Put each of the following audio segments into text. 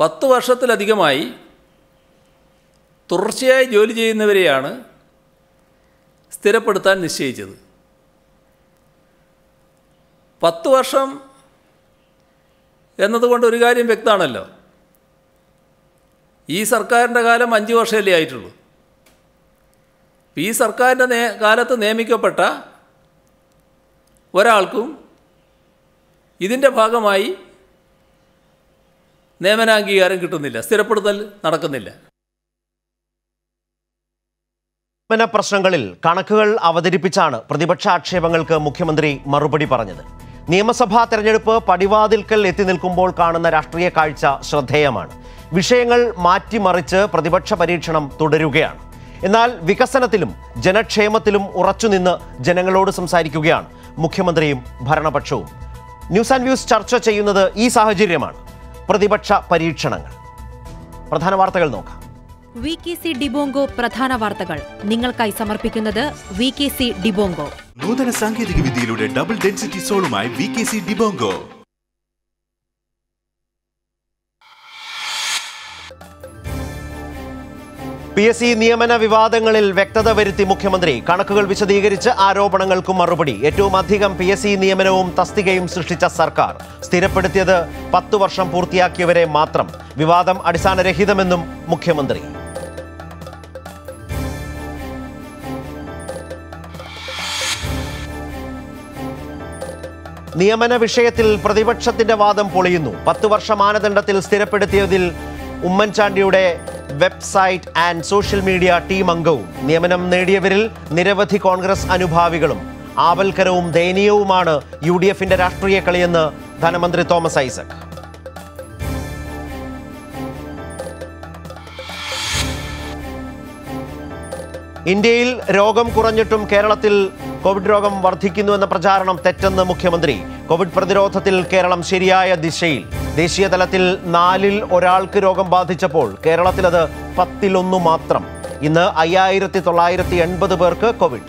പത്ത് വർഷത്തിലധികമായി തുടർച്ചയായി ജോലി ചെയ്യുന്നവരെയാണ് സ്ഥിരപ്പെടുത്താൻ നിശ്ചയിച്ചത് പത്ത് വർഷം എന്നതുകൊണ്ട് ഒരു കാര്യം വ്യക്തമാണല്ലോ ഈ സർക്കാരിൻ്റെ കാലം അഞ്ച് വർഷമല്ലേ ആയിട്ടുള്ളൂ ഈ സർക്കാരിൻ്റെ നേ കാലത്ത് നിയമിക്കപ്പെട്ട ഒരാൾക്കും ഇതിൻ്റെ ഭാഗമായി നിയമനാംഗീകാരം കിട്ടുന്നില്ല സ്ഥിരപ്പെടുത്തൽ നടക്കുന്നില്ല നിയമന പ്രശ്നങ്ങളിൽ കണക്കുകൾ അവതരിപ്പിച്ചാണ് പ്രതിപക്ഷ ആക്ഷേപങ്ങൾക്ക് മുഖ്യമന്ത്രി മറുപടി പറഞ്ഞത് നിയമസഭാ തെരഞ്ഞെടുപ്പ് പടിവാതിൽക്കൽ എത്തി നിൽക്കുമ്പോൾ കാണുന്ന രാഷ്ട്രീയ കാഴ്ച ശ്രദ്ധേയമാണ് വിഷയങ്ങൾ മാറ്റിമറിച്ച് പ്രതിപക്ഷ പരീക്ഷണം തുടരുകയാണ് എന്നാൽ വികസനത്തിലും ജനക്ഷേമത്തിലും ഉറച്ചുനിന്ന് ജനങ്ങളോട് സംസാരിക്കുകയാണ് മുഖ്യമന്ത്രിയും ഭരണപക്ഷവും ന്യൂസ് ആൻഡ് വ്യൂസ് ചർച്ച ചെയ്യുന്നത് ഈ സാഹചര്യമാണ് പ്രതിപക്ഷ പരീക്ഷണങ്ങൾ പ്രധാന വാർത്തകൾ നോക്കാം വി കെ സി ഡിബോങ്കോ പ്രധാന വാർത്തകൾ നിങ്ങൾക്കായി സമർപ്പിക്കുന്നത് വി കെ സി ഡിബോങ്കോ നൂതന സാങ്കേതിക വിദ്യയിലൂടെ ഡബിൾ ഡെൻസിറ്റി സോളുമായി വി കെ സി ഡിബോങ്കോ പി എസ് സി നിയമന വിവാദങ്ങളിൽ വ്യക്തത വരുത്തി മുഖ്യമന്ത്രി കണക്കുകൾ വിശദീകരിച്ച് ആരോപണങ്ങൾക്കും മറുപടി ഏറ്റവും അധികം പി എസ് സി നിയമനവും തസ്തികയും സൃഷ്ടിച്ച സർക്കാർ സ്ഥിരപ്പെടുത്തിയത് പത്തു വർഷം പൂർത്തിയാക്കിയവരെ മാത്രം വിവാദം അടിസ്ഥാനരഹിതമെന്നും മുഖ്യമന്ത്രി നിയമന വിഷയത്തിൽ പ്രതിപക്ഷത്തിന്റെ വാദം പൊളിയുന്നു പത്ത് വർഷ മാനദണ്ഡത്തിൽ സ്ഥിരപ്പെടുത്തിയതിൽ ഉമ്മൻചാണ്ടിയുടെ website and social media team അംഗവും നിയമനം നേടിയവരിൽ നിരവധി കോൺഗ്രസ് അനുഭാവികളും ആവൽക്കരവും ദയനീയവുമാണ് യു ഡി എഫിന്റെ രാഷ്ട്രീയ കളിയെന്ന് ധനമന്ത്രി തോമസ് ഐസക് ഇന്ത്യയിൽ രോഗം കുറഞ്ഞിട്ടും കേരളത്തിൽ കോവിഡ് രോഗം വർദ്ധിക്കുന്നുവെന്ന പ്രചാരണം തെറ്റെന്ന് മുഖ്യമന്ത്രി കോവിഡ് പ്രതിരോധത്തിൽ കേരളം ശരിയായ ദിശയിൽ ദേശീയ തലത്തിൽ നാലിൽ ഒരാൾക്ക് രോഗം ബാധിച്ചപ്പോൾ കേരളത്തിൽ അത് പത്തിലൊന്നു മാത്രം ഇന്ന് അയ്യായിരത്തി തൊള്ളായിരത്തി എൺപത് പേർക്ക് കോവിഡ്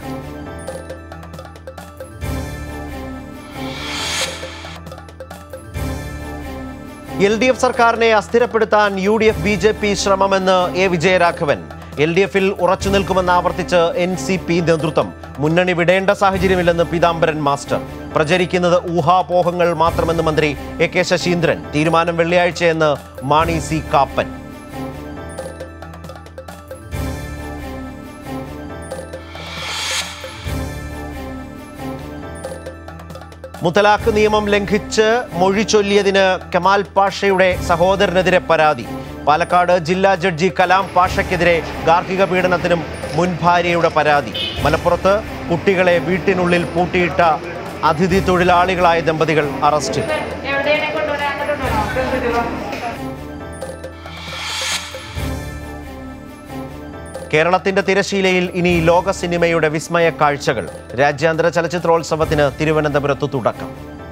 എൽ ഡി എഫ് സർക്കാരിനെ അസ്ഥിരപ്പെടുത്താൻ U D F B J P ശ്രമമെന്ന് എ വിജയരാഘവൻ എൽ ഡി എഫിൽ ഉറച്ചു നിൽക്കുമെന്ന് ആവർത്തിച്ച് എൻ സി പി നേതൃത്വം മുന്നണി വിടേണ്ട സാഹചര്യമില്ലെന്ന് പീതാംബരൻ മാസ്റ്റർ പ്രചരിക്കുന്നത് ഊഹാപോഹങ്ങൾ മാത്രമെന്ന് മന്ത്രി എ കെ ശശീന്ദ്രൻ തീരുമാനം വെള്ളിയാഴ്ചയെന്ന് മാണി സി കാപ്പൻ മുത്തലാഖ് നിയമം ലംഘിച്ച് മൊഴി ചൊല്ലിയതിന് കമാൽ പാഷയുടെ സഹോദരനെതിരെ പരാതി പാലക്കാട് ജില്ലാ ജഡ്ജി കലാം പാഷയ്ക്കെതിരെ ഗാർഹിക പീഡനത്തിനും മുൻ ഭാര്യയുടെ പരാതി മലപ്പുറത്ത് കുട്ടികളെ വീട്ടിനുള്ളിൽ പൂട്ടിയിട്ട അതിഥി തൊഴിലാളികളായ ദമ്പതികൾ അറസ്റ്റിൽ എവിടെയാണ് കൊണ്ടുവരാൻ അങ്ങോട്ട് കേരളത്തിന്റെ തിരശീലയിൽ ഇനി ലോക സിനിമയുടെ വിസ്മയ കാഴ്ചകൾ രാജ്യാന്തര ചലച്ചിത്രോത്സവത്തിന് തിരുവനന്തപുരത്ത് തുടക്കം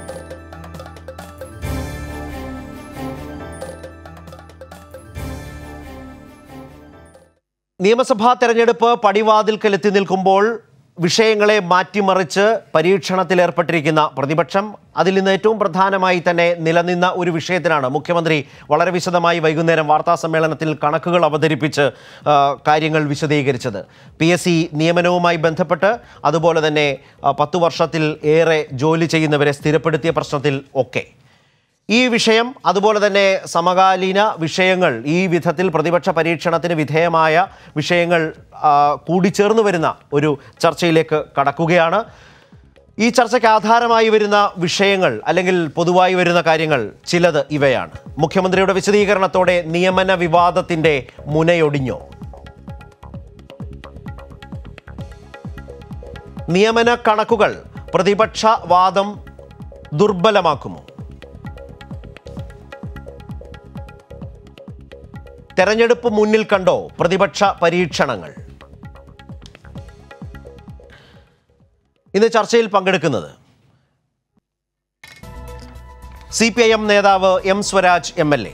നിയമസഭാ തെരഞ്ഞെടുപ്പ് പടിവാതിൽക്കൽ എത്തി നിൽക്കുമ്പോൾ വിഷയങ്ങളെ മാറ്റിമറിച്ച് പരീക്ഷണത്തിൽ ഏർപ്പെട്ടിരിക്കുന്ന പ്രതിപക്ഷം അതിൽ നിന്ന് ഏറ്റവും പ്രധാനമായി തന്നെ നിലനിന്ന ഒരു വിഷയത്തിനാണ് മുഖ്യമന്ത്രി വളരെ വിശദമായി വൈകുന്നേരം വാർത്താ സമ്മേളനത്തിൽ കണക്കുകൾ അവതരിപ്പിച്ച് ആ, കാര്യങ്ങൾ വിശദീകരിച്ചത് പി എസ് സി നിയമനവുമായി ബന്ധപ്പെട്ട് അതുപോലെ തന്നെ ആ, പത്തു വർഷത്തിൽ ഏറെ ജോലി ചെയ്യുന്നവരെ സ്ഥിരപ്പെടുത്തിയ പ്രശ്നത്തിൽ ഒക്കെ ഈ വിഷയം അതുപോലെ തന്നെ സമകാലീന വിഷയങ്ങൾ ഈ വിധത്തിൽ പ്രതിപക്ഷ പരീക്ഷണത്തിന് വിധേയമായ വിഷയങ്ങൾ ആ, കൂടിച്ചേർന്ന് വരുന്ന ഒരു ചർച്ചയിലേക്ക് കടക്കുകയാണ് ഈ ചർച്ചയ്ക്ക് ആധാരമായി വരുന്ന വിഷയങ്ങൾ അല്ലെങ്കിൽ പൊതുവായി വരുന്ന കാര്യങ്ങൾ ചിലത് ഇവയാണ് മുഖ്യമന്ത്രിയുടെ വിശദീകരണത്തോടെ നിയമന വിവാദത്തിന്റെ മുനയൊടിഞ്ഞോ നിയമന കണക്കുകൾ പ്രതിപക്ഷ വാദം ദുർബലമാക്കുമോ തെരഞ്ഞെടുപ്പ് മുന്നിൽ കണ്ടോ പ്രതിപക്ഷ പരീക്ഷണങ്ങൾ ഇന്ന് ചർച്ചയിൽ പങ്കെടുക്കുന്നത് സി പി ഐ എം നേതാവ് M Swaraj M L A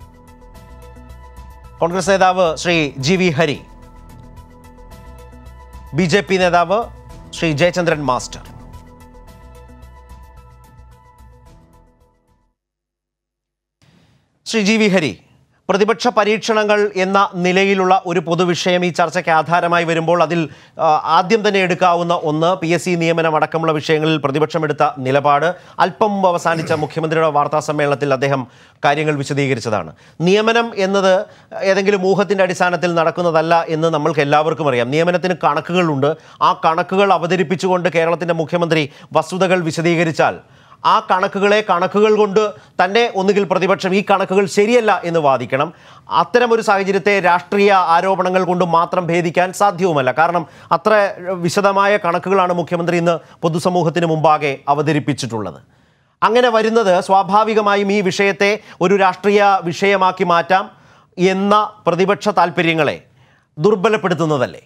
Congress നേതാവ് Shri G V Hari B J P നേതാവ് Shri Jayachandran master Shri G V Hari പ്രതിപക്ഷ പരീക്ഷണങ്ങൾ എന്ന നിലയിലുള്ള ഒരു പൊതുവിഷയം ഈ ചർച്ചയ്ക്ക് ആധാരമായി വരുമ്പോൾ അതിൽ ആ, ആദ്യം തന്നെ എടുക്കാവുന്ന ഒന്ന് പി എസ് സി നിയമനം അടക്കമുള്ള വിഷയങ്ങളിൽ പ്രതിപക്ഷം എടുത്ത നിലപാട് അല്പം മുമ്പ് അവസാനിച്ച മുഖ്യമന്ത്രിയുടെ വാർത്താ സമ്മേളനത്തിൽ അദ്ദേഹം കാര്യങ്ങൾ വിശദീകരിച്ചതാണ് നിയമനം എന്നത് ഏതെങ്കിലും ഊഹത്തിൻ്റെ അടിസ്ഥാനത്തിൽ നടക്കുന്നതല്ല എന്ന് നമ്മൾക്ക് എല്ലാവർക്കും അറിയാം നിയമനത്തിന് കണക്കുകളുണ്ട് ആ കണക്കുകൾ അവതരിപ്പിച്ചുകൊണ്ട് കേരളത്തിൻ്റെ മുഖ്യമന്ത്രി വസ്തുതകൾ വിശദീകരിച്ചാൽ ആ കണക്കുകളെ കണക്കുകൾ കൊണ്ട് തന്നെ ഒന്നുകിൽ പ്രതിപക്ഷം ഈ കണക്കുകൾ ശരിയല്ല എന്ന് വാദിക്കണം അത്തരമൊരു സാഹചര്യത്തെ രാഷ്ട്രീയ ആരോപണങ്ങൾ കൊണ്ട് മാത്രം ഭേദിക്കാൻ സാധ്യവുമല്ല കാരണം അത്ര വിശദമായ കണക്കുകളാണ് മുഖ്യമന്ത്രി ഇന്ന് പൊതുസമൂഹത്തിന് മുമ്പാകെ അവതരിപ്പിച്ചിട്ടുള്ളത് അങ്ങനെ വരുന്നത് സ്വാഭാവികമായും ഈ വിഷയത്തെ ഒരു രാഷ്ട്രീയ വിഷയമാക്കി മാറ്റാം എന്ന പ്രതിപക്ഷ താല്പര്യങ്ങളെ ദുർബലപ്പെടുത്തുന്നതല്ലേ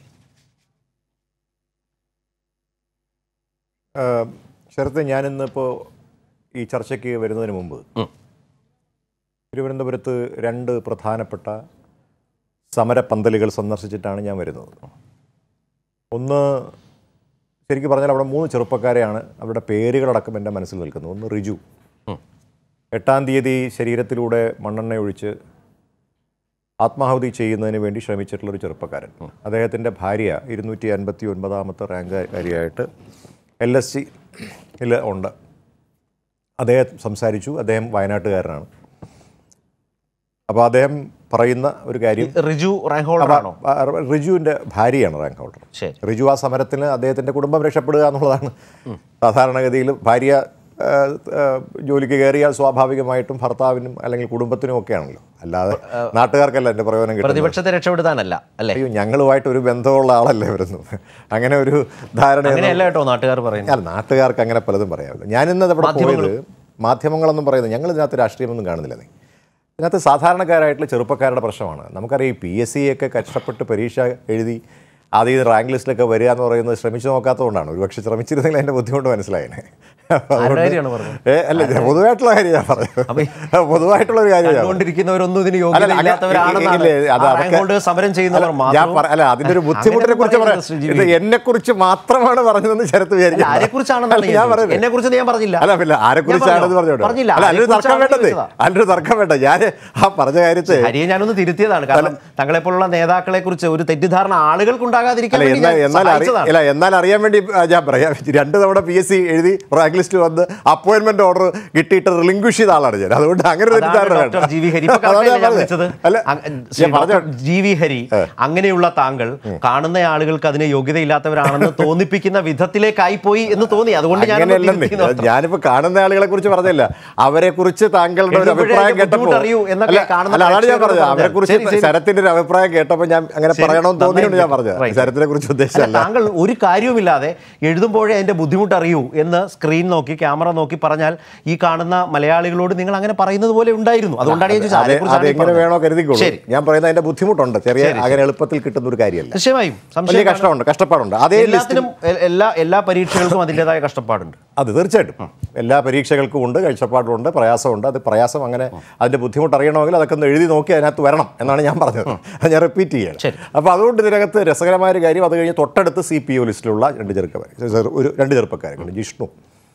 ഏഹ് ശരത്ത് ഞാനിന്നിപ്പോൾ ഈ ചർച്ചയ്ക്ക് വരുന്നതിന് മുമ്പ് തിരുവനന്തപുരത്ത് രണ്ട് പ്രധാനപ്പെട്ട സമരപ്പന്തലുകൾ സന്ദർശിച്ചിട്ടാണ് ഞാൻ വരുന്നത് ഒന്ന് ശരിക്കും പറഞ്ഞാൽ അവിടെ മൂന്ന് ചെറുപ്പക്കാരെയാണ് അവരുടെ പേരുകളടക്കം എൻ്റെ മനസ്സിൽ നിൽക്കുന്നത് ഒന്ന് റിജു എട്ടാം തീയതി ശരീരത്തിലൂടെ മണ്ണെണ്ണ ഒഴിച്ച് ആത്മാഹുതി ചെയ്യുന്നതിന് വേണ്ടി ശ്രമിച്ചിട്ടുള്ള ഒരു ചെറുപ്പക്കാരൻ അദ്ദേഹത്തിൻ്റെ ഭാര്യ ഇരുന്നൂറ്റി അൻപത്തി ഒൻപതാമത്തെ റാങ്കാരിയായിട്ട് എൽ എസ് സിയിൽ ഉണ്ട് അദ്ദേഹം സംസാരിച്ചു അദ്ദേഹം വയനാട്ടുകാരനാണ് അപ്പോൾ അദ്ദേഹം പറയുന്ന ഒരു കാര്യം റിജു റാങ്ക് ഹോൾഡറാണോ ആ, റിജുവിൻ്റെ ഭാര്യയാണ് റാങ്ക് ഹോൾഡർ ശരി റിജു ആ സമരത്തിന് അദ്ദേഹത്തിൻ്റെ കുടുംബം രക്ഷപ്പെടുക എന്നുള്ളതാണ് സാധാരണഗതിയിൽ ഭാര്യ ആ, ആ, ജോലിക്ക് കയറിയാൽ സ്വാഭാവികമായിട്ടും ഭർത്താവിനും അല്ലെങ്കിൽ കുടുംബത്തിനും ഒക്കെയാണല്ലോ അല്ലാതെ നാട്ടുകാർക്കല്ല എൻ്റെ പ്രയോജനം കിട്ടുന്നത് പ്രതിപക്ഷത്തെ രക്ഷപ്പെടുത്താനല്ല അല്ലേ അയ്യോ ഞങ്ങളുമായിട്ട് ഒരു ബന്ധമുള്ള ആളല്ലേ വരുന്നു അങ്ങനെ ഒരു ധാരണ അങ്ങനെയല്ല കേട്ടോ നാട്ടുകാർ പറയുന്നത് അല്ല നാട്ടുകാർക്ക് അങ്ങനെ പലതും പറയാമല്ലോ ഞാനിന്നത് അവിടെ പോയത് മാധ്യമങ്ങളെന്നും പറയുന്നത് ഞങ്ങൾ ഇതിനകത്ത് രാഷ്ട്രീയമൊന്നും കാണുന്നില്ല നീ ഇതിനകത്ത് സാധാരണക്കാരായിട്ടുള്ള ചെറുപ്പക്കാരുടെ പ്രശ്നമാണ് നമുക്കറിയാം ഈ പി എസ് സി ഒക്കെ കഷ്ടപ്പെട്ട് പരീക്ഷ എഴുതി ആദ്യം ഇത് റാങ്ക് ലിസ്റ്റിലൊക്കെ വരിക എന്ന് പറയുന്നത് ശ്രമിച്ചു നോക്കാത്തതുകൊണ്ടാണ് ഒരുപക്ഷെ ശ്രമിച്ചിരുന്നെങ്കിൽ അതിൻ്റെ ബുദ്ധിമുട്ട് മനസ്സിലായേനെ അപ്പോൾ ആരുടെ അതുകൊണ്ട് കാര്യമാണ് പറഞ്ഞത്? ഏ, അല്ല ഇത് പൊതുവായിട്ടുള്ള കാര്യം ഞാൻ അപ്പൊ ഈ പറഞ്ഞത് പൊതുവായിട്ടുള്ള ഒരു കാര്യം ഞാൻ പറഞ്ഞത്. കണ്ടുകൊണ്ടിരിക്കുന്നവരൊന്നും ഇതിന് അല്ല, അല്ല, യോഗ്യതയില്ലാത്തവരാണെന്നാണ് ഇല്ലേ, അത് ആ അതൊക്കെ- റാങ്ക് കൊണ്ട് സമരം ചെയ്യുന്നവർ അല്ല, മാത്രം ഞാൻ പറ- അല്ല അതിന്റെ ഒരു ബുദ്ധിമുട്ടിനെ കുറിച്ച് പറയാം ഇത് എന്നെ കുറിച്ച് മാത്രമാണ് പറഞ്ഞതെന്ന് ശരത്ത് വിചാരിക്കും ആരെ കുറിച്ചാണെന്നാണ് ഞാൻ പറയുന്നത് എന്നെ കുറിച്ച് ഞാൻ പറഞ്ഞില്ല അല്ല പിന്നെ ആരെ കുറിച്ചാണെന്ന് പറഞ്ഞോട്ടെ പറഞ്ഞില്ല അല്ല അതിലൊരു തർക്കം ആരെക്കുറിച്ചാണെന്ന് വേണ്ടത് ചോദിച്ചതാ. അതിലൊരു തർക്കം വേണ്ട ഞാൻ ആ പറഞ്ഞ കാര്യത്തെ ഹരിയെ ഞാനൊന്ന് തിരുത്തിയതാണ് കാരണം തങ്ങളെ പോലുള്ള നേതാക്കളെ കുറിച്ച് ഒരു തെറ്റിദ്ധാരണ ആളുകൾക്ക് ഉണ്ടാകാതിരിക്കാൻ അല്ല വേണ്ടി എന്നാൽ ഞാൻ എന്നാൽ അറി- സഹായിച്ചതാണ്. അല്ല എന്നാൽ അറിയാൻ വേണ്ടി ആ, ഞാൻ പറയാം രണ്ട് തവണ പി എസ് സി എഴുതി റാങ്ക് ലിസ്റ്റ് വന്ന് അപ്പോയിന്റ്മെന്റ് ഓർഡർ കിട്ടിയിട്ട് റിലിംഗ്വിഷ് ചെയ്ത ആളാണ് ഞാൻ അതുകൊണ്ട് അങ്ങനെ ഒരു അതാണ് തെറ്റിദ്ധാരണ വേണ്ട. ഡോക്ടർ ജി വി ഹരി ഇപ്പൊ അതാണ് correct ഞാൻ അല്ലേ ഞാൻ പറഞ്ഞത്. വിളിച്ചത്? അല്ല അങ്- ഞാൻ പറഞ്ഞ ഡോക്ടർ ജി വി ഹരി അങ്ങനെയുള്ള താങ്കൾ കാണുന്ന ആളുകൾക്ക് അതിന് യോഗ്യതയില്ലാത്തവരാണെന്ന് തോന്നിപ്പിക്കുന്ന വിധത്തിലേക്കായി പോയി എന്ന് തോന്നി അതുകൊണ്ട് ഞാൻ അങ്ങനെയല്ലെന്നേ ഞാനിപ്പോ കാണുന്ന ആളുകളെ കുറിച്ച് പറഞ്ഞില്ല അവരെ കുറിച്ച് താങ്കളുടെ ഒരു എഴുതുമ്പോഴേ അഭിപ്രായം അതിന്റെ കേട്ടപ്പോൾ ബുദ്ധിമുട്ട് അറിയൂ എന്നൊക്കെ അല്ല, കാണുന്ന അല്ല അതാണ് ഞാൻ പ്രേക്ഷകരോട് പറഞ്ഞത് അവരെ കുറിച്ച് ശരി, ശരി. ശരത്തിന്റെ ഒരു അഭിപ്രായം കേട്ടപ്പോൾ ഞാൻ അങ്ങനെ ശരി, പറയണമെന്ന് തോന്നിയുണ്ട് ഞാൻ നന്നായി. പറഞ്ഞത് Right. ശരത്തിനെ കുറിച്ച് അല്ല, ഉദ്ദേശിച്ചല്ല താങ്കൾ ഒരു കാര്യവുമില്ലാതെ എഴുതുമ്പോഴേ അതിന്റെ ബുദ്ധിമുട്ട് അറിയൂ എന്ന് സ്ക്രീൻ നോക്കി ക്യാമറ നോക്കി പറഞ്ഞാൽ ഈ കാണുന്ന മലയാളികളോട് നിങ്ങൾ അങ്ങനെ പറയുന്നത് പോലെ ഉണ്ടായിരുന്നു അതുകൊണ്ടാണ് ഞാൻ ചോദിച്ചത് അതെ ആരെക്കുറിച്ചാണ് ഈ അതെങ്ങനെ പറഞ്ഞത്? വേണോ കരുതിക്കോളൂ ശരി ഞാൻ പറയുന്നത് അതിന്റെ ബുദ്ധിമുട്ടുണ്ട് ചെറിയ ശരി, അങ്ങനെ എളുപ്പത്തിൽ കിട്ടുന്ന ഒരു കാര്യമല്ല നിശ്ചയമായും സംശയം വലിയ കാണും. കഷ്ടമുണ്ട് കഷ്ടപ്പാടുണ്ട് അതേ ലിസ്റ്റിൽ എല്ലാത്തിനും എ- എല്ലാ എല്ലാ പരീക്ഷകൾക്കും അതിൻ്റെതായ കഷ്ടപ്പാടുണ്ട് അത് തീർച്ചയായിട്ടും എല്ലാ പരീക്ഷകൾക്കും ഉണ്ട് കാഴ്ചപ്പാടുണ്ട് പ്രയാസമുണ്ട് അത് പ്രയാസം അങ്ങനെ അതിന്റെ ബുദ്ധിമുട്ട് അറിയണമെങ്കിൽ അതൊക്കെ ഒന്ന് എഴുതി നോക്കി അതിനകത്ത് വരണം എന്നാണ് ഞാൻ പറഞ്ഞത് അത് ഞാൻ റിപ്പീറ്റ് ശരി. ചെയ്യണം അപ്പോൾ അതുകൊണ്ട് ഇതിനകത്ത് രസകരമായ ഒരു കാര്യം അത് കഴിഞ്ഞ് തൊട്ടടുത്ത് സി പി ഒ ലിസ്റ്റിലുള്ള രണ്ട് ചെറുപ്പക്കാർ ഒരു രണ്ട് ചെറുപ്പക്കാരുണ്ട് ജിഷ്ണു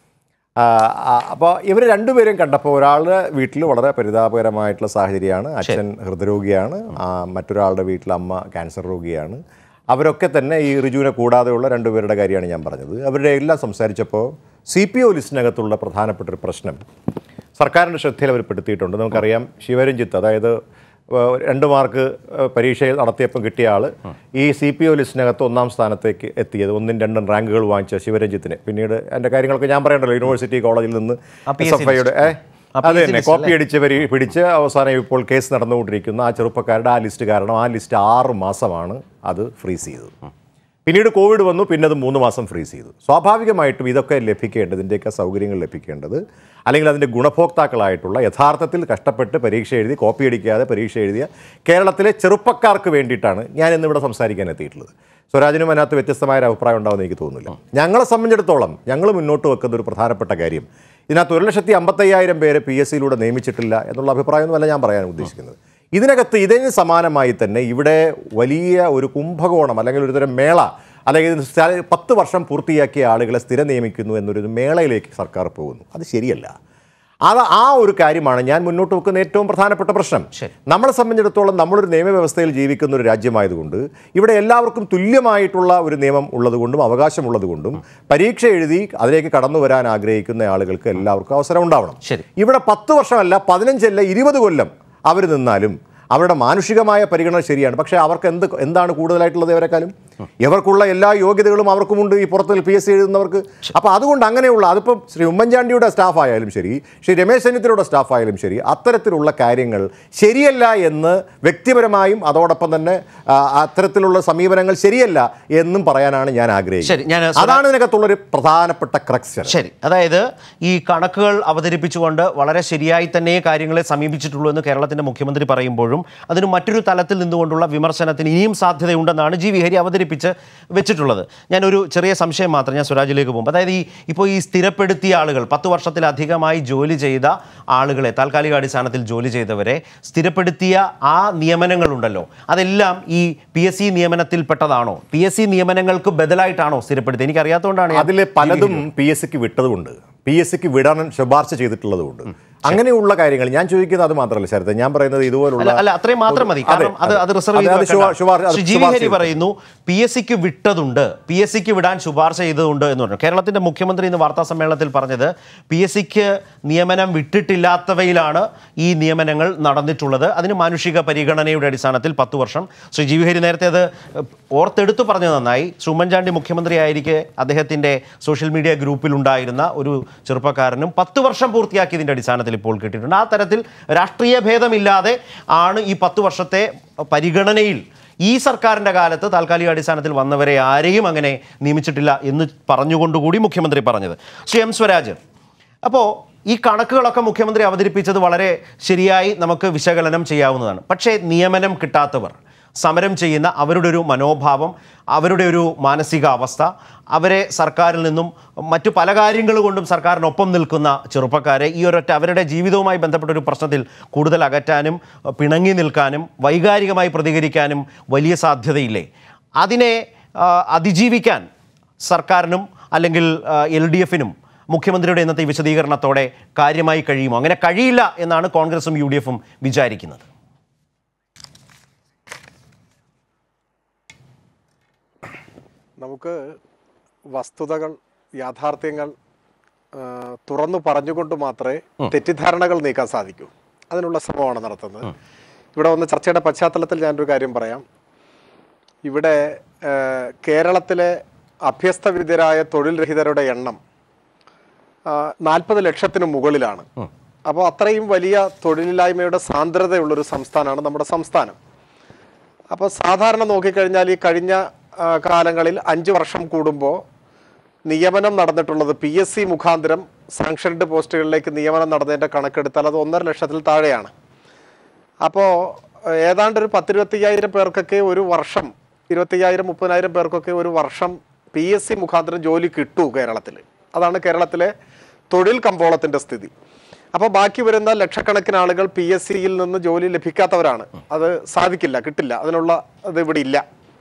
അപ്പോൾ ഇവർ രണ്ടുപേരും കണ്ടപ്പോൾ ഒരാളുടെ വീട്ടിൽ വളരെ പരിതാപകരമായിട്ടുള്ള സാഹചര്യമാണ് അച്ഛൻ ഹൃദയരോഗിയാണ് ആ, മറ്റൊരാളുടെ വീട്ടിൽ അമ്മ ക്യാൻസർ രോഗിയാണ് അവരൊക്കെ തന്നെ ഈ റിജുവിനെ കൂടാതെയുള്ള രണ്ടുപേരുടെ കാര്യമാണ് ഞാൻ പറഞ്ഞത് അവരുടെ എല്ലാം സംസാരിച്ചപ്പോൾ സി പി ഒ ലിസ്റ്റിനകത്തുള്ള പ്രധാനപ്പെട്ട ഒരു പ്രശ്നം സർക്കാരിൻ്റെ ശ്രദ്ധയിൽ അവർ പെടുത്തിയിട്ടുണ്ട് നമുക്കറിയാം ശിവരഞ്ജിത്ത് അതായത് ഏഹ്, രണ്ട് മാർക്ക് ഏഹ്, പരീക്ഷ നടത്തിയപ്പോൾ കിട്ടിയ ആൾ ഈ സി പി ഒ ലിസ്റ്റിനകത്ത് ഒന്നാം സ്ഥാനത്തേക്ക് എത്തിയത് ഒന്നും രണ്ടും റാങ്കുകൾ വാങ്ങിച്ച ശിവരഞ്ജിത്തിന് പിന്നീട് എൻ്റെ കാര്യങ്ങളൊക്കെ ഞാൻ പറയണ്ടല്ലോ യൂണിവേഴ്സിറ്റി കോളേജിൽ നിന്ന് ആ PSC എസ് എഫ് ഐയുടെ ആ അത് PSC തന്നെ ലിസ്റ്റ് കോപ്പി അടിച്ച് വരി പിടിച്ച് അവസാനം ഇപ്പോൾ കേസ് നടന്നുകൊണ്ടിരിക്കുന്ന ആ ചെറുപ്പക്കാരുടെ ആ ലിസ്റ്റ് കാരണം ആ ലിസ്റ്റ് ആറ് മാസമാണ് അത് ഫ്രീസ് ചെയ്തത് പിന്നീട് കോവിഡ് വന്നു പിന്നെ അത് മൂന്ന് മാസം ഫ്രീസ് ചെയ്തു സ്വാഭാവികമായിട്ടും ഇതൊക്കെ ലഭിക്കേണ്ടത് ഇതിൻ്റെയൊക്കെ സൗകര്യങ്ങൾ ലഭിക്കേണ്ടത് അല്ലെങ്കിൽ അതിൻ്റെ ഗുണഭോക്താക്കളായിട്ടുള്ള യഥാർത്ഥത്തിൽ കഷ്ടപ്പെട്ട് പരീക്ഷ എഴുതി കോപ്പി അടിക്കാതെ പരീക്ഷ എഴുതിയ കേരളത്തിലെ ചെറുപ്പക്കാർക്ക് വേണ്ടിയിട്ടാണ് ഞാൻ ഇന്നിവിടെ സംസാരിക്കാൻ എത്തിയിട്ടുള്ളത് സ്വരാജിനും അതിനകത്ത് വ്യത്യസ്തമായ ഒരു അഭിപ്രായം ഉണ്ടാവുമെന്ന് എനിക്ക് തോന്നുന്നില്ല ഞങ്ങളെ സംബന്ധിച്ചിടത്തോളം ഞങ്ങൾ മുന്നോട്ട് വെക്കുന്ന ഒരു പ്രധാനപ്പെട്ട കാര്യം ഇതിനകത്ത് ഒരു ലക്ഷത്തി അമ്പത്തയ്യായിരം പേരെ പി എസ് സിയിലൂടെ നിയമിച്ചിട്ടില്ല എന്നുള്ള അഭിപ്രായമൊന്നുമല്ല ഞാൻ പറയാൻ ഉദ്ദേശിക്കുന്നത് ഇതിനകത്ത് ഇതിന് സമാനമായി തന്നെ ഇവിടെ വലിയ ഒരു കുംഭകോണം അല്ലെങ്കിൽ ഒരു തരം മേള അല്ലെങ്കിൽ ഇത് സ്ഥ- പത്ത് വർഷം പൂർത്തിയാക്കിയ ആളുകളെ സ്ഥിരം നിയമിക്കുന്നു എന്നൊരു മേളയിലേക്ക് സർക്കാർ പോകുന്നു അത് ശരിയല്ല അത് ആ ഒരു കാര്യമാണ് ഞാൻ മുന്നോട്ട് വെക്കുന്ന ഏറ്റവും പ്രധാനപ്പെട്ട പ്രശ്നം ശരി. നമ്മളെ സംബന്ധിച്ചിടത്തോളം നമ്മളൊരു നിയമവ്യവസ്ഥയിൽ ജീവിക്കുന്ന ഒരു രാജ്യമായതുകൊണ്ട് ഇവിടെ എല്ലാവർക്കും തുല്യമായിട്ടുള്ള ഒരു നിയമം ഉള്ളതുകൊണ്ടും അവകാശമുള്ളതുകൊണ്ടും പരീക്ഷ എഴുതി അതിലേക്ക് കടന്നു വരാൻ ആഗ്രഹിക്കുന്ന ആളുകൾക്ക് എല്ലാവർക്കും അവസരം ഉണ്ടാവണം ശരി. ഇവിടെ പത്ത് വർഷമല്ല പതിനഞ്ചല്ല ഇരുപത് കൊല്ലം അവർ നിന്നാലും അവരുടെ മാനുഷികമായ പരിഗണന ശരിയാണ് പക്ഷേ അവർക്ക് എന്ത് എന്താണ് കൂടുതലായിട്ടുള്ളത് ഇവരെക്കാളും ഇവർക്കുള്ള എല്ലാ യോഗ്യതകളും അവർക്കുമുണ്ട് ഈ പുറത്തിൽ പി എസ് സി എഴുതുന്നവർക്ക് അപ്പോൾ അതുകൊണ്ട് അങ്ങനെയുള്ള അതിപ്പം ശ്രീ ഉമ്മൻചാണ്ടിയുടെ സ്റ്റാഫ് ആയാലും ശരി ശ്രീ രമേശ് ചെന്നിത്തലയുടെ സ്റ്റാഫ് ആയാലും ശരി അത്തരത്തിലുള്ള കാര്യങ്ങൾ ശരിയല്ല എന്ന് വ്യക്തിപരമായും അതോടൊപ്പം തന്നെ ആ, അത്തരത്തിലുള്ള സമീപനങ്ങൾ ശരിയല്ല എന്നും പറയാനാണ് ഞാൻ ശരി, ഞാൻ ആഗ്രഹിക്കുന്നത് സ്വരാ- അതാണ് ഇതിനകത്തുള്ളൊരു പ്രധാനപ്പെട്ട ക്രക്സ് ശരി അതായത് ഈ കണക്കുകൾ അവതരിപ്പിച്ചുകൊണ്ട് വളരെ ശരിയായി തന്നെ കാര്യങ്ങളെ സമീപിച്ചിട്ടുള്ളൂ എന്ന് കേരളത്തിന്റെ മുഖ്യമന്ത്രി പറയുമ്പോഴും അതിന് മറ്റൊരു തലത്തിൽ നിന്നുകൊണ്ടുള്ള വിമർശനത്തിന് ഇനിയും സാധ്യതയുണ്ടെന്നാണ് ജി വി ഹരി അവതരിപ്പിച്ച് വെച്ചിട്ടുള്ളത് ഞാനൊരു ചെറിയ സംശയം മാത്രം ഞാൻ സ്വരാജിലേക്ക് പോകും അതായത് ഈ ഇപ്പോൾ ഈ സ്ഥിരപ്പെടുത്തിയ ആളുകൾ പത്ത് വർഷത്തിലധികമായി ജോലി ചെയ്ത ആളുകളെ താൽക്കാലിക അടിസ്ഥാനത്തിൽ ജോലി ചെയ്തവരെ സ്ഥിരപ്പെടുത്തിയ ആ നിയമനങ്ങളുണ്ടല്ലോ അതെല്ലാം ഈ പി എസ് സി നിയമനത്തിൽപ്പെട്ടതാണോ പി എസ് സി നിയമനങ്ങൾക്ക് ബദലായിട്ടാണോ സ്ഥിരപ്പെടുത്തിയത് എനിക്കറിയാത്തതുകൊണ്ടാണ് ഞാൻ അതിലെ പലതും പി എസ് സിക്ക് വിട്ടതുമുണ്ട് പി എസ് സിക്ക് വിടാൻ ശുപാർശ ചെയ്തിട്ടുള്ളതുമുണ്ട് അങ്ങനെയുള്ള കാര്യങ്ങൾ ഞാൻ ചോദിക്കുന്നത് അത് മാത്രമല്ല ശരത് ഞാൻ പറയുന്നത് ഇതുപോലുള്ള അല്ല അല്ല അത്രയും മാത്രം മതി അതെ, കാരണം അത് അത് റിസർവ് അതെ, ചെയ്ത് അത് വെക്കണ്ട. ശുപാ- ശുപാർശ- അത് ശ്രീ ജി വി ശുപാർശ ഹരി ചെയ്തു. പറയുന്നു പി എസ് സിക്ക് വിട്ടതുണ്ട് പി എസ് സിക്ക് വിടാൻ ശുപാർശ ചെയ്തതുണ്ട് എന്ന് പറഞ്ഞു കേരളത്തിന്റെ മുഖ്യമന്ത്രി ഇന്ന് വാർത്താ സമ്മേളനത്തിൽ പറഞ്ഞത് പി എസ് സിക്ക് നിയമനം വിട്ടിട്ടില്ലാത്തവയിലാണ് ഈ നിയമനങ്ങൾ നടന്നിട്ടുള്ളത് അതിന് മാനുഷിക പരിഗണനയുടെ അടിസ്ഥാനത്തിൽ പത്ത് വർഷം ശ്രീ ജി വി ഹരി നേരത്തെ അത് ഓർത്തെടുത്തു പറഞ്ഞത് നന്നായി ശ്രീ ഉമ്മൻചാണ്ടി മുഖ്യമന്ത്രിയായിരിക്കെ അദ്ദേഹത്തിന്റെ സോഷ്യൽ മീഡിയ ഗ്രൂപ്പിൽ ഉണ്ടായിരുന്ന ഒരു ചെറുപ്പക്കാരനും പത്ത് വർഷം പൂർത്തിയാക്കിയതിന്റെ അടിസ്ഥാനത്തിൽ ഇപ്പോൾ കിട്ടിയിട്ടുണ്ട് ആ തരത്തിൽ രാഷ്ട്രീയ ഭേദമില്ലാതെ ആണ് ഈ പത്ത് വർഷത്തെ പരിഗണനയിൽ ഈ സർക്കാരിൻ്റെ കാലത്ത് താൽക്കാലിക അടിസ്ഥാനത്തിൽ വന്നവരെ ആരെയും അങ്ങനെ നിയമിച്ചിട്ടില്ല എന്ന് പറഞ്ഞുകൊണ്ടുകൂടി മുഖ്യമന്ത്രി പറഞ്ഞത് ശ്രീ എം സ്വരാജ് അപ്പോൾ ഈ കണക്കുകളൊക്കെ മുഖ്യമന്ത്രി അവതരിപ്പിച്ചത് വളരെ ശരിയായി നമുക്ക് വിശകലനം ചെയ്യാവുന്നതാണ് പക്ഷേ നിയമനം കിട്ടാത്തവർ സമരം ചെയ്യുന്ന അവരുടെ ഒരു മനോഭാവം അവരുടെ ഒരു മാനസികാവസ്ഥ അവരെ സർക്കാരിൽ നിന്നും മറ്റു പല കാര്യങ്ങൾ കൊണ്ടും സർക്കാരിനൊപ്പം നിൽക്കുന്ന ചെറുപ്പക്കാരെ ഈ ഒരൊറ്റ അവരുടെ ജീവിതവുമായി ബന്ധപ്പെട്ട ഒരു പ്രശ്നത്തിൽ കൂടുതൽ അകറ്റാനും പിണങ്ങി നിൽക്കാനും വൈകാരികമായി പ്രതികരിക്കാനും വലിയ സാധ്യതയില്ലേ അതിനെ ആ, അതിജീവിക്കാൻ സർക്കാരിനും അല്ലെങ്കിൽ എൽ ഡി എഫിനും മുഖ്യമന്ത്രിയുടെ ഇന്നത്തെ ഈ വിശദീകരണത്തോടെ കാര്യമായി കഴിയുമോ അങ്ങനെ കഴിയില്ല എന്നാണ് കോൺഗ്രസും യു ഡി എഫും വിചാരിക്കുന്നത് നമുക്ക് വസ്തുതകൾ യാഥാർത്ഥ്യങ്ങൾ ആ, തുറന്നു പറഞ്ഞുകൊണ്ട് മാത്രമേ തെറ്റിദ്ധാരണകൾ നീക്കാൻ സാധിക്കൂ അതിനുള്ള ശ്രമമാണ് നടത്തുന്നത് ഇവിടെ വന്ന ചർച്ചയുടെ പശ്ചാത്തലത്തിൽ ഞാനൊരു കാര്യം പറയാം ഇവിടെ ആ, കേരളത്തിലെ അഭ്യസ്തവിദ്യരായ തൊഴിൽ രഹിതരുടെ എണ്ണം നാൽപ്പത് ലക്ഷത്തിന് മുകളിലാണ് അപ്പോൾ അത്രയും വലിയ തൊഴിലില്ലായ്മയുടെ സാന്ദ്രതയുള്ളൊരു സംസ്ഥാനമാണ് നമ്മുടെ സംസ്ഥാനം അപ്പോൾ സാധാരണ നോക്കിക്കഴിഞ്ഞാൽ ഈ കഴിഞ്ഞ ആ, കാലങ്ങളിൽ അഞ്ച് വർഷം കൂടുമ്പോൾ നിയമനം നടന്നിട്ടുള്ളത് പി എസ് സി മുഖാന്തരം സാങ്ഷൻഡ് പോസ്റ്റുകളിലേക്ക് നിയമനം നടന്നതിൻ്റെ കണക്കെടുത്താൽ അത് ഒന്നര ലക്ഷത്തിൽ താഴെയാണ് അപ്പോൾ ഏതാണ്ട് ഒരു പത്തിരുപത്തയ്യായിരം പേർക്കൊക്കെ ഒരു വർഷം ഇരുപത്തയ്യായിരം മുപ്പതിനായിരം പേർക്കൊക്കെ ഒരു വർഷം പി എസ് സി മുഖാന്തരം ജോലി കിട്ടൂ കേരളത്തിൽ അതാണ് കേരളത്തിലെ തൊഴിൽ കമ്പോളത്തിൻ്റെ സ്ഥിതി അപ്പോൾ ബാക്കി വരുന്ന ലക്ഷക്കണക്കിന് ആളുകൾ പി എസ് സിയിൽ നിന്ന് ജോലി ലഭിക്കാത്തവരാണ് അത് സാധിക്കില്ല കിട്ടില്ല അതിനുള്ള അത് ഇവിടെ ഇല്ല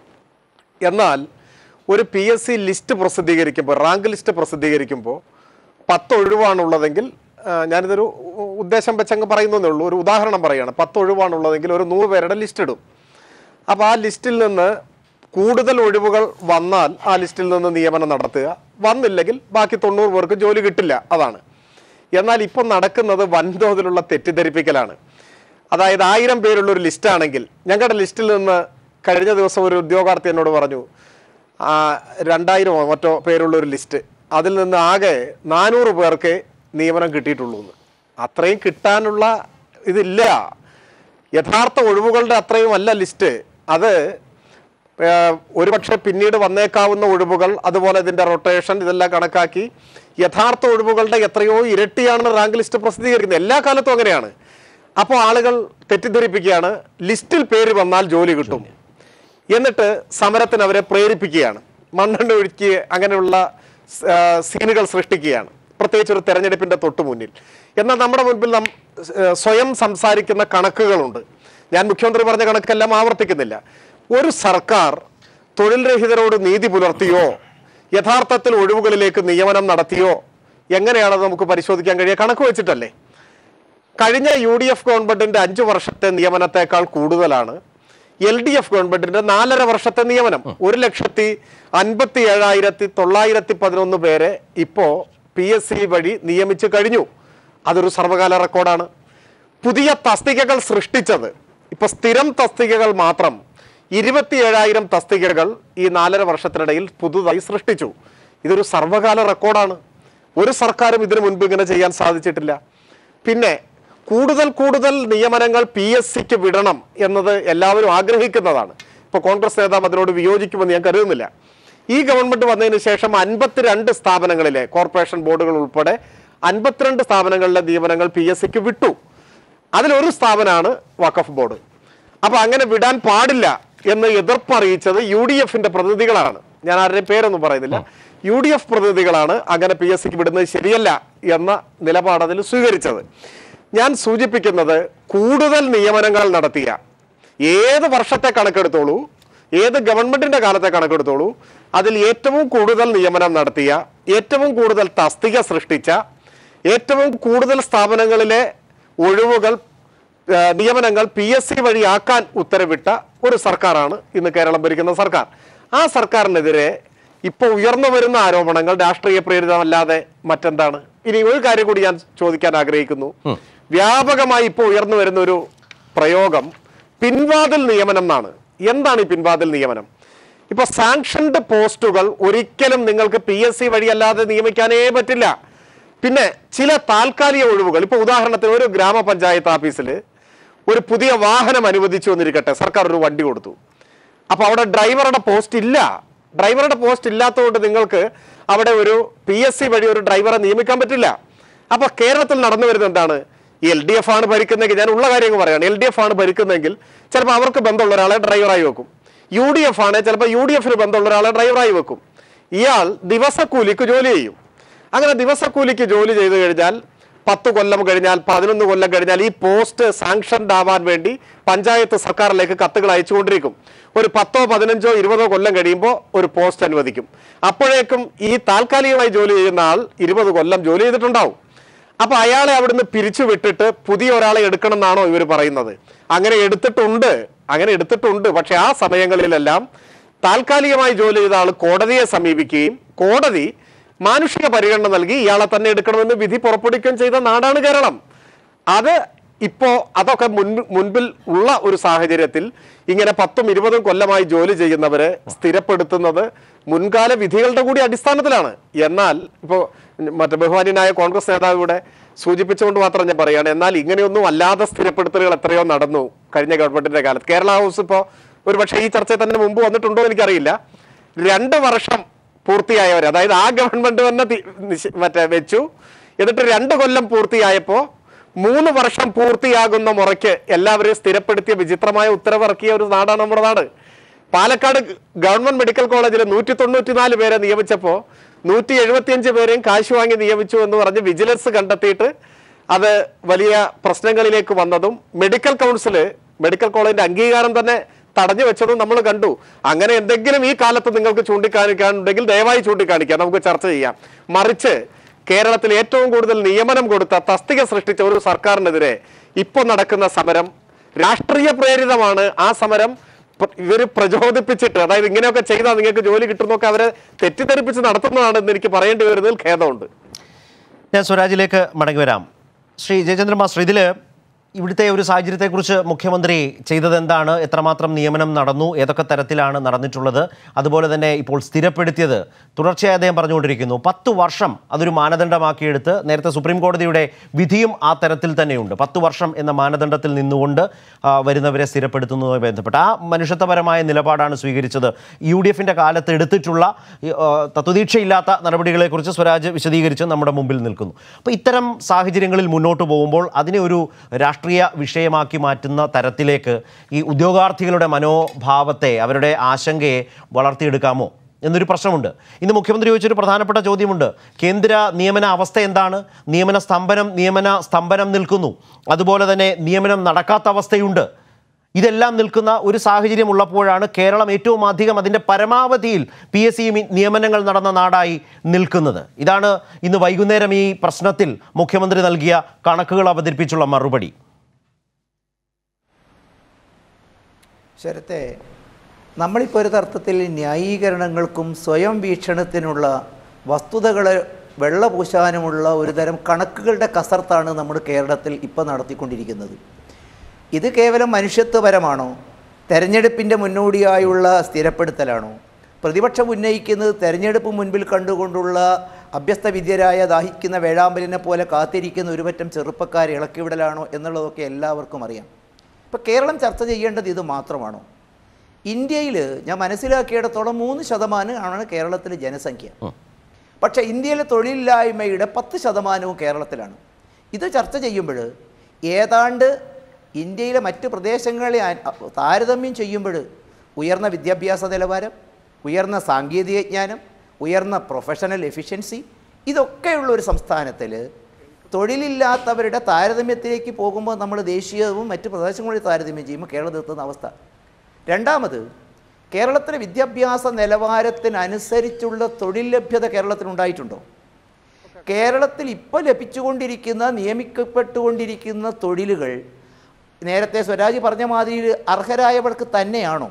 എന്നാൽ ഒരു പി എസ് സി ലിസ്റ്റ് പ്രസിദ്ധീകരിക്കുമ്പോൾ റാങ്ക് ലിസ്റ്റ് പ്രസിദ്ധീകരിക്കുമ്പോൾ പത്ത് ഒഴിവാണുള്ളതെങ്കിൽ ആ, ഞാനിതൊരു ഉ- ഉദ്ദേശം വെച്ചങ്ങ് പറയുന്നതേ ഉള്ളൂ ഒരു ഉദാഹരണം പറയുകയാണ് പത്ത് ഒഴിവാണുള്ളതെങ്കിൽ ഒരു നൂറ് പേരുടെ ലിസ്റ്റ് ഇടും അപ്പോൾ ആ ലിസ്റ്റിൽ നിന്ന് കൂടുതൽ ഒഴിവുകൾ വന്നാൽ ആ ലിസ്റ്റിൽ നിന്ന് നിയമനം നടത്തുക വന്നില്ലെങ്കിൽ ബാക്കി തൊണ്ണൂറ് പേർക്ക് ജോലി കിട്ടില്ല അതാണ് എന്നാൽ ഇപ്പം നടക്കുന്നത് വൻതോതിലുള്ള തെറ്റിദ്ധരിപ്പിക്കലാണ് അതായത് ആയിരം പേരുള്ള ഒരു ലിസ്റ്റാണെങ്കിൽ ഞങ്ങളുടെ ലിസ്റ്റിൽ നിന്ന് കഴിഞ്ഞ ദിവസം ഒരു ഉദ്യോഗാർത്ഥി എന്നോട് പറഞ്ഞു ആ, രണ്ടായിരമോ മറ്റോ പേരുള്ള ഒരു ലിസ്റ്റ് അതിൽ നിന്ന് ആകെ നാനൂറ് പേർക്ക് നിയമനം കിട്ടിയിട്ടുള്ളൂ എന്ന് അത്രയും കിട്ടാനുള്ള ഇതില്ല യഥാർത്ഥ ഒഴിവുകളുടെ അത്രയും അല്ല ലിസ്റ്റ് അത് ഏഹ്, ഒരുപക്ഷെ പിന്നീട് വന്നേക്കാവുന്ന ഒഴിവുകൾ അതുപോലെ ഇതിന്റെ റൊട്ടേഷൻ ഇതെല്ലാം കണക്കാക്കി യഥാർത്ഥ ഒഴിവുകളുടെ എത്രയോ ഇരട്ടിയാണ് റാങ്ക് ലിസ്റ്റ് പ്രസിദ്ധീകരിക്കുന്നത് എല്ലാ കാലത്തും അങ്ങനെയാണ് അപ്പോൾ ആളുകൾ തെറ്റിദ്ധരിപ്പിക്കുകയാണ് ലിസ്റ്റിൽ പേര് വന്നാൽ ജോലി കിട്ടും എന്നിട്ട് സമരത്തിന് അവരെ പ്രേരിപ്പിക്കുകയാണ് മണ്ണെണ്ണ ഒഴുക്കി അങ്ങനെയുള്ള സ്- ആ, സീനുകൾ സൃഷ്ടിക്കുകയാണ് പ്രത്യേകിച്ച് ഒരു തെരഞ്ഞെടുപ്പിന്റെ തൊട്ടു മുന്നിൽ എന്നാൽ നമ്മുടെ മുൻപിൽ നാം ഏഹ്, സ്വയം സംസാരിക്കുന്ന കണക്കുകളുണ്ട് ഞാൻ മുഖ്യമന്ത്രി പറഞ്ഞ കണക്കെല്ലാം ആവർത്തിക്കുന്നില്ല ഒരു സർക്കാർ തൊഴിൽ രഹിതരോട് നീതി പുലർത്തിയോ യഥാർത്ഥത്തിൽ ഒഴിവുകളിലേക്ക് നിയമനം നടത്തിയോ എങ്ങനെയാണത് നമുക്ക് പരിശോധിക്കാൻ കഴിയുക കണക്ക് വെച്ചിട്ടല്ലേ കഴിഞ്ഞ യു ഡി എഫ് ഗവൺമെന്റിന്റെ അഞ്ചു വർഷത്തെ നിയമനത്തെക്കാൾ കൂടുതലാണ് എൽ ഡി എഫ് ഗവൺമെന്റിന്റെ നാലര വർഷത്തെ നിയമനം ഒരു ലക്ഷത്തി അൻപത്തി ഏഴായിരത്തി തൊള്ളായിരത്തി പതിനൊന്ന് പേരെ ഇപ്പോ പി എസ് സി വഴി നിയമിച്ചു കഴിഞ്ഞു അതൊരു സർവകാല റെക്കോർഡാണ് പുതിയ തസ്തികകൾ സൃഷ്ടിച്ചത് ഇപ്പൊ സ്ഥിരം തസ്തികകൾ മാത്രം ഇരുപത്തിയേഴായിരം തസ്തികകൾ ഈ നാലര വർഷത്തിനിടയിൽ പുതുതായി സൃഷ്ടിച്ചു ഇതൊരു സർവകാല റെക്കോർഡാണ് ഒരു സർക്കാരും ഇതിനു മുൻപ് ഇങ്ങനെ ചെയ്യാൻ സാധിച്ചിട്ടില്ല പിന്നെ കൂടുതൽ കൂടുതൽ നിയമനങ്ങൾ പി എസ് സിക്ക് വിടണം എന്നത് എല്ലാവരും ആഗ്രഹിക്കുന്നതാണ് ഇപ്പൊ കോൺഗ്രസ് നേതാവ് അതിനോട് വിയോജിക്കുമെന്ന് ഞാൻ കരുതുന്നില്ല ഈ ഗവൺമെന്റ് വന്നതിന് ശേഷം അൻപത്തിരണ്ട് സ്ഥാപനങ്ങളിലെ കോർപ്പറേഷൻ ബോർഡുകൾ ഉൾപ്പെടെ അൻപത്തിരണ്ട് സ്ഥാപനങ്ങളിലെ നിയമനങ്ങൾ പി എസ് സിക്ക് വിട്ടു അതിലൊരു സ്ഥാപനമാണ് വഖഫ് ബോർഡ് അപ്പൊ അങ്ങനെ വിടാൻ പാടില്ല എന്ന് എതിർപ്പ് അറിയിച്ചത് യു ഡി എഫിന്റെ പ്രതിനിധികളാണ് ഞാൻ ആരുടെയും പേരൊന്നും പറയുന്നില്ല യു ഡി എഫ് പ്രതിനിധികളാണ് അങ്ങനെ പി എസ് സിക്ക് വിടുന്നത് ശരിയല്ല എന്ന നിലപാട് അതിൽ സ്വീകരിച്ചത് ഞാൻ സൂചിപ്പിക്കുന്നത് കൂടുതൽ നിയമനങ്ങൾ നടത്തിയ ഏത് വർഷത്തെ കണക്കെടുത്തോളൂ ഏത് ഗവൺമെന്റിന്റെ കാലത്തെ കണക്കെടുത്തോളൂ അതിൽ ഏറ്റവും കൂടുതൽ നിയമനം നടത്തിയ ഏറ്റവും കൂടുതൽ തസ്തിക സൃഷ്ടിച്ച ഏറ്റവും കൂടുതൽ സ്ഥാപനങ്ങളിലെ ഒഴിവുകൾ ആ, നിയമനങ്ങൾ പി എസ് സി വഴിയാക്കാൻ ഉത്തരവിട്ട ഒരു സർക്കാരാണ് ഇന്ന് കേരളം ഭരിക്കുന്ന സർക്കാർ ആ സർക്കാരിനെതിരെ ഇപ്പോൾ ഉയർന്നു വരുന്ന ആരോപണങ്ങൾ രാഷ്ട്രീയ പ്രേരിതമല്ലാതെ മറ്റെന്താണ് ഇനി ഒരു കാര്യം കൂടി ഞാൻ ചോദിക്കാൻ ആഗ്രഹിക്കുന്നു വ്യാപകമായി ഇപ്പോൾ ഉയർന്നു വരുന്ന ഒരു പ്രയോഗം പിൻവാതിൽ നിയമനം എന്നാണ് എന്താണ് ഈ പിൻവാതിൽ നിയമനം ഇപ്പൊ സാങ്ഷൻഡ് പോസ്റ്റുകൾ ഒരിക്കലും നിങ്ങൾക്ക് പി എസ് സി വഴിയല്ലാതെ നിയമിക്കാനേ പറ്റില്ല പിന്നെ ചില താൽക്കാലിക ഒഴിവുകൾ ഇപ്പൊ ഉദാഹരണത്തിന് ഒരു ഗ്രാമപഞ്ചായത്ത് ഓഫീസിൽ ഒരു പുതിയ വാഹനം അനുവദിച്ചു എന്നിരിക്കട്ടെ സർക്കാർ ഒരു വണ്ടി കൊടുത്തു അപ്പൊ അവിടെ ഡ്രൈവറുടെ പോസ്റ്റ് ഇല്ല ഡ്രൈവറുടെ പോസ്റ്റ് ഇല്ലാത്തതുകൊണ്ട് നിങ്ങൾക്ക് അവിടെ ഒരു പി എസ് സി വഴി ഒരു ഡ്രൈവറെ നിയമിക്കാൻ പറ്റില്ല അപ്പൊ കേരളത്തിൽ നടന്നു വരുന്നത് എന്താണ് എൽ ഡി എഫ് ആണ് ഭരിക്കുന്നതെങ്കിൽ ഞാൻ ഉള്ള കാര്യങ്ങൾ പറയാണ് എൽ ഡി എഫ് ആണ് ഭരിക്കുന്നതെങ്കിൽ ചിലപ്പോൾ അവർക്ക് ബന്ധമുള്ള ഒരാളെ ഡ്രൈവറായി വെക്കും യു ഡി എഫ് ആണ് ചിലപ്പോൾ യു ഡി എഫിന് ബന്ധമുള്ള ഒരാളെ ഡ്രൈവറായി വെക്കും ഇയാൾ ദിവസക്കൂലിക്ക് ജോലി ചെയ്യും അങ്ങനെ ദിവസക്കൂലിക്ക് ജോലി ചെയ്തു കഴിഞ്ഞാൽ പത്ത് കൊല്ലം കഴിഞ്ഞാൽ പതിനൊന്ന് കൊല്ലം കഴിഞ്ഞാൽ ഈ പോസ്റ്റ് സാങ്ഷൻഡ് ആവാൻ വേണ്ടി പഞ്ചായത്ത് സർക്കാരിലേക്ക് കത്തുകൾ അയച്ചുകൊണ്ടിരിക്കും ഒരു പത്തോ പതിനഞ്ചോ ഇരുപതോ കൊല്ലം കഴിയുമ്പോൾ ഒരു പോസ്റ്റ് അനുവദിക്കും അപ്പോഴേക്കും ഈ താൽക്കാലികമായി ജോലി ചെയ്യുന്ന ആൾ ഇരുപത് കൊല്ലം ജോലി ചെയ്തിട്ടുണ്ടാവും അപ്പൊ അയാളെ അവിടുന്ന് പിരിച്ചു വിട്ടിട്ട് പുതിയ ഒരാളെ എടുക്കണം എന്നാണോ ഇവർ പറയുന്നത് അങ്ങനെ എടുത്തിട്ടുണ്ട് അങ്ങനെ എടുത്തിട്ടുണ്ട് പക്ഷെ ആ സമയങ്ങളിലെല്ലാം താൽക്കാലികമായി ജോലി ചെയ്ത ആൾ കോടതിയെ സമീപിക്കുകയും കോടതി മാനുഷിക പരിഗണന നൽകി ഇയാളെ തന്നെ എടുക്കണമെന്ന് വിധി പുറപ്പെടുവിക്കുകയും ചെയ്ത നാടാണ് കേരളം അത് ഇപ്പോ അതൊക്കെ മുൻ മുൻപിൽ ഉള്ള ഒരു സാഹചര്യത്തിൽ ഇങ്ങനെ പത്തും ഇരുപതും കൊല്ലമായി ജോലി ചെയ്യുന്നവരെ സ്ഥിരപ്പെടുത്തുന്നത് മുൻകാല വിധികളുടെ കൂടി അടിസ്ഥാനത്തിലാണ് എന്നാൽ ഇപ്പോൾ മറ്റേ ബഹുമാന്യനായ കോൺഗ്രസ് നേതാവ് ഇവിടെ സൂചിപ്പിച്ചുകൊണ്ട് മാത്രം ഞാൻ പറയുകയാണ് എന്നാൽ ഇങ്ങനെയൊന്നും അല്ലാതെ സ്ഥിരപ്പെടുത്തലുകൾ എത്രയോ നടന്നു കഴിഞ്ഞ ഗവൺമെന്റിന്റെ കാലത്ത് കേരള ഹൗസ് ഇപ്പോൾ ഒരുപക്ഷെ ഈ ചർച്ചയിൽ തന്നെ മുമ്പ് വന്നിട്ടുണ്ടോ എന്ന് എനിക്കറിയില്ല രണ്ട് വർഷം പൂർത്തിയായവർ അതായത് ആ ഗവൺമെന്റ് തന്നെ തി- നിശ- മറ്റേ വെച്ചു എന്നിട്ട് രണ്ട് കൊല്ലം പൂർത്തിയായപ്പോൾ മൂന്ന് വർഷം പൂർത്തിയാകുന്ന മുറയ്ക്ക് എല്ലാവരെയും സ്ഥിരപ്പെടുത്തിയ വിചിത്രമായ ഉത്തരവിറക്കിയ ഒരു നാടാണ് നമ്മുടെ നാട് പാലക്കാട് ഗവൺമെന്റ് മെഡിക്കൽ കോളേജിൽ നൂറ്റി തൊണ്ണൂറ്റിനാല് പേരെ നിയമിച്ചപ്പോൾ നൂറ്റി എഴുപത്തിയഞ്ച് പേരെയും കാശ് വാങ്ങി നിയമിച്ചു എന്ന് പറഞ്ഞ് വിജിലൻസ് കണ്ടെത്തിയിട്ട് അത് വലിയ പ്രശ്നങ്ങളിലേക്ക് വന്നതും മെഡിക്കൽ കൗൺസില് മെഡിക്കൽ കോളേജിന്റെ അംഗീകാരം തന്നെ തടഞ്ഞു വെച്ചതും നമ്മൾ കണ്ടു അങ്ങനെ എന്തെങ്കിലും ഈ കാലത്ത് നിങ്ങൾക്ക് ചൂണ്ടിക്കാണിക്കാനുണ്ടെങ്കിൽ ദയവായി ചൂണ്ടിക്കാണിക്കാം നമുക്ക് ചർച്ച ചെയ്യാം മറിച്ച് കേരളത്തിൽ ഏറ്റവും കൂടുതൽ നിയമനം കൊടുത്ത തസ്തിക സൃഷ്ടിച്ച ഒരു സർക്കാരിനെതിരെ ഇപ്പോൾ നടക്കുന്ന സമരം രാഷ്ട്രീയ പ്രേരിതമാണ് ആ സമരം പ്ര- ഇവര് പ്രചോദിപ്പിച്ചിട്ട് അതായത് ഇങ്ങനെയൊക്കെ ചെയ്താൽ നിങ്ങൾക്ക് ജോലി കിട്ടുന്നൊക്കെ അവരെ തെറ്റിദ്ധരിപ്പിച്ച് നടത്തുന്നതാണെന്ന് എനിക്ക് പറയേണ്ടി വരുന്നതിൽ ഖേദമുണ്ട് ഞാൻ സ്വരാജിലേക്ക് മടങ്ങി വരാം ശ്രീ ജയചന്ദ്രൻ മാസ്റ്റർ ഇതിൽ ഇവിടുത്തെ ഒരു സാഹചര്യത്തെക്കുറിച്ച് മുഖ്യമന്ത്രി ചെയ്തത് എന്താണ് എത്രമാത്രം നിയമനം നടന്നു ഏതൊക്കെ തരത്തിലാണ് നടന്നിട്ടുള്ളത് അതുപോലെ തന്നെ ഇപ്പോൾ സ്ഥിരപ്പെടുത്തിയത് തുടർച്ചയായി അദ്ദേഹം പറഞ്ഞുകൊണ്ടിരിക്കുന്നു പത്ത് വർഷം അതൊരു മാനദണ്ഡമാക്കിയെടുത്ത് നേരത്തെ സുപ്രീം കോടതിയുടെ വിധിയും ആ തരത്തിൽ തന്നെയുണ്ട് പത്ത് വർഷം എന്ന മാനദണ്ഡത്തിൽ നിന്നുകൊണ്ട് ആ, വരുന്നവരെ സ്ഥിരപ്പെടുത്തുന്നതുമായി ബന്ധപ്പെട്ട് ആ മനുഷ്യത്വപരമായ നിലപാടാണ് സ്വീകരിച്ചത് യു ഡി എഫിൻ്റെ കാലത്ത് എടുത്തിട്ടുള്ള ഈ, ആ, തത്വദീക്ഷയില്ലാത്ത നടപടികളെക്കുറിച്ച് സ്വരാജ് വിശദീകരിച്ച് നമ്മുടെ മുമ്പിൽ നിൽക്കുന്നു അപ്പോൾ ഇത്തരം സാഹചര്യങ്ങളിൽ മുന്നോട്ട് പോകുമ്പോൾ അതിനെ ഒരു രാഷ്ട്രീയ വിഷയമാക്കി മാറ്റുന്ന തരത്തിലേക്ക് ഈ ഉദ്യോഗാർത്ഥികളുടെ മനോഭാവത്തെ അവരുടെ ആശങ്കയെ വളർത്തിയെടുക്കാമോ എന്നൊരു പ്രശ്നമുണ്ട് ഇന്ന് മുഖ്യമന്ത്രി ചോദിച്ചൊരു പ്രധാനപ്പെട്ട ചോദ്യമുണ്ട് കേന്ദ്ര നിയമന അവസ്ഥ എന്താണ് നിയമന സ്തംഭനം നിയമന സ്തംഭനം നിൽക്കുന്നു അതുപോലെ തന്നെ നിയമനം നടക്കാത്ത അവസ്ഥയുണ്ട് ഇതെല്ലാം നിൽക്കുന്ന ഒരു സാഹചര്യം ഉള്ളപ്പോഴാണ് കേരളം ഏറ്റവും അധികം അതിൻ്റെ പരമാവധിയിൽ പി എസ് സി നിയമനങ്ങൾ നടന്ന നാടായി നിൽക്കുന്നത് ഇതാണ് ഇന്ന് വൈകുന്നേരം ഈ പ്രശ്നത്തിൽ മുഖ്യമന്ത്രി നൽകിയ കണക്കുകൾ അവതരിപ്പിച്ചുള്ള മറുപടി ശരത്തെ നമ്മളിപ്പോൾ ഒരു തർത്ഥത്തിൽ ന്യായീകരണങ്ങൾക്കും സ്വയം വീക്ഷണത്തിനുള്ള വസ്തുതകളെ വെള്ളപൂശാനുമുള്ള ഒരു തരം കണക്കുകളുടെ കസർത്താണ് നമ്മുടെ കേരളത്തിൽ ഇപ്പോൾ നടത്തിക്കൊണ്ടിരിക്കുന്നത് ഇത് കേവലം മനുഷ്യത്വപരമാണോ തെരഞ്ഞെടുപ്പിൻ്റെ മുന്നോടിയായുള്ള സ്ഥിരപ്പെടുത്തലാണോ പ്രതിപക്ഷം ഉന്നയിക്കുന്നത് തെരഞ്ഞെടുപ്പ് മുൻപിൽ കണ്ടുകൊണ്ടുള്ള അഭ്യസ്തവിദ്യരായ ദാഹിക്കുന്ന വേഴാമ്പലിനെ പോലെ കാത്തിരിക്കുന്ന ഒരുപറ്റം ചെറുപ്പക്കാരെ ഇളക്കിവിടലാണോ എന്നുള്ളതൊക്കെ എല്ലാവർക്കും അറിയാം ഇപ്പോൾ കേരളം ചർച്ച ചെയ്യേണ്ടത് ഇത് മാത്രമാണോ ഇന്ത്യയിൽ ഞാൻ മനസ്സിലാക്കിയിടത്തോളം മൂന്ന് ശതമാനം ആണ് കേരളത്തിലെ ജനസംഖ്യ പക്ഷേ ഇന്ത്യയിലെ തൊഴിലില്ലായ്മയുടെ പത്ത് ശതമാനവും കേരളത്തിലാണ് ഇത് ചർച്ച ചെയ്യുമ്പോൾ ഏതാണ്ട് ഇന്ത്യയിലെ മറ്റ് പ്രദേശങ്ങളെ ആ- താരതമ്യം ചെയ്യുമ്പോൾ ഉയർന്ന വിദ്യാഭ്യാസ നിലവാരം ഉയർന്ന സാങ്കേതിക ജ്ഞാനം ഉയർന്ന പ്രൊഫഷണൽ എഫിഷ്യൻസി ഇതൊക്കെയുള്ള ഒരു സംസ്ഥാനത്തിൽ തൊഴിലില്ലാത്തവരുടെ താരതമ്യത്തിലേക്ക് പോകുമ്പോൾ നമ്മൾ ദേശീയവും മറ്റ് പ്രദേശങ്ങളിൽ താരതമ്യം ചെയ്യുമ്പോൾ കേരളത്തിൽ എത്തുന്ന അവസ്ഥ രണ്ടാമത് കേരളത്തിലെ വിദ്യാഭ്യാസ നിലവാരത്തിനനുസരിച്ചുള്ള തൊഴിൽ ലഭ്യത കേരളത്തിനുണ്ടായിട്ടുണ്ടോ കേരളത്തിൽ ഇപ്പോൾ ലഭിച്ചുകൊണ്ടിരിക്കുന്ന നിയമിക്കപ്പെട്ടുകൊണ്ടിരിക്കുന്ന തൊഴിലുകൾ നേരത്തെ സ്വരാജ് പറഞ്ഞ മാതിരി അർഹരായവർക്ക് തന്നെയാണോ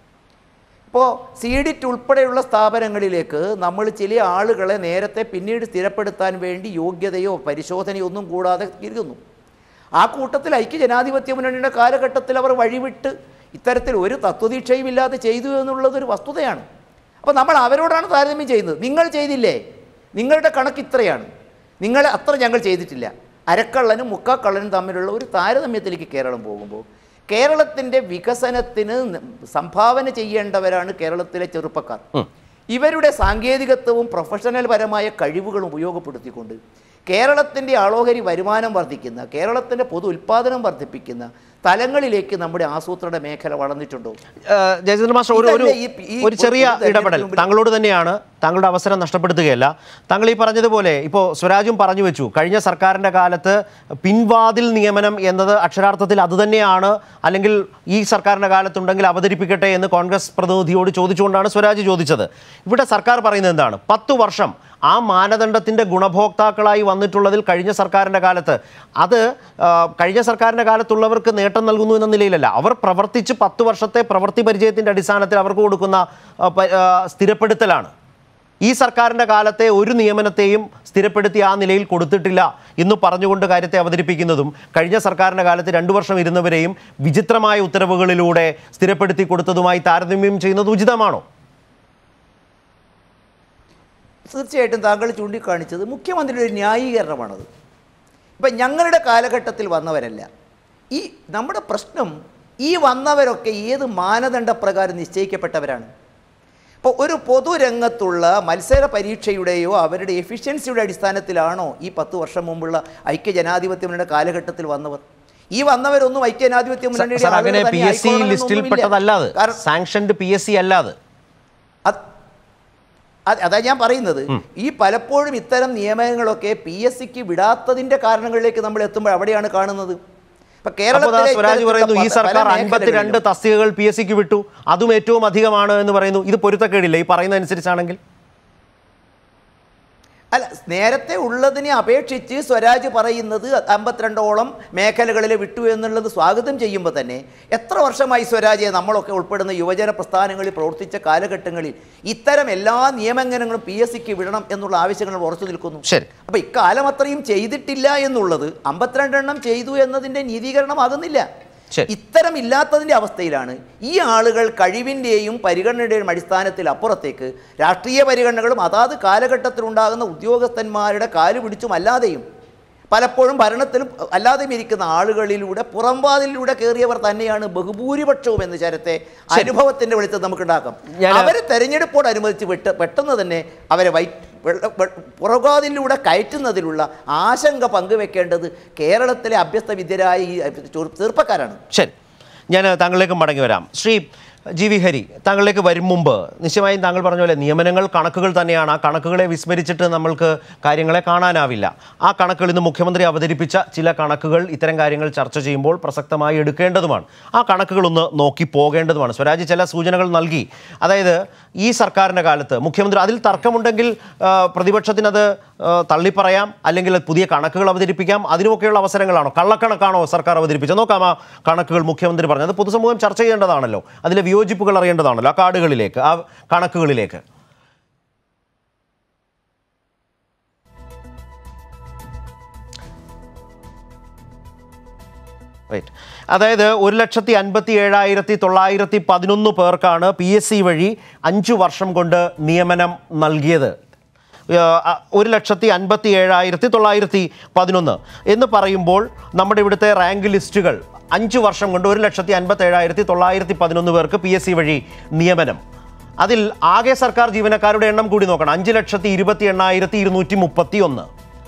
ഇപ്പോൾ സീഡിറ്റ് ഉൾപ്പെടെയുള്ള സ്ഥാപനങ്ങളിലേക്ക് നമ്മൾ ചില ആളുകളെ നേരത്തെ പിന്നീട് സ്ഥിരപ്പെടുത്താൻ വേണ്ടി യോഗ്യതയോ പരിശോധനയോ ഒന്നും കൂടാതെ ഇരുന്നു ആ കൂട്ടത്തിൽ ഐക്യ ജനാധിപത്യ മുന്നണിയുടെ കാലഘട്ടത്തിൽ അവർ വഴിവിട്ട് ഇത്തരത്തിൽ ഒരു തത്വദീക്ഷയും ഇല്ലാതെ ചെയ്തു എന്നുള്ളതൊരു വസ്തുതയാണ് അപ്പോൾ നമ്മൾ അവരോടാണ് താരതമ്യം ചെയ്യുന്നത് നിങ്ങൾ ചെയ്തില്ലേ നിങ്ങളുടെ കണക്ക് ഇത്രയാണ് നിങ്ങൾ അത്ര ഞങ്ങൾ ചെയ്തിട്ടില്ല അരക്കള്ളനും മുക്കാക്കള്ളനും തമ്മിലുള്ള ഒരു താരതമ്യത്തിലേക്ക് കേരളം പോകുമ്പോൾ കേരളത്തിൻ്റെ വികസനത്തിന് ന- സംഭാവന ചെയ്യേണ്ടവരാണ് കേരളത്തിലെ ചെറുപ്പക്കാർ ഇവരുടെ സാങ്കേതികത്വവും പ്രൊഫഷണൽ പരമായ കഴിവുകളും ഉപയോഗപ്പെടുത്തിക്കൊണ്ട് കേരളത്തിൻ്റെ ആളോഹരി വരുമാനം വർദ്ധിക്കുന്ന കേരളത്തിൻ്റെ പൊതു ഉൽപ്പാദനം വർദ്ധിപ്പിക്കുന്ന തലങ്ങളിലേക്ക് നമ്മുടെ ആസൂത്രണ മേഖല വളർന്നിട്ടുണ്ടോ ഏഹ് ജയചന്ദ്രൻ മാസ്റ്റർ ഒരു ഒരു ഇതല്ലേ ഈ- ഈ ഒരു ചെറിയ ഒരു തെരഞ്ഞെടുപ്പിന് ഇടപെടൽ മുമ്പിൽ- താങ്കളോട് തന്നെയാണ് താങ്കളുടെ അവസരം നഷ്ടപ്പെടുത്തുകയല്ല താങ്കൾ ഈ പറഞ്ഞതുപോലെ ഇപ്പോൾ സ്വരാജും പറഞ്ഞു വെച്ചു കഴിഞ്ഞ സർക്കാരിൻ്റെ കാലത്ത് പിൻവാതിൽ നിയമനം എന്നത് അക്ഷരാർത്ഥത്തിൽ അതുതന്നെയാണ് അല്ലെങ്കിൽ ഈ സർക്കാരിൻ്റെ കാലത്തുണ്ടെങ്കിൽ അവതരിപ്പിക്കട്ടെ എന്ന് കോൺഗ്രസ് പ്രതിനിധിയോട് ചോദിച്ചുകൊണ്ടാണ് സ്വരാജ് ചോദിച്ചത് ഇവിടെ സർക്കാർ പറയുന്നത് എന്താണ് പത്തു വർഷം ആ മാനദണ്ഡത്തിൻ്റെ ഗുണഭോക്താക്കളായി വന്നിട്ടുള്ളതിൽ കഴിഞ്ഞ സർക്കാരിൻ്റെ കാലത്ത് അത് ആ, കഴിഞ്ഞ സർക്കാരിൻ്റെ കാലത്തുള്ളവർക്ക് നേട്ടം നൽകുന്നു എന്ന നിലയിലല്ല അവർ പ്രവർത്തിച്ച് പത്ത് വർഷത്തെ പ്രവൃത്തി പരിചയത്തിൻ്റെ അടിസ്ഥാനത്തിൽ അവർക്ക് കൊടുക്കുന്ന ആ, പ- ആ, സ്ഥിരപ്പെടുത്തലാണ് ഈ സർക്കാരിൻ്റെ കാലത്തെ ഒരു നിയമനത്തെയും സ്ഥിരപ്പെടുത്തി ആ നിലയിൽ കൊടുത്തിട്ടില്ല എന്ന് പറഞ്ഞുകൊണ്ട് കാര്യത്തെ അവതരിപ്പിക്കുന്നതും കഴിഞ്ഞ സർക്കാരിൻ്റെ കാലത്ത് രണ്ടു വർഷം ഇരുന്നവരെയും വിചിത്രമായ ഉത്തരവുകളിലൂടെ സ്ഥിരപ്പെടുത്തി കൊടുത്തതുമായി താരതമ്യം ചെയ്യുന്നത് ഉചിതമാണോ തീർച്ചയായിട്ടും താങ്കൾ ചൂണ്ടിക്കാണിച്ചത് മുഖ്യമന്ത്രിയുടെ ഒരു ന്യായീകരണമാണത് ഇപ്പം ഞങ്ങളുടെ കാലഘട്ടത്തിൽ വന്നവരല്ല ഈ നമ്മുടെ പ്രശ്നം ഈ വന്നവരൊക്കെ ഏത് മാനദണ്ഡപ്രകാരം നിശ്ചയിക്കപ്പെട്ടവരാണ് ഇപ്പോൾ ഒരു പൊതുരംഗത്തുള്ള മത്സര പരീക്ഷയുടെയോ അവരുടെ എഫിഷ്യൻസിയുടെ അടിസ്ഥാനത്തിലാണോ ഈ പത്ത് വർഷം മുമ്പുള്ള ഐക്യ ജനാധിപത്യ മുന്നണിയുടെ കാലഘട്ടത്തിൽ വന്നവർ ഈ വന്നവരൊന്നും ഐക്യ ജനാധിപത്യ മുന്നണിയുടെ സാർ അങ്ങനെ ആളുകൾ പി തന്നെ എസ് സി ആയിക്കൊള്ളണമെന്നൊന്നുമില്ല. ലിസ്റ്റിൽപ്പെട്ടതല്ലാതെ കാരണം സാങ്ഷൻഡ് പി എസ് സി അല്ലാതെ അത് അത് അതാ ഞാൻ പറയുന്നത് ഈ പലപ്പോഴും ഇത്തരം നിയമനങ്ങളൊക്കെ പി എസ് സിക്ക് വിടാത്തതിന്റെ കാരണങ്ങളിലേക്ക് നമ്മൾ എത്തുമ്പോൾ അവിടെയാണ് കാണുന്നത് ഇപ്പൊ അപ്പോൾ ദാ കേരളത്തിലെ സ്വരാജ് ഇത്തരത്തിലുള്ള പറയുന്നു ഈ പല സർക്കാർ മേഖലകളിലും അൻപത്തിരണ്ട് തസ്തികകൾ പി എസ് സിക്ക് വിട്ടു അതും ഏറ്റവും അധികമാണ് എന്ന് പറയുന്നു ഇത് പൊരുത്തക്കേടില്ല ഈ പറയുന്ന അനുസരിച്ചാണെങ്കിൽ അല്ല നേരത്തെ ഉള്ളതിനെ അപേക്ഷിച്ച് സ്വരാജ് പറയുന്നത് അമ്പത്തിരണ്ടോളം മേഖലകളിലെ വിട്ടു എന്നുള്ളത് സ്വാഗതം ചെയ്യുമ്പോൾ തന്നെ എത്ര വർഷമായി സ്വരാജെ നമ്മളൊക്കെ ഉൾപ്പെടുന്ന യുവജന പ്രസ്ഥാനങ്ങളിൽ പ്രവർത്തിച്ച കാലഘട്ടങ്ങളിൽ ഇത്തരം എല്ലാ നിയമലംഘനങ്ങളും പി എസ് സിക്ക് വിടണം എന്നുള്ള ആവശ്യങ്ങൾ ഉറച്ചു നിൽക്കുന്നു ശരി. അപ്പോൾ ഇക്കാലം അത്രയും ചെയ്തിട്ടില്ല എന്നുള്ളത് അമ്പത്തിരണ്ടെണ്ണം ചെയ്തു എന്നതിൻ്റെ നീതീകരണമാകുന്നില്ല ശരി. ഇത്തരം ഇല്ലാത്തതിൻ്റെ അവസ്ഥയിലാണ് ഈ ആളുകൾ കഴിവിൻ്റെയും പരിഗണനയുടെയും അടിസ്ഥാനത്തിൽ അപ്പുറത്തേക്ക് രാഷ്ട്രീയ പരിഗണനകളും അതാത് കാലഘട്ടത്തിലുണ്ടാകുന്ന ഉദ്യോഗസ്ഥന്മാരുടെ കാല് പിടിച്ചും അല്ലാതെയും പലപ്പോഴും ഭരണത്തിലും അല്ലാതെയും ഇരിക്കുന്ന ആളുകളിലൂടെ പുറംവാതിലൂടെ കയറിയവർ തന്നെയാണ് ബഹുഭൂരിപക്ഷവും എന്ന് ചരത്തെ അനുഭവത്തിന്റെ വെളിച്ചം നമുക്ക് ഉണ്ടാക്കാം ഞാൻ- അവരെ തെരഞ്ഞെടുപ്പോടനുബന്ധിച്ച് വിട്ട് പെട്ടെന്ന് തന്നെ അവരെ വൈ വെള്ള- വെ- പുറകാതിലൂടെ കയറ്റുന്നതിലുള്ള ആശങ്ക പങ്കുവെക്കേണ്ടത് കേരളത്തിലെ അഭ്യസ്ത വിദ്യരായ ഈ ചെറു- ചെറുപ്പക്കാരാണ് ശരി ഞാൻ താങ്കളിലേക്ക് മടങ്ങി വരാം ശ്രീ ജി വി ഹരി താങ്കളിലേക്ക് വരും മുമ്പ് നിശ്ചയമായും താങ്കൾ പറഞ്ഞ പോലെ നിയമനങ്ങൾ കണക്കുകൾ തന്നെയാണ് ആ കണക്കുകളെ വിസ്മരിച്ചിട്ട് നമ്മൾക്ക് കാര്യങ്ങളെ കാണാനാവില്ല ആ കണക്കുകൾ ഇന്ന് മുഖ്യമന്ത്രി അവതരിപ്പിച്ച ചില കണക്കുകൾ ഇത്തരം കാര്യങ്ങൾ ചർച്ച ചെയ്യുമ്പോൾ പ്രസക്തമായി എടുക്കേണ്ടതുമാണ് ആ കണക്കുകളൊന്ന് നോക്കി പോകേണ്ടതുമാണ് സ്വരാജ് ചില സൂചനകൾ നൽകി അതായത് ഈ സർക്കാരിൻ്റെ കാലത്ത് മുഖ്യമന്ത്രി അതിൽ തർക്കമുണ്ടെങ്കിൽ ആ, പ്രതിപക്ഷത്തിനത് ആ, തള്ളിപ്പറയാം അല്ലെങ്കിൽ അത് പുതിയ കണക്കുകൾ അവതരിപ്പിക്കാം അതിനുമൊക്കെയുള്ള അവസരങ്ങളാണോ കള്ളക്കണക്കാണോ സർക്കാർ അവതരിപ്പിച്ചത് നോക്കാം ആ കണക്കുകൾ മുഖ്യമന്ത്രി പറഞ്ഞത് പൊതുസമൂഹം ചർച്ച ചെയ്യേണ്ടതാണല്ലോ അതിലെ വിയോജിപ്പുകൾ അറിയേണ്ടതാണല്ലോ ആ കാർഡുകളിലേക്ക് ആ കണക്കുകളിലേക്ക് റൈറ്റ് അതായത് ഒരു ലക്ഷത്തി അൻപത്തി ഏഴായിരത്തി തൊള്ളായിരത്തി പതിനൊന്ന് പേർക്കാണ് പി എസ് സി വഴി അഞ്ചു വർഷം കൊണ്ട് നിയമനം നൽകിയത് ഏഹ്, അ- ഒരു ലക്ഷത്തി അൻപത്തി ഏഴായിരത്തി തൊള്ളായിരത്തി പതിനൊന്ന് എന്ന് പറയുമ്പോൾ നമ്മുടെ ഇവിടുത്തെ റാങ്ക് ലിസ്റ്റുകൾ അഞ്ച് വർഷം കൊണ്ട് ഒരു ലക്ഷത്തി അൻപത്തി ഏഴായിരത്തി തൊള്ളായിരത്തി പതിനൊന്ന് പേർക്ക് പി എസ് സി വഴി നിയമനം അതിൽ ആകെ സർക്കാർ ജീവനക്കാരുടെ എണ്ണം കൂടി നോക്കണം അഞ്ച് ലക്ഷത്തി ഇരുപത്തി എണ്ണായിരത്തി ഇരുന്നൂറ്റി മുപ്പത്തി ഒന്ന്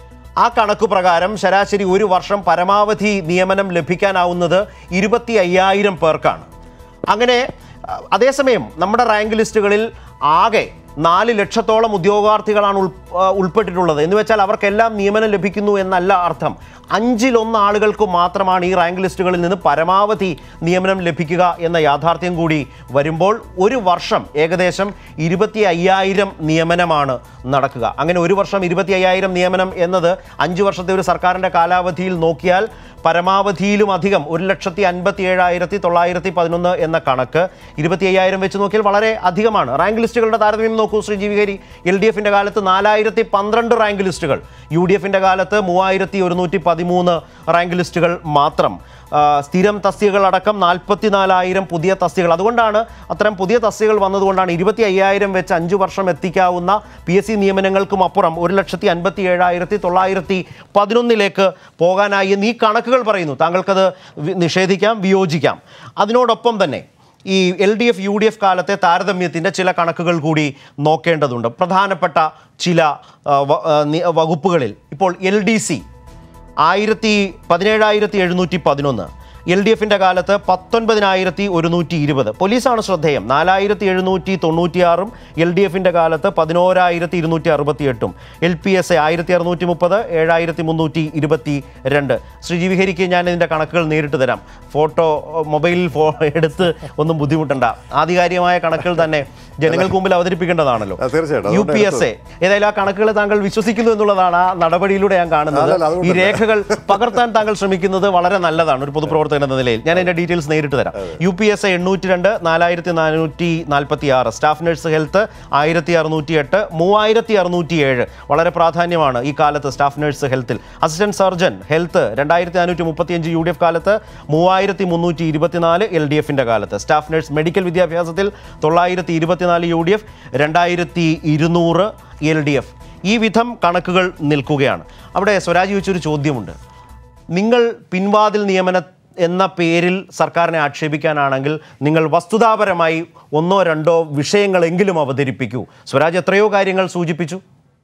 ആ കണക്ക് പ്രകാരം ശരാശരി ഒരു വർഷം പരമാവധി നിയമനം ലഭിക്കാനാവുന്നത് ഇരുപത്തി അയ്യായിരം പേർക്കാണ് അങ്ങനെ അഹ്, അതേസമയം നമ്മുടെ റാങ്ക് ലിസ്റ്റുകളിൽ ആകെ നാല് ലക്ഷത്തോളം ഉദ്യോഗാർത്ഥികളാണ് ഉൾ അഹ് ഉൾപ്പെട്ടിട്ടുള്ളത് എന്ന് വെച്ചാൽ അവർക്കെല്ലാം നിയമനം ലഭിക്കുന്നു എന്നല്ല അർത്ഥം അഞ്ചിലൊന്ന് ആളുകൾക്ക് മാത്രമാണ് ഈ റാങ്ക് ലിസ്റ്റുകളിൽ നിന്ന് പരമാവധി നിയമനം ലഭിക്കുക എന്ന യാഥാർത്ഥ്യം കൂടി വരുമ്പോൾ ഒരു വർഷം ഏകദേശം ഇരുപത്തി അയ്യായിരം നിയമനമാണ് നടക്കുക അങ്ങനെ ഒരു വർഷം ഇരുപത്തി അയ്യായിരം നിയമനം എന്നത് അഞ്ച് വർഷത്തെ ഒരു സർക്കാരിൻ്റെ കാലാവധിയിൽ നോക്കിയാൽ പരമാവധിയിലും അധികം ഒരു ലക്ഷത്തി അൻപത്തി ഏഴായിരത്തി തൊള്ളായിരത്തി പതിനൊന്ന് എന്ന കണക്ക് ഇരുപത്തി അയ്യായിരം വെച്ച് നോക്കിയാൽ വളരെ അധികമാണ് റാങ്ക് ലിസ്റ്റുകളുടെ താരതമ്യം നോക്കൂ ശ്രീ ജീവികരി എൽ ഡി എഫിൻ്റെ കാലത്ത് നാലായിരത്തി പന്ത്രണ്ട് റാങ്ക് ലിസ്റ്റുകൾ യു ഡി എഫിൻ്റെ കാലത്ത് മൂവായിരത്തി ഒരുന്നൂറ്റി പതിമൂന്ന് റാങ്ക് ലിസ്റ്റുകൾ മാത്രം ആ, സ്ഥിരം തസ്തികകളടക്കം നാൽപ്പത്തിനാലായിരം പുതിയ തസ്തികകൾ അതുകൊണ്ടാണ് അത്തരം പുതിയ തസ്തികകൾ വന്നതുകൊണ്ടാണ് ഇരുപത്തി അയ്യായിരം വെച്ച് അഞ്ച് വർഷം എത്തിക്കാവുന്ന പി എസ് സി നിയമനങ്ങൾക്കും അപ്പുറം ഒരു ലക്ഷത്തി അൻപത്തി ഏഴായിരത്തി തൊള്ളായിരത്തി പതിനൊന്നിലേക്ക് പോകാനായി എന്ന് ഈ കണക്കുകൾ പറയുന്നു താങ്കൾക്കത് വി- നിഷേധിക്കാം വിയോജിക്കാം അതിനോടൊപ്പം തന്നെ ഈ L D F U D F കാലത്തെ താരതമ്യത്തിൻ്റെ ചില കണക്കുകൾ കൂടി നോക്കേണ്ടതുണ്ട് പ്രധാനപ്പെട്ട ചില ആ, വ- ആ, നി- വകുപ്പുകളിൽ ഇപ്പോൾ എൽ ഡി സി ആയിരത്തി പതിനേഴായിരത്തി എഴുന്നൂറ്റി പതിനൊന്ന് എൽ ഡി എഫിൻ്റെ കാലത്ത് പത്തൊൻപതിനായിരത്തി ഒരുന്നൂറ്റി ഇരുപത് പോലീസാണ് ശ്രദ്ധേയം നാലായിരത്തി എഴുന്നൂറ്റി തൊണ്ണൂറ്റിയാറും എൽ ഡി എഫിൻ്റെ കാലത്ത് പതിനോരായിരത്തി ഇരുന്നൂറ്റി അറുപത്തി എട്ടും എൽ പി എസ് എ ആയിരത്തി അറുന്നൂറ്റി മുപ്പത് ഏഴായിരത്തി മുന്നൂറ്റി ഇരുപത്തി രണ്ട് ശ്രീ ജീവിഹരിക്ക് ഞാൻ ഇതിൻ്റെ കണക്കുകൾ നേരിട്ട് തരാം ഫോട്ടോ മൊബൈലിൽ ഫോ എടുത്ത് ഒന്നും ബുദ്ധിമുട്ടണ്ട ആധികാരികമായ കണക്കുകൾ തന്നെ ജനങ്ങൾക്ക് മുമ്പിൽ അവതരിപ്പിക്കേണ്ടതാണല്ലോ ആ, തീർച്ചയായിട്ടും. യു അതുകൊണ്ട് പി എസ് എ ഏതായാലും ആ കണക്കുകൾ താങ്കൾ വിശ്വസിക്കുന്നു എന്നുള്ളതാണ് ആ നടപടിയിലൂടെ ഞാൻ കാണുന്നത് അല്ലല്ല, ഈ അതുകൊണ്ടല്ല. രേഖകൾ പകർത്താൻ താങ്കൾ ശ്രമിക്കുന്നത് വളരെ നല്ലതാണ് ഒരു പൊതുപ്രവർത്തകൻ എന്ന നിലയിൽ ഞാൻ അതിന്റെ ഡീറ്റെയിൽസ് നേരിട്ട് തരാം യു പി എസ് എ എണ്ണൂറ്റി രണ്ട് നാലായിരത്തി നാനൂറ്റി നാൽപ്പത്തി ആറ് സ്റ്റാഫ് നഴ്സ് ഹെൽത്ത് ആയിരത്തി അറുന്നൂറ്റി എട്ട് മൂവായിരത്തി അറുന്നൂറ്റി ഏഴ് വളരെ പ്രാധാന്യമാണ് ഈ കാലത്ത് സ്റ്റാഫ് നഴ്സ് ഹെൽത്തിൽ അസിസ്റ്റന്റ് സർജൻ ഹെൽത്ത് രണ്ടായിരത്തി നാനൂറ്റി മുപ്പത്തിയഞ്ച് യു ഡി എഫ് കാലത്ത് മൂവായിരത്തി മുന്നൂറ്റി ഇരുപത്തിനാല് എൽ ഡി എഫിൻ്റെ കാലത്ത് സ്റ്റാഫ് നഴ്സ് മെഡിക്കൽ വിദ്യാഭ്യാസത്തിൽ തൊള്ളായിരത്തി ഇരുപത്തിനാല് യു ഡി എഫ് രണ്ടായിരത്തി ഇരുന്നൂറ് എൽ ഡി എഫ് ഈ വിധം കണക്കുകൾ നിൽക്കുകയാണ് അവിടെ സ്വരാജ് ചോദിച്ചൊരു ചോദ്യമുണ്ട് നിങ്ങൾ പിൻവാതിൽ നിയമന എന്ന പേരിൽ സർക്കാരിനെ ആക്ഷേപിക്കാനാണെങ്കിൽ നിങ്ങൾ വസ്തുതാപരമായി ഒന്നോ രണ്ടോ വിഷയങ്ങളെങ്കിലും അവതരിപ്പിക്കൂ സ്വരാജ് എത്രയോ കാര്യങ്ങൾ സൂചിപ്പിച്ചു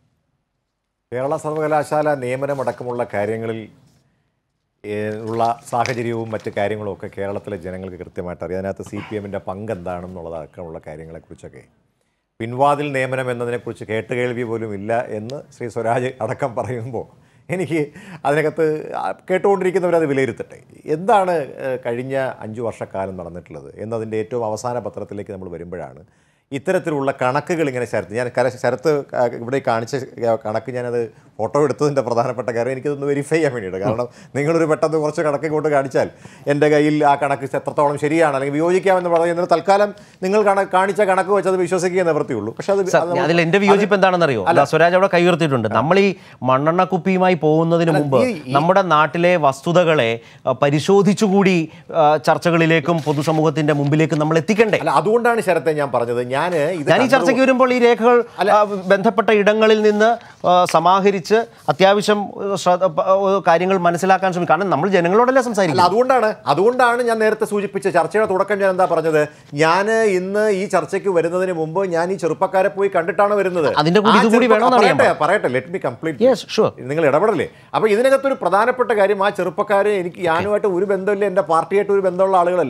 കേരള സർവകലാശാല നിയമനമടക്കമുള്ള കാര്യങ്ങളിൽ ഏഹ്, ഉള്ള സാഹചര്യവും മറ്റ് കാര്യങ്ങളും ഒക്കെ കേരളത്തിലെ ജനങ്ങൾക്ക് കൃത്യമായിട്ട് അറിയാം അതിനകത്ത് സി പി എമ്മിൻ്റെ പങ്ക് എന്താണെന്നുള്ളതടക്കമുള്ള കാര്യങ്ങളെക്കുറിച്ചൊക്കെ പിൻവാതിൽ നിയമനം എന്നതിനെക്കുറിച്ച് കേട്ടുകേൾവി പോലും ഇല്ല എന്ന് ശ്രീ സ്വരാജ് അടക്കം പറയുമ്പോൾ എനിക്ക് അതിനകത്ത് ആ കേട്ടുകൊണ്ടിരിക്കുന്നവരത് വിലയിരുത്തട്ടെ എന്താണ് ഏഹ്, കഴിഞ്ഞ അഞ്ചു വർഷക്കാലം നടന്നിട്ടുള്ളത് എന്നതിൻ്റെ ഏറ്റവും അവസാന പത്രത്തിലേക്ക് നമ്മൾ വരുമ്പോഴാണ് ഇത്തരത്തിലുള്ള കണക്കുകൾ ഇങ്ങനെ ശരത്ത് ഞാൻ കര ശരത്ത് ക- ഇവിടെ കാണിച്ച കണക്ക് ഞാനത് ഫോട്ടോ എടുത്തതിൻ്റെ പ്രധാനപ്പെട്ട കാര്യം എനിക്കതൊന്ന് വെരിഫൈ ചെയ്യാൻ വേണ്ടിയിട്ട് കാരണം നിങ്ങളൊരു പെട്ടെന്ന് കുറച്ച് കണക്ക് കൊണ്ട് കാണിച്ചാൽ എൻ്റെ കയ്യിൽ ആ കണക്ക് എത്രത്തോളം ശരിയാണ് അല്ലെങ്കിൽ വിയോജിക്കാമെന്ന് പറയുന്നത് തൽക്കാലം നിങ്ങൾ കണ- കാണിച്ച കണക്ക് വെച്ച് അത് വിശ്വസിക്കുക നിവൃത്തിയുള്ളൂ പക്ഷെ അത് സർ, അത് നമുക്ക് അതിൽ എന്റെ വിയോജിപ്പ് എന്താണെന്നറിയോ അല്ല സ്വരാജ് അവിടെ കൈയുയർത്തിയിട്ടുണ്ട് നമ്മൾ ഈ മണ്ണെണ്ണ കുപ്പിയുമായി പോകുന്നതിന് മുമ്പ് ഈ- ഈ- നമ്മുടെ നാട്ടിലെ വസ്തുതകളെ അഹ്, പരിശോധിച്ചുകൂടി അഹ്, ചർച്ചകളിലേക്കും പൊതുസമൂഹത്തിന്റെ മുമ്പിലേക്കും നമ്മൾ എത്തിക്കണ്ടേ അല്ല അതുകൊണ്ടാണ് ശരത്തെ ഞാൻ പറഞ്ഞത് ഞാൻ ഇത് ഞാൻ ഈ ചർച്ചയ്ക്ക് വരുമ്പോൾ ഈ രേഖകൾ ആ, ബന്ധപ്പെട്ട ഇടങ്ങളിൽ നിന്ന് ആ, സമാഹരിച്ച് അത്യാവശ്യം ആ, ശ്രദ്ധ- പ- ആ, കാര്യങ്ങൾ മനസ്സിലാക്കാൻ ശ്രമിക്കും കാരണം നമ്മൾ ജനങ്ങളോടല്ലേ അല്ല സംസാരിക്കുന്നത് അതുകൊണ്ടാണ് അതുകൊണ്ടാണ് ഞാൻ നേരത്തെ സൂചിപ്പിച്ച ചർച്ചയുടെ തുടക്കം ഞാൻ എന്താ പറഞ്ഞത് ഞാൻ ഇന്ന് ഈ ചർച്ചയ്ക്ക് വരുന്നതിന് മുമ്പ് ഞാൻ ഈ ചെറുപ്പക്കാരെ പോയി കണ്ടിട്ടാണ് വരുന്നത് അതിന്റെ കൂടി ആ ഇത് കൂടി ചെറുപ്പ- വേണമെന്ന് അറിയാൻ പറയട്ടെ പറയട്ടെ let me complete Yes, sure. നിങ്ങൾ ഇടപെടല്ലേ അപ്പോൾ ഇതിനകത്തൊരു പ്രധാനപ്പെട്ട കാര്യം ആ ചെറുപ്പക്കാരെ എനിക്ക് ഞാനുമായിട്ട് ഒരു ബന്ധമില്ല എൻ്റെ പാർട്ടിയായിട്ട് ഒരു ബന്ധമുള്ള ആളുകളല്ല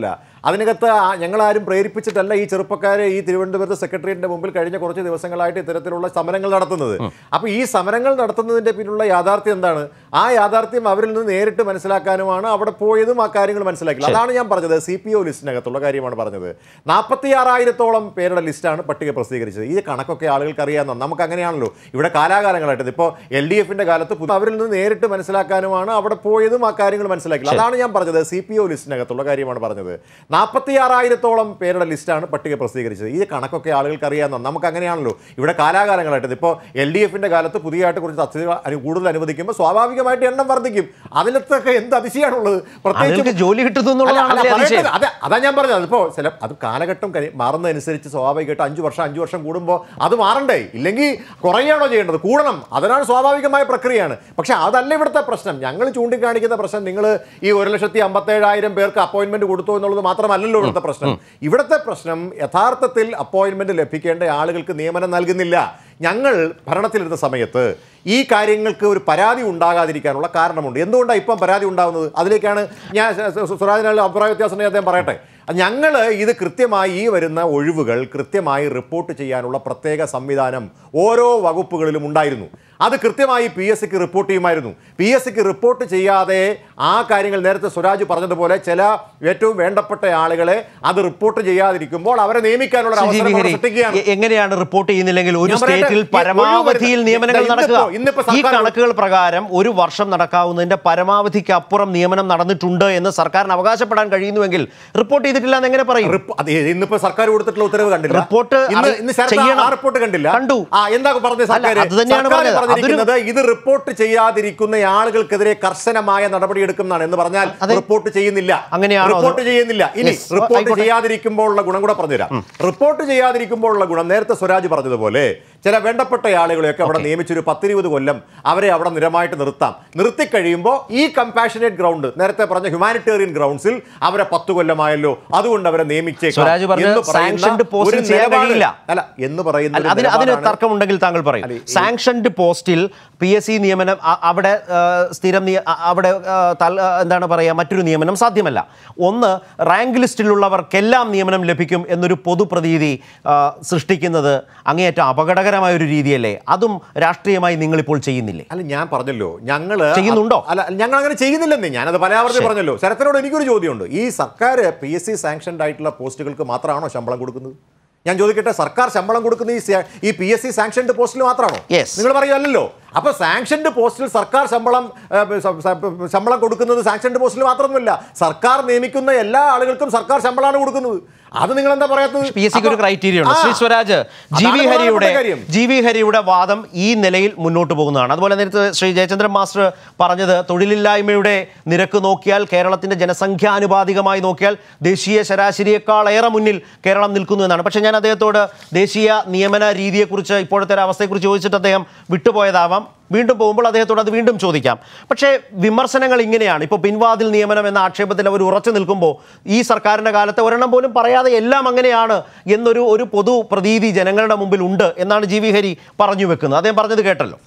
അതിനകത്ത് ആ- ഞങ്ങളാരും പ്രേരിപ്പിച്ചിട്ടല്ല ഈ ചെറുപ്പക്കാരെ ഈ തിരുവനന്തപുരത്ത് സെക്രട്ടേറിയറ്റിന്റെ മുമ്പിൽ കഴിഞ്ഞ കുറച്ച് ദിവസങ്ങളായിട്ട് ഇത്തരത്തിലുള്ള സമരങ്ങൾ നടത്തുന്നത് അപ്പോൾ ഈ സമരങ്ങൾ നടത്തുന്നതിന്റെ പിന്നിലുള്ള യാഥാർത്ഥ്യം എന്താണ് ആ യാഥാർത്ഥ്യം അവരിൽ നിന്ന് നേരിട്ട് മനസ്സിലാക്കാനുമാണ് അവിടെ പോയതും ആ കാര്യങ്ങൾ മനസ്സിലാക്കിയത് അതാണ് ഞാൻ പറഞ്ഞത് സി പി ഒ ലിസ്റ്റിനകത്തുള്ള കാര്യമാണ് പറഞ്ഞത് നാൽപ്പത്തി ആറായിരത്തോളം പേരുടെ ലിസ്റ്റാണ് പട്ടിക പ്രസിദ്ധീകരിച്ചത് ഈ കണക്കൊക്കെ ആളുകൾക്ക് അറിയാവുന്ന നമുക്ക് അങ്ങനെയാണല്ലോ ഇവിടെ കാലാകാലങ്ങളായിട്ട് ഇപ്പോൾ എൽ ഡി എഫിന്റെ കാലത്ത് പു- അവരിൽ നിന്ന് നേരിട്ട് മനസ്സിലാക്കാനുമാണ് അവിടെ പോയതും ആ കാര്യങ്ങൾ മനസ്സിലാക്കി അതാണ് ഞാൻ പറഞ്ഞത് സി പി ഒ ലിസ്റ്റിനകത്തുള്ള കാര്യമാണ് പറഞ്ഞത് നാൽപ്പത്തി ആറായിരത്തോളം പേരുടെ ലിസ്റ്റാണ് പട്ടിക പ്രസിദ്ധീകരിച്ചത് ഈ കണക്കൊക്കെ ആളുകൾക്ക് അറിയാവുന്ന നമുക്ക് അങ്ങനെയാണല്ലോ ഇവിടെ കാലാകാലങ്ങളായിട്ട് ഇപ്പോൾ എൽ ഡി എഫിന്റെ കാലത്ത് പുതിയതായിട്ട് കുറച്ച് തസ്തിക അനു- കൂടുതൽ അനുവദിക്കുമ്പോൾ സ്വാഭാവികമായിട്ട് എണ്ണം വർദ്ധിക്കും അതിലത്തൊക്കെ എന്ത് അതിശയാണുള്ളത് ആളുകൾക്ക് ജോലി കിട്ടുന്നു അല്ല, അല്ല, എന്നുള്ളതാണല്ലേ പറയട്ടെ, അതിശയം അതെ അതാ ഞാൻ പറഞ്ഞത് അതിപ്പോ ചില അത് കാലഘട്ടം കഴി മാറുന്നതനുസരിച്ച് സ്വാഭാവികമായിട്ട് അഞ്ചു വർഷം അഞ്ചു വർഷം കൂടുമ്പോൾ അത് മാറണ്ടേ ഇല്ലെങ്കിൽ കുറയുകയാണോ ചെയ്യേണ്ടത് കൂടണം അതിനാണ് സ്വാഭാവികമായ പ്രക്രിയയാണ് പക്ഷെ അതല്ല ഇവിടുത്തെ പ്രശ്നം ഞങ്ങൾ ചൂണ്ടിക്കാണിക്കുന്ന പ്രശ്നം നിങ്ങൾ ഈ ഒരു ലക്ഷത്തി അമ്പത്തേഴായിരം പേർക്ക് അപ്പോയിന്റ്മെന്റ് കൊടുത്തു എന്നുള്ളത് മാത്രമല്ലല്ലോ ഇവിടുത്തെ പ്രശ്നം ഇവിടുത്തെ പ്രശ്നം യഥാർത്ഥത്തിൽ അപ്പോയിന്റ്മെന്റ് ലഭിക്കേണ്ട ആളുകൾക്ക് നിയമനം നൽകുന്നില്ല ഞങ്ങൾ ഭരണത്തിലിരുന്ന സമയത്ത് ഈ കാര്യങ്ങൾക്ക് ഒരു പരാതി ഉണ്ടാകാതിരിക്കാനുള്ള കാരണമുണ്ട് എന്തുകൊണ്ടാണ് ഇപ്പം പരാതി ഉണ്ടാകുന്നത് അതിലേക്കാണ് ഞാൻ സുരാജിനുള്ള അഭിപ്രായ വ്യത്യാസം ഉണ്ടെങ്കിൽ അദ്ദേഹം പറയട്ടെ ഞങ്ങൾ ഇത് കൃത്യമായി ഈ വരുന്ന ഒഴിവുകൾ കൃത്യമായി റിപ്പോർട്ട് ചെയ്യാനുള്ള പ്രത്യേക സംവിധാനം ഓരോ വകുപ്പുകളിലും ഉണ്ടായിരുന്നു അത് കൃത്യമായി പി എസ് സിക്ക് റിപ്പോർട്ട് ചെയ്യുമായിരുന്നു പി എസ് സിക്ക് റിപ്പോർട്ട് ചെയ്യാതെ ആ കാര്യങ്ങൾ നേരത്തെ സ്വരാജ് പറഞ്ഞതുപോലെ ചില ഏറ്റവും വേണ്ടപ്പെട്ട ആളുകളെ അത് റിപ്പോർട്ട് ചെയ്യാതിരിക്കുമ്പോൾ അവരെ നിയമിക്കാനുള്ള ഒരു സുജി അവസരം അവിടെ വിഹരി, സൃഷ്ടിക്കുകയാണ് എ- എങ്ങനെയാണ് റിപ്പോർട്ട് ചെയ്യുന്നില്ലെങ്കിൽ ഒരു ഞാൻ പറയട്ടെ, സ്റ്റേറ്റിൽ ഈ ഒഴിവ് പരമാവധിയിൽ വരുന്ന- നിയമനങ്ങൾ ഇന്നിപ്പോ- നടക്കുക ഇന്നിപ്പോ ഈ സർക്കാർ- കണക്കുകൾ പ്രകാരം ഒരു വർഷം നടക്കാവുന്നതിന്റെ പരമാവധിക്ക് അപ്പുറം നിയമനം നടന്നിട്ടുണ്ട് എന്ന് സർക്കാരിന് അവകാശപ്പെടാൻ കഴിയുന്നുവെങ്കിൽ റിപ്പോർട്ട് ചെയ്തിട്ടില്ല എന്ന് എങ്ങനെ പറയും റിപ്പോ- അത് ഇന്നിപ്പോ സർക്കാർ കൊടുത്തിട്ടുള്ള ഉത്തരവ് കണ്ടില്ല റിപ്പോർട്ട് ഇന്ന് അറി- ഇന്ന് ശരത് ചെയ്യണം. ആ റിപ്പോർട്ട് കണ്ടില്ല കണ്ടു. ആ എന്താ പറഞ്ഞത് അല്ല, സർക്കാർ അത് തന്നെയാണ് സർക്കാർ പറഞ്ഞത്. പറഞ്ഞിരിക്കുന്നത് ഇത് റിപ്പോർട്ട് ചെയ്യാതിരിക്കുന്ന ആളുകൾക്കെതിരെ കർശനമായ നടപടി എടുക്കുന്നതാണ് എന്ന് പറഞ്ഞാൽ അതെ. റിപ്പോർട്ട് ചെയ്യുന്നില്ല അങ്ങനെയാണോ അത്? റിപ്പോർട്ട് ചെയ്യുന്നില്ല ഇനി Yes. റിപ്പോർട്ട് ആയിക്കോട്ടെ. ചെയ്യാതിരിക്കുമ്പോഴുള്ള ഗുണം കൂടെ പറഞ്ഞുതരാം റിപ്പോർട്ട് ചെയ്യാതിരിക്കുമ്പോഴുള്ള ഗുണം നേരത്തെ സ്വരാജ് പറഞ്ഞതുപോലെ ചില വേണ്ടപ്പെട്ട ആളുകളെയൊക്കെ അവിടെ നിയമിച്ചൊരു പത്തിരുപത് കൊല്ലം അവരെ അവിടെ നിരമായിട്ട് നിർത്താം നിർത്തി കഴിയുമ്പോൾ ഈ കമ്പാഷനേറ്റ് ഗ്രൗണ്ട് നേരത്തെ പറഞ്ഞ ഹ്യൂമാനിറ്റേറിയൻ ഗ്രൗണ്ട്സിൽ അവരെ പത്ത് കൊല്ലമായല്ലോ അതുകൊണ്ട് അവരെ നിയമിച്ചേക്കാം സ്വരാജ് പറഞ്ഞത് എന്ന് പറയുന്ന sanctioned post ഒരു ൽ ചെയ്യാൻ നിലപാട് കഴിയില്ല. അല്ല എന്ന് പറയുന്ന അല്ല, ഒരു അതിന് അതിന് നിലപാടാണ് തർക്കമുണ്ടെങ്കിൽ താങ്കൾ പറയും അല്ല, ഈ- സാങ്ഷൻഡ് പോസ്റ്റിൽ പി എസ് സി നിയമനം അ- അവിടെ ആ, സ്ഥിരം നിയ- അ- അവിടെ ആ, തൽ- ആ, എന്താണ് പറയുക മറ്റൊരു നിയമനം സാധ്യമല്ല ഒന്ന് റാങ്ക് ലിസ്റ്റിലുള്ളവർക്കെല്ലാം നിയമനം ലഭിക്കും എന്നൊരു പൊതുപ്രതീതി ആ, സൃഷ്ടിക്കുന്നത് അങ്ങേയറ്റം അപകടകരമായ ഒരു രീതിയല്ലേ അതും രാഷ്ട്രീയമായി നിങ്ങളിപ്പോൾ ചെയ്യുന്നില്ലേ അല്ല ഞാൻ പറഞ്ഞല്ലോ ഞങ്ങള് ചെയ്യുന്നുണ്ടോ? അല്ല ഞങ്ങൾ അങ്ങനെ ചെയ്യുന്നില്ലെന്നേ ഞാനത് പലയാവർത്തി പറഞ്ഞല്ലോ ശരത്തിനോട് എനിക്കൊരു ചോദ്യമുണ്ട് ഈ സർക്കാർ പി എസ് സി സാങ്ഷൻഡ് ആയിട്ടുള്ള പോസ്റ്റുകൾക്ക് മാത്രമാണോ ശമ്പളം കൊടുക്കുന്നത് ഞാൻ ചോദിക്കട്ടെ സർക്കാർ ശമ്പളം കൊടുക്കുന്ന ഈ സ- ഈ പി എസ് സി സാങ്ഷൻഡ് പോസ്റ്റിൽ മാത്രമാണോ Yes. നിങ്ങൾ പറയുമല്ലോ അപ്പൊ സാങ്ഷൻഡ് പോസ്റ്റിൽ സർക്കാർ ശമ്പളം ഏ, സ- സ- ശമ്പളം കൊടുക്കുന്നത് സാങ്ഷൻഡ് പോസ്റ്റിൽ മാത്രമൊന്നുമില്ല സർക്കാർ നിയമിക്കുന്ന എല്ലാ ആളുകൾക്കും സർക്കാർ ശമ്പളമാണ് കൊടുക്കുന്നത് അത് നിങ്ങൾ എന്താ പറയാത്തത് പി എസ് സിക്ക് ഒരു അപ്പൊ- ക്രൈറ്റീരിയ ഉണ്ട് ആ, ശ്രീ സ്വരാജ് ജി വി അതാണ് ഹരിയുടെ പ്രധാനപ്പെട്ട കാര്യം. ജി വി ഹരിയുടെ വാദം ഈ നിലയിൽ മുന്നോട്ട് പോകുന്നതാണ് അതുപോലെ നേരത്തെ ശ്രീ ജയചന്ദ്രൻ മാസ്റ്റർ പറഞ്ഞത് തൊഴിലില്ലായ്മയുടെ നിരക്ക് നോക്കിയാൽ കേരളത്തിന്റെ ജനസംഖ്യാനുപാതികമായി നോക്കിയാൽ ദേശീയ ശരാശരിയേക്കാൾ ഏറെ മുന്നിൽ കേരളം നിൽക്കുന്നു എന്നാണ് പക്ഷേ ഞാൻ അദ്ദേഹത്തോട് ദേശീയ നിയമന രീതിയെക്കുറിച്ച് ഇപ്പോഴത്തെ ഒരു അവസ്ഥയെക്കുറിച്ച് ചോദിച്ചിട്ട് അദ്ദേഹം വിട്ടുപോയതാവാം വീണ്ടും പോകുമ്പോൾ അദ്ദേഹത്തോട് അത് വീണ്ടും ചോദിക്കാം പക്ഷേ വിമർശനങ്ങൾ ഇങ്ങനെയാണ് ഇപ്പോൾ പിൻവാതിൽ നിയമനം എന്ന ആക്ഷേപത്തിൽ അവർ ഉറച്ചു നിൽക്കുമ്പോൾ ഈ സർക്കാരിൻ്റെ കാലത്ത് ഒരെണ്ണം പോലും പറയാതെ എല്ലാം അങ്ങനെയാണ് എന്നൊരു ഒരു പൊതു പ്രതീതി ജനങ്ങളുടെ മുമ്പിൽ ഉണ്ട് എന്നാണ് ജി വി ഹരി പറഞ്ഞു വെക്കുന്നത് അദ്ദേഹം പറഞ്ഞത് കേട്ടല്ലോ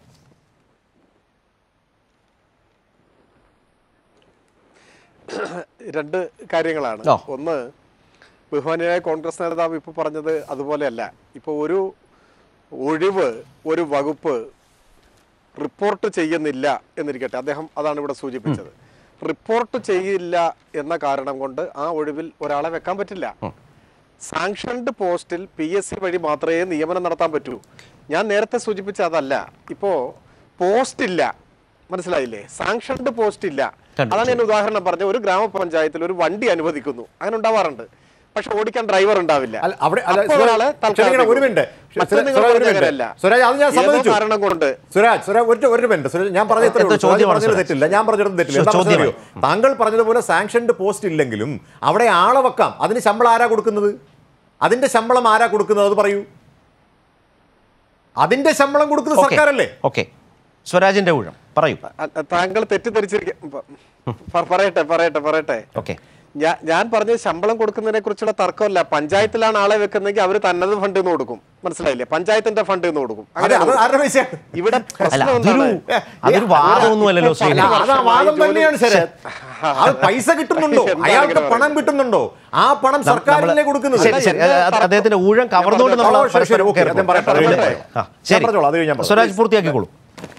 രണ്ട് കാര്യങ്ങളാണ് ആ. ഒന്ന് ബഹുമാനിയായ കോൺഗ്രസ് നേതാവ് ഇപ്പോൾ പറഞ്ഞത് അതുപോലെയല്ല ഇപ്പോൾ ഒരു ഒഴിവ് ഒരു വകുപ്പ് റിപ്പോർട്ട് ചെയ്യുന്നില്ല എന്നിരിക്കട്ടെ അദ്ദേഹം അതാണ് ഇവിടെ സൂചിപ്പിച്ചത് റിപ്പോർട്ട് ചെയ്യില്ല എന്ന കാരണം കൊണ്ട് ആ ഒഴിവിൽ ഒരാളെ വെക്കാൻ പറ്റില്ല സാങ്ഷൻഡ് പോസ്റ്റിൽ പി എസ് സി വഴി മാത്രമേ നിയമനം നടത്താൻ പറ്റൂ ഞാൻ നേരത്തെ സൂചിപ്പിച്ച അതല്ല ഇപ്പോ പോസ്റ്റ് ഇല്ല മനസ്സിലായില്ലേ സാങ്ഷൻഡ് പോസ്റ്റ് ഇല്ല കണ്ടു. അതാണ് ഞാൻ ഉദാഹരണം പറഞ്ഞ ഒരു ഗ്രാമപഞ്ചായത്തിൽ ഒരു വണ്ടി അനുവദിക്കുന്നു അങ്ങനെ ഉണ്ടാവാറുണ്ട് പക്ഷെ ഓടിക്കാൻ ഡ്രൈവർ ഉണ്ടാവില്ല അല്ല, അവിടെ അല്ല, അപ്പോൾ സുരാജ്, ഒരാളെ തൽക്കാലത്തേക്ക് ക്ഷമിക്കണം, ഒരു മിനിറ്റ്. മറ്റത് സുരാജ്, നിങ്ങൾ സുരാജ്, ഒരു പറഞ്ഞ മിനിറ്റ്. അങ്ങനെയല്ല. സുരാജ്, അത് ഞാൻ ഏതോ സമ്മതിച്ചു. കാരണം കൊണ്ട് സുരാജ് സുരാജ് ഒരു ഒരു മിനിറ്റ് സുരാജ് ഞാൻ പറഞ്ഞ ഇത്രയേ എന്താ ഉള്ളൂ. സുരാജ് ചോദ്യമാണ് പറഞ്ഞത് സുരാജ്? തെറ്റില്ല ഞാൻ പറഞ്ഞത് തെറ്റില്ല എന്താ ചോദ്യം പ്രശ്നം അറിയോ? താങ്കൾ പറഞ്ഞതുപോലെ സാങ്ഷൻഡ് പോസ്റ്റ് ഇല്ലെങ്കിലും അവിടെ ആളെ വെക്കാം അതിന് ശമ്പളം ആരാ കൊടുക്കുന്നത് അതിന്റെ ശമ്പളം ആരാ കൊടുക്കുന്നത് അത് പറയൂ അതിന്റെ ശമ്പളം കൊടുക്കുന്നത് സർക്കാരല്ലേ ഓക്കെ സ്വരാജിന്റെ ഊഴം പറയൂ അ- അ- താങ്കൾ തെറ്റിദ്ധരിച്ചിരിക്കും പറയട്ടെ പറയട്ടെ പറയട്ടെ ഓക്കെ ഞാൻ ഞാൻ പറഞ്ഞത് ശമ്പളം കൊടുക്കുന്നതിനെ കുറിച്ചുള്ള തർക്കമല്ല പഞ്ചായത്തിലാണ് ആളെ വെക്കുന്നെങ്കിൽ അവർ തന്നത് ഫണ്ട് നിന്ന് കൊടുക്കും മനസ്സിലായില്ലേ പഞ്ചായത്തിന്റെ ഫണ്ട് എന്ന് കൊടുക്കും അതെ അങ്ങനെ അത് കൊടുക്കും. ആരുടെ പൈസ ഇവിടെ അല്ല പ്രശ്നം അതൊരു എന്താണ്? അതൊരു വാദമൊന്നുമല്ലല്ലോ ശ്രീ അല്ല, അതാ വാദം ജോലി- തന്നെയാണ് ശരി അത് പൈസ കിട്ടുന്നുണ്ടോ എന്താണ് അയാൾക്ക് ഇങ്ങനെ പണം കിട്ടുന്നുണ്ടോ ആ പണം സർക്കാരിനെ കൊടുക്കുന്നത് ശരി ശരി അത് അത് അദ്ദേഹത്തിന്റെ ഊഴം കവർന്നുകൊണ്ട് ഓ, നമ്മൾ ശരി, ശരി, പരസ്പരം ഓക്കേ, അദ്ദേഹം പറയട്ടെ, അത് കഴിഞ്ഞ് പറയാം. ആ, ഞാൻ ശരി പറഞ്ഞോളാം, അത് കഴിഞ്ഞ് ഞാൻ പറയാം. സ്വരാജ് പൂർത്തിയാക്കിക്കോളൂ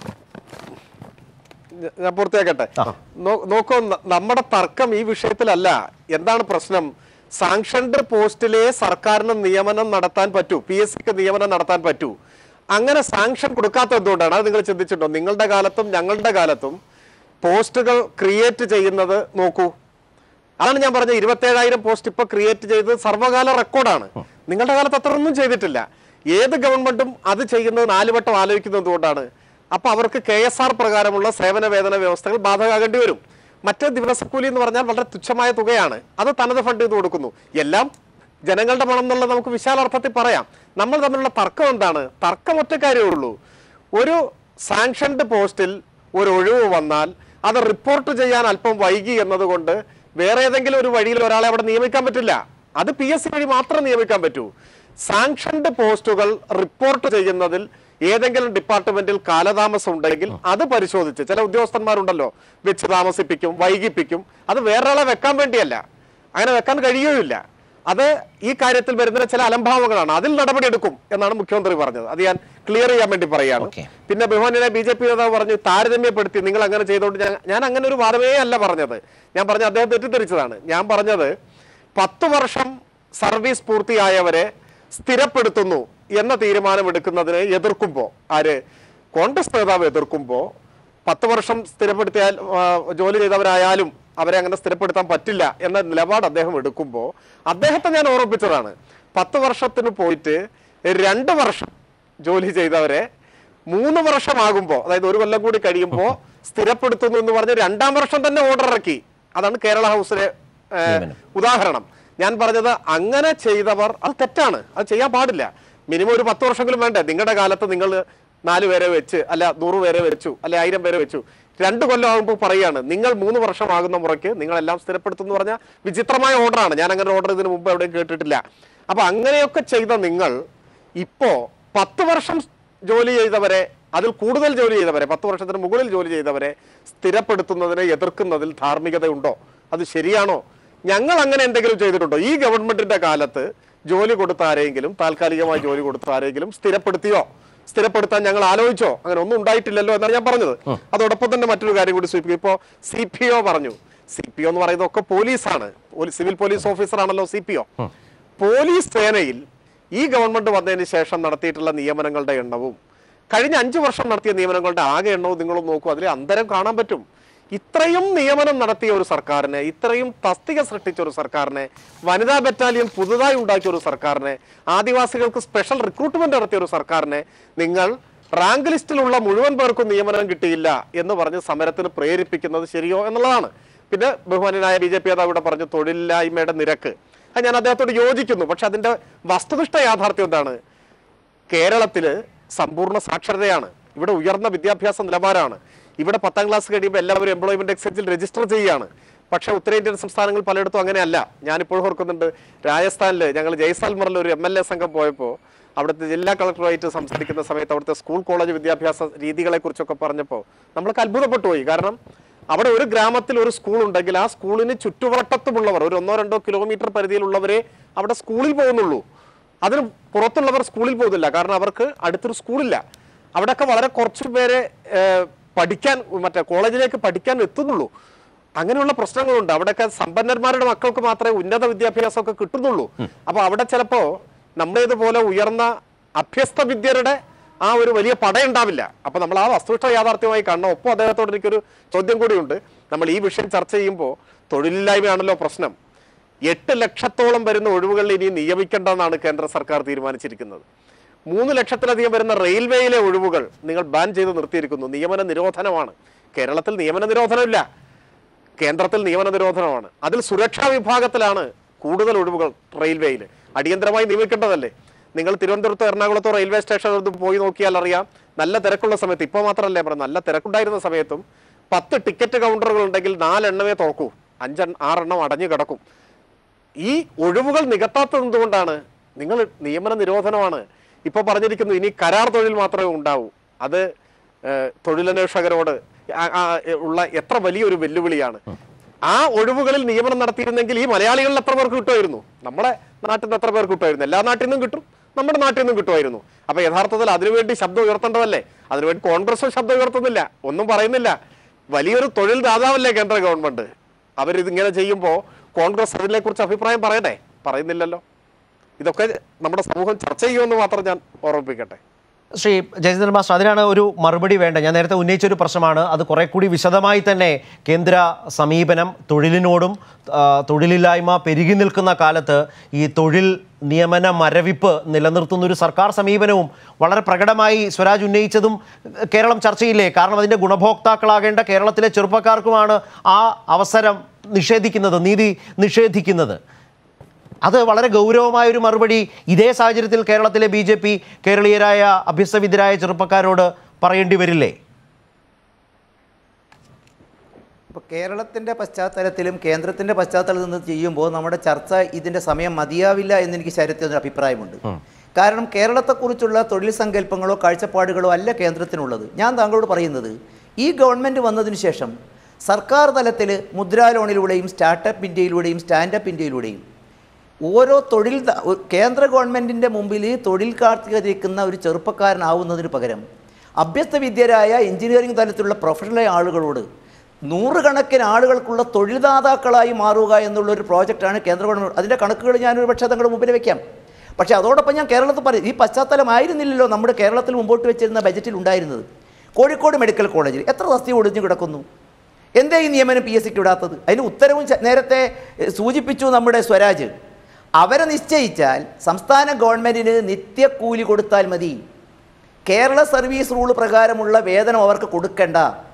ഞ- ഞാൻ പൂർത്തിയാക്കട്ടെ നോ- നോക്കൂ ന- നമ്മുടെ തർക്കം ഈ വിഷയത്തിലല്ല എന്താണ് പ്രശ്നം സാങ്ഷൻഡ് പോസ്റ്റിലെ സർക്കാരിന് നിയമനം നടത്താൻ പറ്റൂ പി എസ് സിക്ക് നിയമനം നടത്താൻ പറ്റൂ അങ്ങനെ സാങ്ഷൻ കൊടുക്കാത്ത എന്തുകൊണ്ടാണ് അത് നിങ്ങൾ ചിന്തിച്ചിട്ടുണ്ടോ നിങ്ങളുടെ കാലത്തും ഞങ്ങളുടെ കാലത്തും പോസ്റ്റുകൾ ക്രിയേറ്റ് ചെയ്യുന്നത് നോക്കൂ അതാണ് ഞാൻ പറഞ്ഞത് ഇരുപത്തേഴായിരം പോസ്റ്റ് ഇപ്പൊ ക്രിയേറ്റ് ചെയ്ത് സർവ്വകാല റെക്കോർഡാണ് നിങ്ങളുടെ കാലത്ത് അത്രയൊന്നും ചെയ്തിട്ടില്ല ഏത് ഗവൺമെന്റും അത് ചെയ്യുന്നത് നാല് വട്ടം ആലോചിക്കുന്നത് എന്തുകൊണ്ടാണ് അപ്പൊ അവർക്ക് കെ എസ് ആർ പ്രകാരമുള്ള സേവന വേതന വ്യവസ്ഥകൾ ബാധകമാകേണ്ടി വരും മറ്റേ ദിവസക്കൂലി എന്ന് പറഞ്ഞാൽ വളരെ തുച്ഛമായ തുകയാണ് അത് തനത് ഫണ്ട് ചെയ്ത് കൊടുക്കുന്നു എല്ലാം ജനങ്ങളുടെ പണം എന്നുള്ളത് നമുക്ക് വിശാലാർത്ഥത്തിൽ പറയാം നമ്മൾ തമ്മിലുള്ള തർക്കം എന്താണ് തർക്കം ഒറ്റ കാര്യമേ ഉള്ളൂ ഒരു സാങ്ഷൻഡ് പോസ്റ്റിൽ ഒരു ഒഴിവ് വന്നാൽ അത് റിപ്പോർട്ട് ചെയ്യാൻ അല്പം വൈകി എന്നതുകൊണ്ട് വേറെ ഏതെങ്കിലും ഒരു വഴിയിൽ ഒരാളെ അവിടെ നിയമിക്കാൻ പറ്റില്ല അത് പി എസ് സി വഴി മാത്രം നിയമിക്കാൻ പറ്റൂ സാങ്ഷൻഡ് പോസ്റ്റുകൾ റിപ്പോർട്ട് ചെയ്യുന്നതിൽ ഏതെങ്കിലും ഡിപ്പാർട്ട്മെന്റിൽ കാലതാമസം ഉണ്ടെങ്കിൽ അത് പരിശോധിച്ച് ചില ഉദ്യോഗസ്ഥന്മാരുണ്ടല്ലോ വെച്ച് താമസിപ്പിക്കും വൈകിപ്പിക്കും അത് വേറൊരാളെ വെക്കാൻ വേണ്ടിയല്ല അങ്ങനെ വെക്കാൻ കഴിയുകയില്ല അത് ഈ കാര്യത്തിൽ വരുന്ന ചില അലംഭാവങ്ങളാണ് അതിൽ നടപടിയെടുക്കും എന്നാണ് മുഖ്യമന്ത്രി പറഞ്ഞത് അത് ഞാൻ ക്ലിയർ ചെയ്യാൻ വേണ്ടി പറയാണ് Okay. പിന്നെ ബഹുമാനെ ബി ജെ പി നേതാവ് പറഞ്ഞു താരതമ്യപ്പെടുത്തി നിങ്ങൾ അങ്ങനെ ചെയ്തുകൊണ്ട് ഞാൻ ഞാൻ അങ്ങനെ ഒരു വാദമേ അല്ല പറഞ്ഞത് ഞാൻ പറഞ്ഞ അദ്ദേഹം തെറ്റിദ്ധരിച്ചതാണ് ഞാൻ പറഞ്ഞത് പത്ത് വർഷം സർവീസ് പൂർത്തിയായവരെ സ്ഥിരപ്പെടുത്തുന്നു എന്ന തീരുമാനം എടുക്കുന്നതിനെ എതിർക്കുമ്പോൾ ആര് കോൺഗ്രസ് നേതാവ് എതിർക്കുമ്പോൾ പത്ത് വർഷം സ്ഥിരപ്പെടുത്തിയാൽ ആ, ജോലി ചെയ്തവരായാലും അവരെ അങ്ങനെ സ്ഥിരപ്പെടുത്താൻ പറ്റില്ല എന്ന നിലപാട് അദ്ദേഹം എടുക്കുമ്പോൾ അദ്ദേഹത്തെ ഞാൻ ഓർമ്മിപ്പിച്ചതാണ് പത്ത് വർഷത്തിന് പോയിട്ട് രണ്ട് വർഷം ജോലി ചെയ്തവരെ മൂന്ന് വർഷമാകുമ്പോൾ അതായത് ഒരു കൊല്ലം കൂടി കഴിയുമ്പോൾ സ്ഥിരപ്പെടുത്തുന്നു എന്ന് പറഞ്ഞ് രണ്ടാം വർഷം തന്നെ ഓർഡർ ഇറക്കി അതാണ് കേരള ഹൗസിലെ ഏ, ഉദാഹരണം ഞാൻ പറഞ്ഞത് അങ്ങനെ ചെയ്തവർ അത് തെറ്റാണ് അത് ചെയ്യാൻ പാടില്ല മിനിമം ഒരു പത്ത് വർഷമെങ്കിലും വേണ്ടേ നിങ്ങളുടെ കാലത്ത് നിങ്ങൾ നാല് പേരെ വെച്ച് അല്ല നൂറ് പേരെ വെച്ചു അല്ലെ ആയിരം പേരെ വെച്ചു രണ്ട് കൊല്ലം ആകുമ്പോൾ പറയാണ് നിങ്ങൾ മൂന്ന് വർഷമാകുന്ന മുറയ്ക്ക് നിങ്ങളെല്ലാം സ്ഥിരപ്പെടുത്തുന്നു പറഞ്ഞ വിചിത്രമായ ഓർഡറാണ് ഞാൻ അങ്ങനെ ഓർഡർ ഇതിന് മുമ്പ് എവിടെയും കേട്ടിട്ടില്ല അപ്പൊ അങ്ങനെയൊക്കെ ചെയ്ത നിങ്ങൾ ഇപ്പോ പത്ത് വർഷം ജോലി ചെയ്തവരെ അതിൽ കൂടുതൽ ജോലി ചെയ്തവരെ പത്ത് വർഷത്തിന് മുകളിൽ ജോലി ചെയ്തവരെ സ്ഥിരപ്പെടുത്തുന്നതിനെ എതിർക്കുന്നതിൽ ധാർമ്മികതയുണ്ടോ അത് ശരിയാണോ ഞങ്ങൾ അങ്ങനെ എന്തെങ്കിലും ചെയ്തിട്ടുണ്ടോ ഈ ഗവൺമെന്റിന്റെ കാലത്ത് ജോലി കൊടുത്ത ആരെങ്കിലും താൽക്കാലികമായി ജോലി കൊടുത്ത ആരെങ്കിലും സ്ഥിരപ്പെടുത്തിയോ സ്ഥിരപ്പെടുത്താൻ ഞങ്ങൾ ആലോചിച്ചോ അങ്ങനെ ഒന്നും ഉണ്ടായിട്ടില്ലല്ലോ എന്നാണ് ഞാൻ പറഞ്ഞത് അതോടൊപ്പം തന്നെ മറ്റൊരു കാര്യം കൂടി സൂചിപ്പിക്കും ഇപ്പോ സി പി ഒ പറഞ്ഞു സി പി ഒ എന്ന് പറയുന്നത് ഒക്കെ പോലീസാണ് പോലീസ് സിവിൽ പോലീസ് ഓഫീസർ ആണല്ലോ സി പി ഒ പോലീസ് സേനയിൽ ഈ ഗവൺമെന്റ് വന്നതിന് ശേഷം നടത്തിയിട്ടുള്ള നിയമനങ്ങളുടെ എണ്ണവും കഴിഞ്ഞ അഞ്ചു വർഷം നടത്തിയ നിയമനങ്ങളുടെ ആകെ എണ്ണവും നിങ്ങൾ നോക്കൂ അതിൽ അന്തരം കാണാൻ പറ്റും ഇത്രയും നിയമനം നടത്തിയ ഒരു സർക്കാരിനെ ഇത്രയും തസ്തിക സൃഷ്ടിച്ച ഒരു സർക്കാരിനെ വനിതാ ബറ്റാലിയൻ പുതുതായി ഉണ്ടാക്കിയ ഒരു സർക്കാരിനെ ആദിവാസികൾക്ക് സ്പെഷ്യൽ റിക്രൂട്ട്മെന്റ് നടത്തിയ ഒരു സർക്കാരിനെ നിങ്ങൾ റാങ്ക് ലിസ്റ്റിലുള്ള മുഴുവൻ പേർക്കും നിയമനം കിട്ടിയില്ല എന്ന് പറഞ്ഞ് സമരത്തിന് പ്രേരിപ്പിക്കുന്നത് ശരിയോ എന്നുള്ളതാണ് പിന്നെ ബഹുമാനായ ബി ജെ പി നേതാവ് ഇവിടെ പറഞ്ഞു തൊഴിലില്ലായ്മയുടെ നിരക്ക് അത് ഞാൻ അദ്ദേഹത്തോട് യോജിക്കുന്നു പക്ഷെ അതിന്റെ വസ്തുനിഷ്ഠ യാഥാർത്ഥ്യം എന്താണ് കേരളത്തില് സമ്പൂർണ്ണ സാക്ഷരതയാണ് ഇവിടെ ഉയർന്ന വിദ്യാഭ്യാസ നിലവാരമാണ് ഇവിടെ പത്താം ക്ലാസ് കഴിയുമ്പോൾ എല്ലാവരും എംപ്ലോയ്മെന്റ് എക്സ്ചേഞ്ചിൽ രജിസ്റ്റർ ചെയ്യുകയാണ് പക്ഷേ ഉത്തരേന്ത്യൻ സംസ്ഥാനങ്ങൾ പലയിടത്തും അങ്ങനെയല്ല ഞാനിപ്പോഴും ഓർക്കുന്നുണ്ട് രാജസ്ഥാനിൽ ഞങ്ങൾ ജയ്സാൽമറിൽ ഒരു എം എൽ എ സംഘം പോയപ്പോൾ അവിടുത്തെ ജില്ലാ കളക്ടറുമായിട്ട് സംസാരിക്കുന്ന സമയത്ത് അവിടുത്തെ സ്കൂൾ കോളേജ് വിദ്യാഭ്യാസ രീതികളെ കുറിച്ചൊക്കെ പറഞ്ഞപ്പോൾ നമ്മൾക്ക് അത്ഭുതപ്പെട്ടു പോയി കാരണം അവിടെ ഒരു ഗ്രാമത്തിൽ ഒരു സ്കൂൾ ഉണ്ടെങ്കിൽ ആ സ്കൂളിന് ചുറ്റുവട്ടത്തുമുള്ളവർ ഒരു ഒന്നോ രണ്ടോ കിലോമീറ്റർ പരിധിയിലുള്ളവരെ അവിടെ സ്കൂളിൽ പോകുന്നുള്ളൂ അതിന് പുറത്തുള്ളവർ സ്കൂളിൽ പോകുന്നില്ല കാരണം അവർക്ക് അടുത്തൊരു സ്കൂളില്ല അവിടെയൊക്കെ വളരെ കുറച്ച് പേരെ ഏഹ്, പഠിക്കാൻ മറ്റേ കോളേജിലേക്ക് പഠിക്കാൻ എത്തുന്നുള്ളൂ അങ്ങനെയുള്ള പ്രശ്നങ്ങളുണ്ട് അവിടെയൊക്കെ സമ്പന്നന്മാരുടെ മക്കൾക്ക് മാത്രമേ ഉന്നത വിദ്യാഭ്യാസമൊക്കെ കിട്ടുന്നുള്ളൂ അപ്പൊ അവിടെ ചിലപ്പോ നമ്മുടേതുപോലെ ഉയർന്ന അഭ്യസ്ത വിദ്യരുടെ ആ ഒരു വലിയ പടയുണ്ടാവില്ല അപ്പൊ നമ്മൾ ആ വസ്തുനിഷ്ഠ യാഥാർത്ഥ്യമായി കാണണം ഒപ്പം അദ്ദേഹത്തോട് എനിക്കൊരു ചോദ്യം കൂടിയുണ്ട് നമ്മൾ ഈ വിഷയം ചർച്ച ചെയ്യുമ്പോൾ തൊഴിലില്ലായ്മയാണല്ലോ പ്രശ്നം എട്ട് ലക്ഷത്തോളം വരുന്ന ഒഴിവുകൾ ഇനി നിയമിക്കേണ്ടെന്നാണ് കേന്ദ്ര സർക്കാർ തീരുമാനിച്ചിരിക്കുന്നത് മൂന്ന് ലക്ഷത്തിലധികം വരുന്ന റെയിൽവേയിലെ ഒഴിവുകൾ നിങ്ങൾ ബാൻ ചെയ്ത് നിർത്തിയിരിക്കുന്നു നിയമന നിരോധനമാണ് കേരളത്തിൽ നിയമന നിരോധനമില്ല കേന്ദ്രത്തിൽ നിയമന നിരോധനമാണ് അതിൽ സുരക്ഷാ വിഭാഗത്തിലാണ് കൂടുതൽ ഒഴിവുകൾ റെയിൽവേയിൽ അടിയന്തരമായി നിയമിക്കേണ്ടതല്ലേ നിങ്ങൾ തിരുവനന്തപുരത്തോ എറണാകുളത്തോ റെയിൽവേ സ്റ്റേഷനിൽ പോയി നോക്കിയാൽ അറിയാം നല്ല തിരക്കുള്ള സമയത്ത് ഇപ്പോൾ മാത്രമല്ലേ പറഞ്ഞു നല്ല തിരക്കുണ്ടായിരുന്ന സമയത്തും പത്ത് ടിക്കറ്റ് കൗണ്ടറുകൾ ഉണ്ടെങ്കിൽ നാലെണ്ണമേ തുറക്കൂ അഞ്ചെണ്ണം ആറെണ്ണം അടഞ്ഞു കിടക്കും ഈ ഒഴിവുകൾ നികത്താത്തത് എന്തുകൊണ്ടാണ് നിങ്ങൾ നിയമന നിരോധനമാണ് ഇപ്പോൾ പറഞ്ഞിരിക്കുന്നു ഇനി കരാർ തൊഴിൽ മാത്രമേ ഉണ്ടാവൂ അത് ഏഹ്, തൊഴിലന്വേഷകരോട് ആ- ആ, ഉള്ള എത്ര വലിയൊരു വെല്ലുവിളിയാണ് ആ ഒഴിവുകളിൽ നിയമനം നടത്തിയിരുന്നെങ്കിൽ ഈ മലയാളികളിൽ എത്ര പേർക്ക് കിട്ടുമായിരുന്നു നമ്മുടെ നാട്ടിൽ നിന്ന് എത്ര പേർക്ക് കിട്ടുമായിരുന്നു എല്ലാ നാട്ടിൽ നിന്നും കിട്ടും നമ്മുടെ നാട്ടിൽ നിന്നും കിട്ടുമായിരുന്നു അപ്പൊ യഥാർത്ഥത്തിൽ അതിനുവേണ്ടി ശബ്ദം ഉയർത്തേണ്ടതല്ലേ അതിനുവേണ്ടി കോൺഗ്രസും ശബ്ദം ഉയർത്തുന്നില്ല ഒന്നും പറയുന്നില്ല വലിയൊരു തൊഴിൽ ദാതാവല്ലേ കേന്ദ്ര ഗവൺമെന്റ് അവരിതിങ്ങനെ ചെയ്യുമ്പോൾ കോൺഗ്രസ് അതിനെക്കുറിച്ച് അഭിപ്രായം പറയട്ടെ പറയുന്നില്ലല്ലോ ഇതൊക്കെ നമ്മുടെ സമൂഹം ചർച്ച ചെയ്യുമെന്ന് മാത്രം ഞാൻ ഓർമ്മിപ്പിക്കട്ടെ ശ്രീ ജയചന്ദ്രൻ മാസ്റ്റർ അതിനാണ് ഒരു മറുപടി വേണ്ട ഞാൻ നേരത്തെ ഉന്നയിച്ചൊരു പ്രശ്നമാണ് അത് കുറെ കൂടി വിശദമായി തന്നെ കേന്ദ്ര സമീപനം തൊഴിലിനോടും ആ, തൊഴിലില്ലായ്മ പെരുകി നിൽക്കുന്ന കാലത്ത് ഈ തൊഴിൽ നിയമന മരവിപ്പ് നിലനിർത്തുന്ന ഒരു സർക്കാർ സമീപനവും വളരെ പ്രകടമായി സ്വരാജ് ഉന്നയിച്ചതും കേരളം ചർച്ചയില്ലേ കാരണം അതിൻ്റെ ഗുണഭോക്താക്കളാകേണ്ട കേരളത്തിലെ ചെറുപ്പക്കാർക്കുമാണ് ആ അവസരം നിഷേധിക്കുന്നത് നീതി നിഷേധിക്കുന്നത് അത് വളരെ ഗൗരവമായ ഒരു മറുപടി ഇതേ സാഹചര്യത്തിൽ കേരളത്തിലെ ബി ജെ പി കേരളീയരായ അഭ്യസ്തവിദ്യരായ ചെറുപ്പക്കാരോട് പറയേണ്ടി വരില്ലേ ഇപ്പോൾ കേരളത്തിൻ്റെ പശ്ചാത്തലത്തിലും കേന്ദ്രത്തിൻ്റെ പശ്ചാത്തലത്തിൽ നിന്ന് ചെയ്യുമ്പോൾ നമ്മുടെ ചർച്ച ഇതിൻ്റെ സമയം മതിയാവില്ല എന്നെനിക്ക് ശരത്തിൽ അഭിപ്രായമുണ്ട് കാരണം കേരളത്തെക്കുറിച്ചുള്ള തൊഴിൽ സങ്കല്പങ്ങളോ കാഴ്ചപ്പാടുകളോ അല്ല കേന്ദ്രത്തിനുള്ളത് ഞാൻ താങ്കളോട് പറയുന്നത് ഈ ഗവൺമെൻറ് വന്നതിന് ശേഷം സർക്കാർ തലത്തിൽ മുദ്രാ ലോണിലൂടെയും സ്റ്റാർട്ടപ്പ് ഇന്ത്യയിലൂടെയും സ്റ്റാൻഡപ്പ് ഇന്ത്യയിലൂടെയും ഓരോ തൊഴിൽ ത- ഒരു കേന്ദ്ര ഗവൺമെൻറ്റിൻ്റെ മുമ്പിൽ തൊഴിൽ കാത്തിരിക്കുന്ന ഒരു ചെറുപ്പക്കാരനാവുന്നതിന് പകരം അഭ്യസ്തവിദ്യരായ എഞ്ചിനീയറിംഗ് തലത്തിലുള്ള പ്രൊഫഷണൽ ആളുകളോട് നൂറുകണക്കിന് ആളുകൾക്കുള്ള തൊഴിൽദാതാക്കളായി മാറുക എന്നുള്ള ഒരു പ്രോജക്റ്റാണ് കേന്ദ്ര ഗവൺമെൻറ് അതിൻ്റെ കണക്കുകൾ ഞാനൊരു പക്ഷേ തങ്ങളുടെ മുമ്പിൽ വെക്കാം പക്ഷേ അതോടൊപ്പം ഞാൻ കേരളത്തിൽ പറയും ഈ പശ്ചാത്തലമായിരുന്നില്ലല്ലോ നമ്മുടെ കേരളത്തിൽ മുമ്പോട്ട് വെച്ചിരുന്ന ബജറ്റിൽ ഉണ്ടായിരുന്നത് കോഴിക്കോട് മെഡിക്കൽ കോളേജിൽ എത്ര തസ്തി ഒടിഞ്ഞു കിടക്കുന്നു എന്തേ ഈ നിയമനം പി എസ് സിക്ക് വിടാത്തത് അതിന് ഉത്തരവും ച- നേരത്തെ എഹ്, സൂചിപ്പിച്ചു നമ്മുടെ സ്വരാജ് അവരെ നിശ്ചയിച്ചാൽ സംസ്ഥാന ഗവൺമെൻറ്റിന് നിത്യക്കൂലി കൊടുത്താൽ മതി കേരള സർവീസ് റൂൾ പ്രകാരമുള്ള വേതനം അവർക്ക് കൊടുക്കണ്ട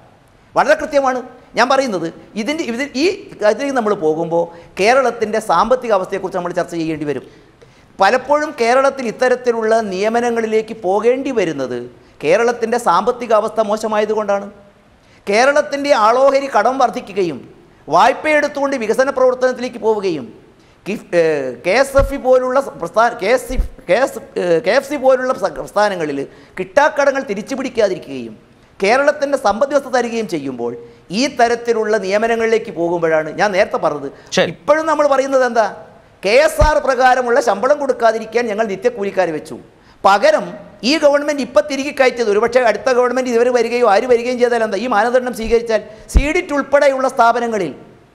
വളരെ കൃത്യമാണ് ഞാൻ പറയുന്നത് ഇതിൻ്റെ ഇത് ഈ അതിലേക്ക് നമ്മൾ പോകുമ്പോൾ കേരളത്തിൻ്റെ സാമ്പത്തിക അവസ്ഥയെക്കുറിച്ച് നമ്മൾ ചർച്ച ചെയ്യേണ്ടി വരും പലപ്പോഴും കേരളത്തിൽ ഇത്തരത്തിലുള്ള നിയമനങ്ങളിലേക്ക് പോകേണ്ടി വരുന്നത് കേരളത്തിൻ്റെ സാമ്പത്തിക അവസ്ഥ മോശമായതുകൊണ്ടാണ് കേരളത്തിൻ്റെ ആളോഹരി കടം വർദ്ധിക്കുകയും വായ്പയെടുത്തുകൊണ്ട് വികസന പ്രവർത്തനത്തിലേക്ക് പോവുകയും കിഫ് കെ എസ് എഫ് ഇ പോലുള്ള പ്രസ്ഥാന K S C K S K F C പോലുള്ള സ- പ്രസ്ഥാനങ്ങളിൽ കിട്ടാക്കടങ്ങൾ തിരിച്ചു പിടിക്കാതിരിക്കുകയും കേരളത്തിൻ്റെ സമ്പദ് വ്യവസ്ഥ തരികയും ചെയ്യുമ്പോൾ ഈ തരത്തിലുള്ള നിയമനങ്ങളിലേക്ക് പോകുമ്പോഴാണ് ഞാൻ നേരത്തെ പറഞ്ഞത് ശരി. ഇപ്പോഴും നമ്മൾ പറയുന്നത് എന്താ കെ എസ് ആർ പ്രകാരമുള്ള ശമ്പളം കൊടുക്കാതിരിക്കാൻ ഞങ്ങൾ നിത്യക്കൂലിക്കാരെ വെച്ചു പകരം ഈ ഗവൺമെൻറ് ഇപ്പം തിരികെ കയറ്റിയത് ഒരുപക്ഷെ അടുത്ത ഗവൺമെൻറ് ഇതുവരെ വരികയോ ആര് വരികയും ചെയ്താൽ എന്താ ഈ മാനദണ്ഡം സ്വീകരിച്ചാൽ സീഡിറ്റ് ഉൾപ്പെടെയുള്ള സ്ഥാപനങ്ങളിൽ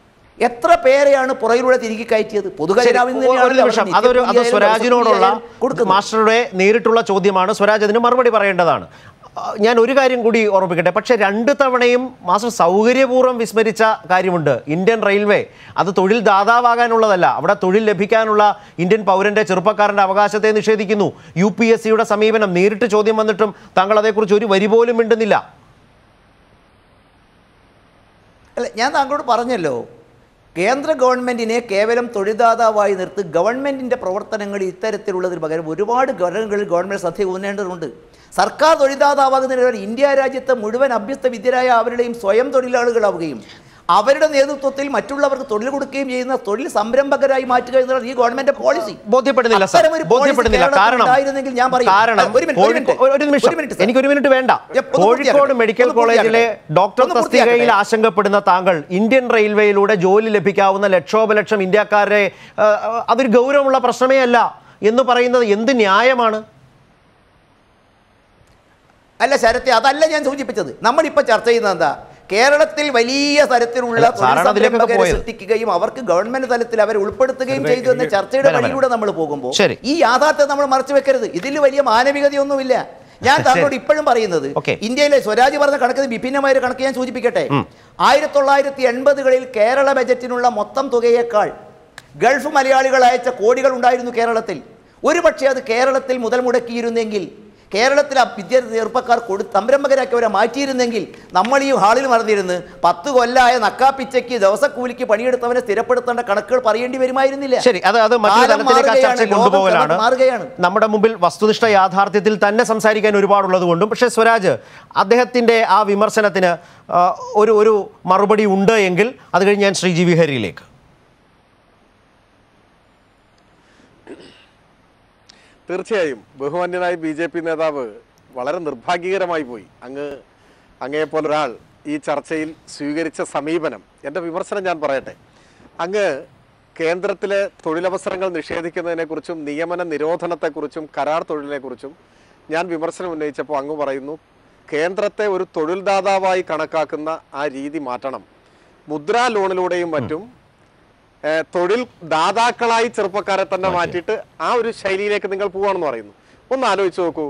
എത്ര പേരെയാണ് പുറകിലൂടെ തിരികെ കയറ്റിയത് ശരി, പൊതുഖജനാവിൽ നിന്ന് ഒരു തന്നെയാണല്ലോ നിമിഷം അവർ അതൊരു അത് നിത്യക്കൂലിയായാലും സ്വരാജിനോടുള്ള ദിവസക്കൂലിയായാലും കൊടുക്കുന്നത്. മാസ്റ്ററുടെ നേരിട്ടുള്ള ചോദ്യമാണ് സ്വരാജ് അതിന് മറുപടി പറയേണ്ടതാണ് ആ, ഞാൻ ഒരു കാര്യം കൂടി ഓർമ്മിക്കട്ടെ പക്ഷേ രണ്ട് തവണയും മാസ്റ്റർ സൗകര്യപൂർവ്വം വിസ്മരിച്ച കാര്യമുണ്ട് ഇന്ത്യൻ റെയിൽവേ അത് തൊഴിൽ ദാതാവാകാനുള്ളതല്ല അവിടെ തൊഴിൽ ലഭിക്കാനുള്ള ഇന്ത്യൻ പൗരന്റെ ചെറുപ്പക്കാരന്റെ അവകാശത്തെ നിഷേധിക്കുന്നു യു പി എസ് സിയുടെ സമീപനം നേരിട്ട് ചോദ്യം വന്നിട്ടും താങ്കൾ അതേക്കുറിച്ച് ഒരു വരി പോലും മിണ്ടുന്നില്ല അല്ല ഞാൻ താങ്കളോട് പറഞ്ഞല്ലോ കേന്ദ്ര ഗവൺമെൻറ്റിനെ കേവലം തൊഴിൽദാതാവായി നിർത്തി ഗവൺമെൻറ്റിൻ്റെ പ്രവർത്തനങ്ങൾ ഇത്തരത്തിലുള്ളതിന് പകരം ഒരുപാട് ഘടകങ്ങളിൽ ഗവൺമെൻറ് ശ്രദ്ധ ഊന്നേണ്ടതുണ്ട് സർക്കാർ തൊഴിൽദാതാവാകുന്നതിന് പകരം ഇന്ത്യ രാജ്യത്തെ മുഴുവൻ അഭ്യസ്ത വിദ്യരായ അവരുടെയും സ്വയം തൊഴിലാളികളാവുകയും അവരുടെ നേതൃത്വത്തിൽ മറ്റുള്ളവർക്ക് തൊഴിൽ കൊടുക്കുകയും ചെയ്യുന്ന തൊഴിൽ സംരംഭകരായി മാറ്റുക എന്നുള്ളത് ഈ ഗവൺമെന്റ് പോളിസി ബോധ്യപ്പെടുന്നില്ല സർ അത്തരമൊരു policy ബോധ്യപ്പെടുന്നില്ല കേരളത്തിൽ കാരണം ഉണ്ടായിരുന്നെങ്കിൽ ഞാൻ പറയും. കാരണം ഒരു മിനിറ്റ്, ഒരു മിനിറ്റ്. കോഴിക്കോ- ഒരു നിമിഷം ഒരു മിനിറ്റ്, സർ. എനിക്ക് ഒരു മിനിറ്റ് വേണ്ട ഞാൻ ഒന്ന് കോഴിക്കോട് പൂർത്തിയാക്കട്ടെ. മെഡിക്കൽ ഒന്ന് കോളേജിലെ പൂർത്തിയാക്കട്ടെ. ഡോക്ടർ ഒന്ന് തസ്തികയിൽ പൂർത്തിയാക്കട്ടെ. ആശങ്കപ്പെടുന്ന താങ്കൾ ഇന്ത്യൻ റെയിൽവേയിലൂടെ ജോലി ലഭിക്കാവുന്ന ലക്ഷോപലക്ഷം ഇന്ത്യക്കാരെ ആ, അതൊരു ഗൗരവമുള്ള പ്രശ്നമേ അല്ല എന്ന് പറയുന്നത് എന്ത് ന്യായമാണ് അല്ല ശരത്തെ അതല്ല ഞാൻ സൂചിപ്പിച്ചത് നമ്മളിപ്പോൾ ചർച്ച ചെയ്യുന്നത് എന്താ കേരളത്തിൽ വലിയ തരത്തിലുള്ള അല്ല, തൊഴിൽ സാറാണ് അതിലേക്കൊക്കെ സംരംഭകരെ പോയത്. സൃഷ്ടിക്കുകയും അവർക്ക് ഗവൺമെന്റ് തലത്തിൽ അവരെ ഉൾപ്പെടുത്തുകയും ചെയ്തു എന്ന ചർച്ചയുടെ വരാം, വഴിയിലൂടെ നമ്മൾ പോകുമ്പോൾ ശരി. ഈ യാഥാർത്ഥ്യം നമ്മൾ മറച്ചു വെക്കരുത് ഇതിൽ വലിയ മാനവികതയൊന്നുമില്ല ഞാൻ താങ്കളോട് ഇപ്പോഴും പറയുന്നത് ഓക്കേ. ഇന്ത്യയിലെ സ്വരാജ് പറഞ്ഞ കണക്കിന് വിഭിന്നമായ ഒരു കണക്ക് ഞാൻ സൂചിപ്പിക്കട്ടെ ആയിരത്തി തൊള്ളായിരത്തി എൺപതുകളിൽ കേരള ബജറ്റിനുള്ള മൊത്തം തുകയേക്കാൾ ഗൾഫ് മലയാളികൾ അയച്ച കോടികൾ ഉണ്ടായിരുന്നു കേരളത്തിൽ ഒരുപക്ഷെ അത് കേരളത്തിൽ മുതൽ മുടക്കിയിരുന്നെങ്കിൽ കേരളത്തിൽ ആ വിദ്യാർത്ഥി ചെറുപ്പക്കാർ കൊടു സംരംഭകരാക്കി അവരെ മാറ്റിയിരുന്നെങ്കിൽ നമ്മൾ ഈ ഹാളിൽ മറന്നിരുന്ന് പത്ത് കൊല്ലായ നക്കാപ്പിച്ചയ്ക്ക് ദിവസക്കൂലിക്ക് പണിയെടുത്തവനെ സ്ഥിരപ്പെടുത്തേണ്ട കണക്കുകൾ പറയേണ്ടി വരുമായിരുന്നില്ല ശരി അത് അത് മറ്റൊരു കാലം തലത്തിലേക്ക് ആ മാറുകയാണ്, ചർച്ച ലോകം കൊണ്ടുപോകലാണ് മാറുകയാണ് നമ്മുടെ മുമ്പിൽ വസ്തുനിഷ്ഠ യാഥാർത്ഥ്യത്തിൽ തന്നെ സംസാരിക്കാൻ ഒരുപാടുള്ളത് കൊണ്ടും പക്ഷേ സ്വരാജ് അദ്ദേഹത്തിൻ്റെ ആ വിമർശനത്തിന് ആ, ഒരു ഒരു മറുപടി ഉണ്ട് എങ്കിൽ അത് കഴിഞ്ഞ് ഞാൻ ശ്രീ ജി വിഹരിയിലേക്ക് തീർച്ചയായും ബഹുമാന്യനായ ബി ജെ പി നേതാവ് വളരെ നിർഭാഗ്യകരമായി പോയി അങ്ങ് അങ്ങേപ്പോലെ ഒരാൾ ഈ ചർച്ചയിൽ സ്വീകരിച്ച സമീപനം എൻ്റെ വിമർശനം ഞാൻ പറയട്ടെ അങ്ങ് കേന്ദ്രത്തിലെ തൊഴിലവസരങ്ങൾ നിഷേധിക്കുന്നതിനെക്കുറിച്ചും നിയമന നിരോധനത്തെക്കുറിച്ചും കരാർ തൊഴിലിനെക്കുറിച്ചും ഞാൻ വിമർശനം ഉന്നയിച്ചപ്പോൾ അങ്ങ് പറയുന്നു കേന്ദ്രത്തെ ഒരു തൊഴിൽദാതാവായി കണക്കാക്കുന്ന ആ രീതി മാറ്റണം മുദ്രാ ലോണിലൂടെയും മറ്റും ഏഹ്, തൊഴിൽ ദാതാക്കളായി ചെറുപ്പക്കാരെ തന്നെ മാറ്റിയിട്ട് ആ ഒരു ശൈലിയിലേക്ക് നിങ്ങൾ പോവാണെന്ന് പറയുന്നു ഒന്ന് ആലോചിച്ച് നോക്കൂ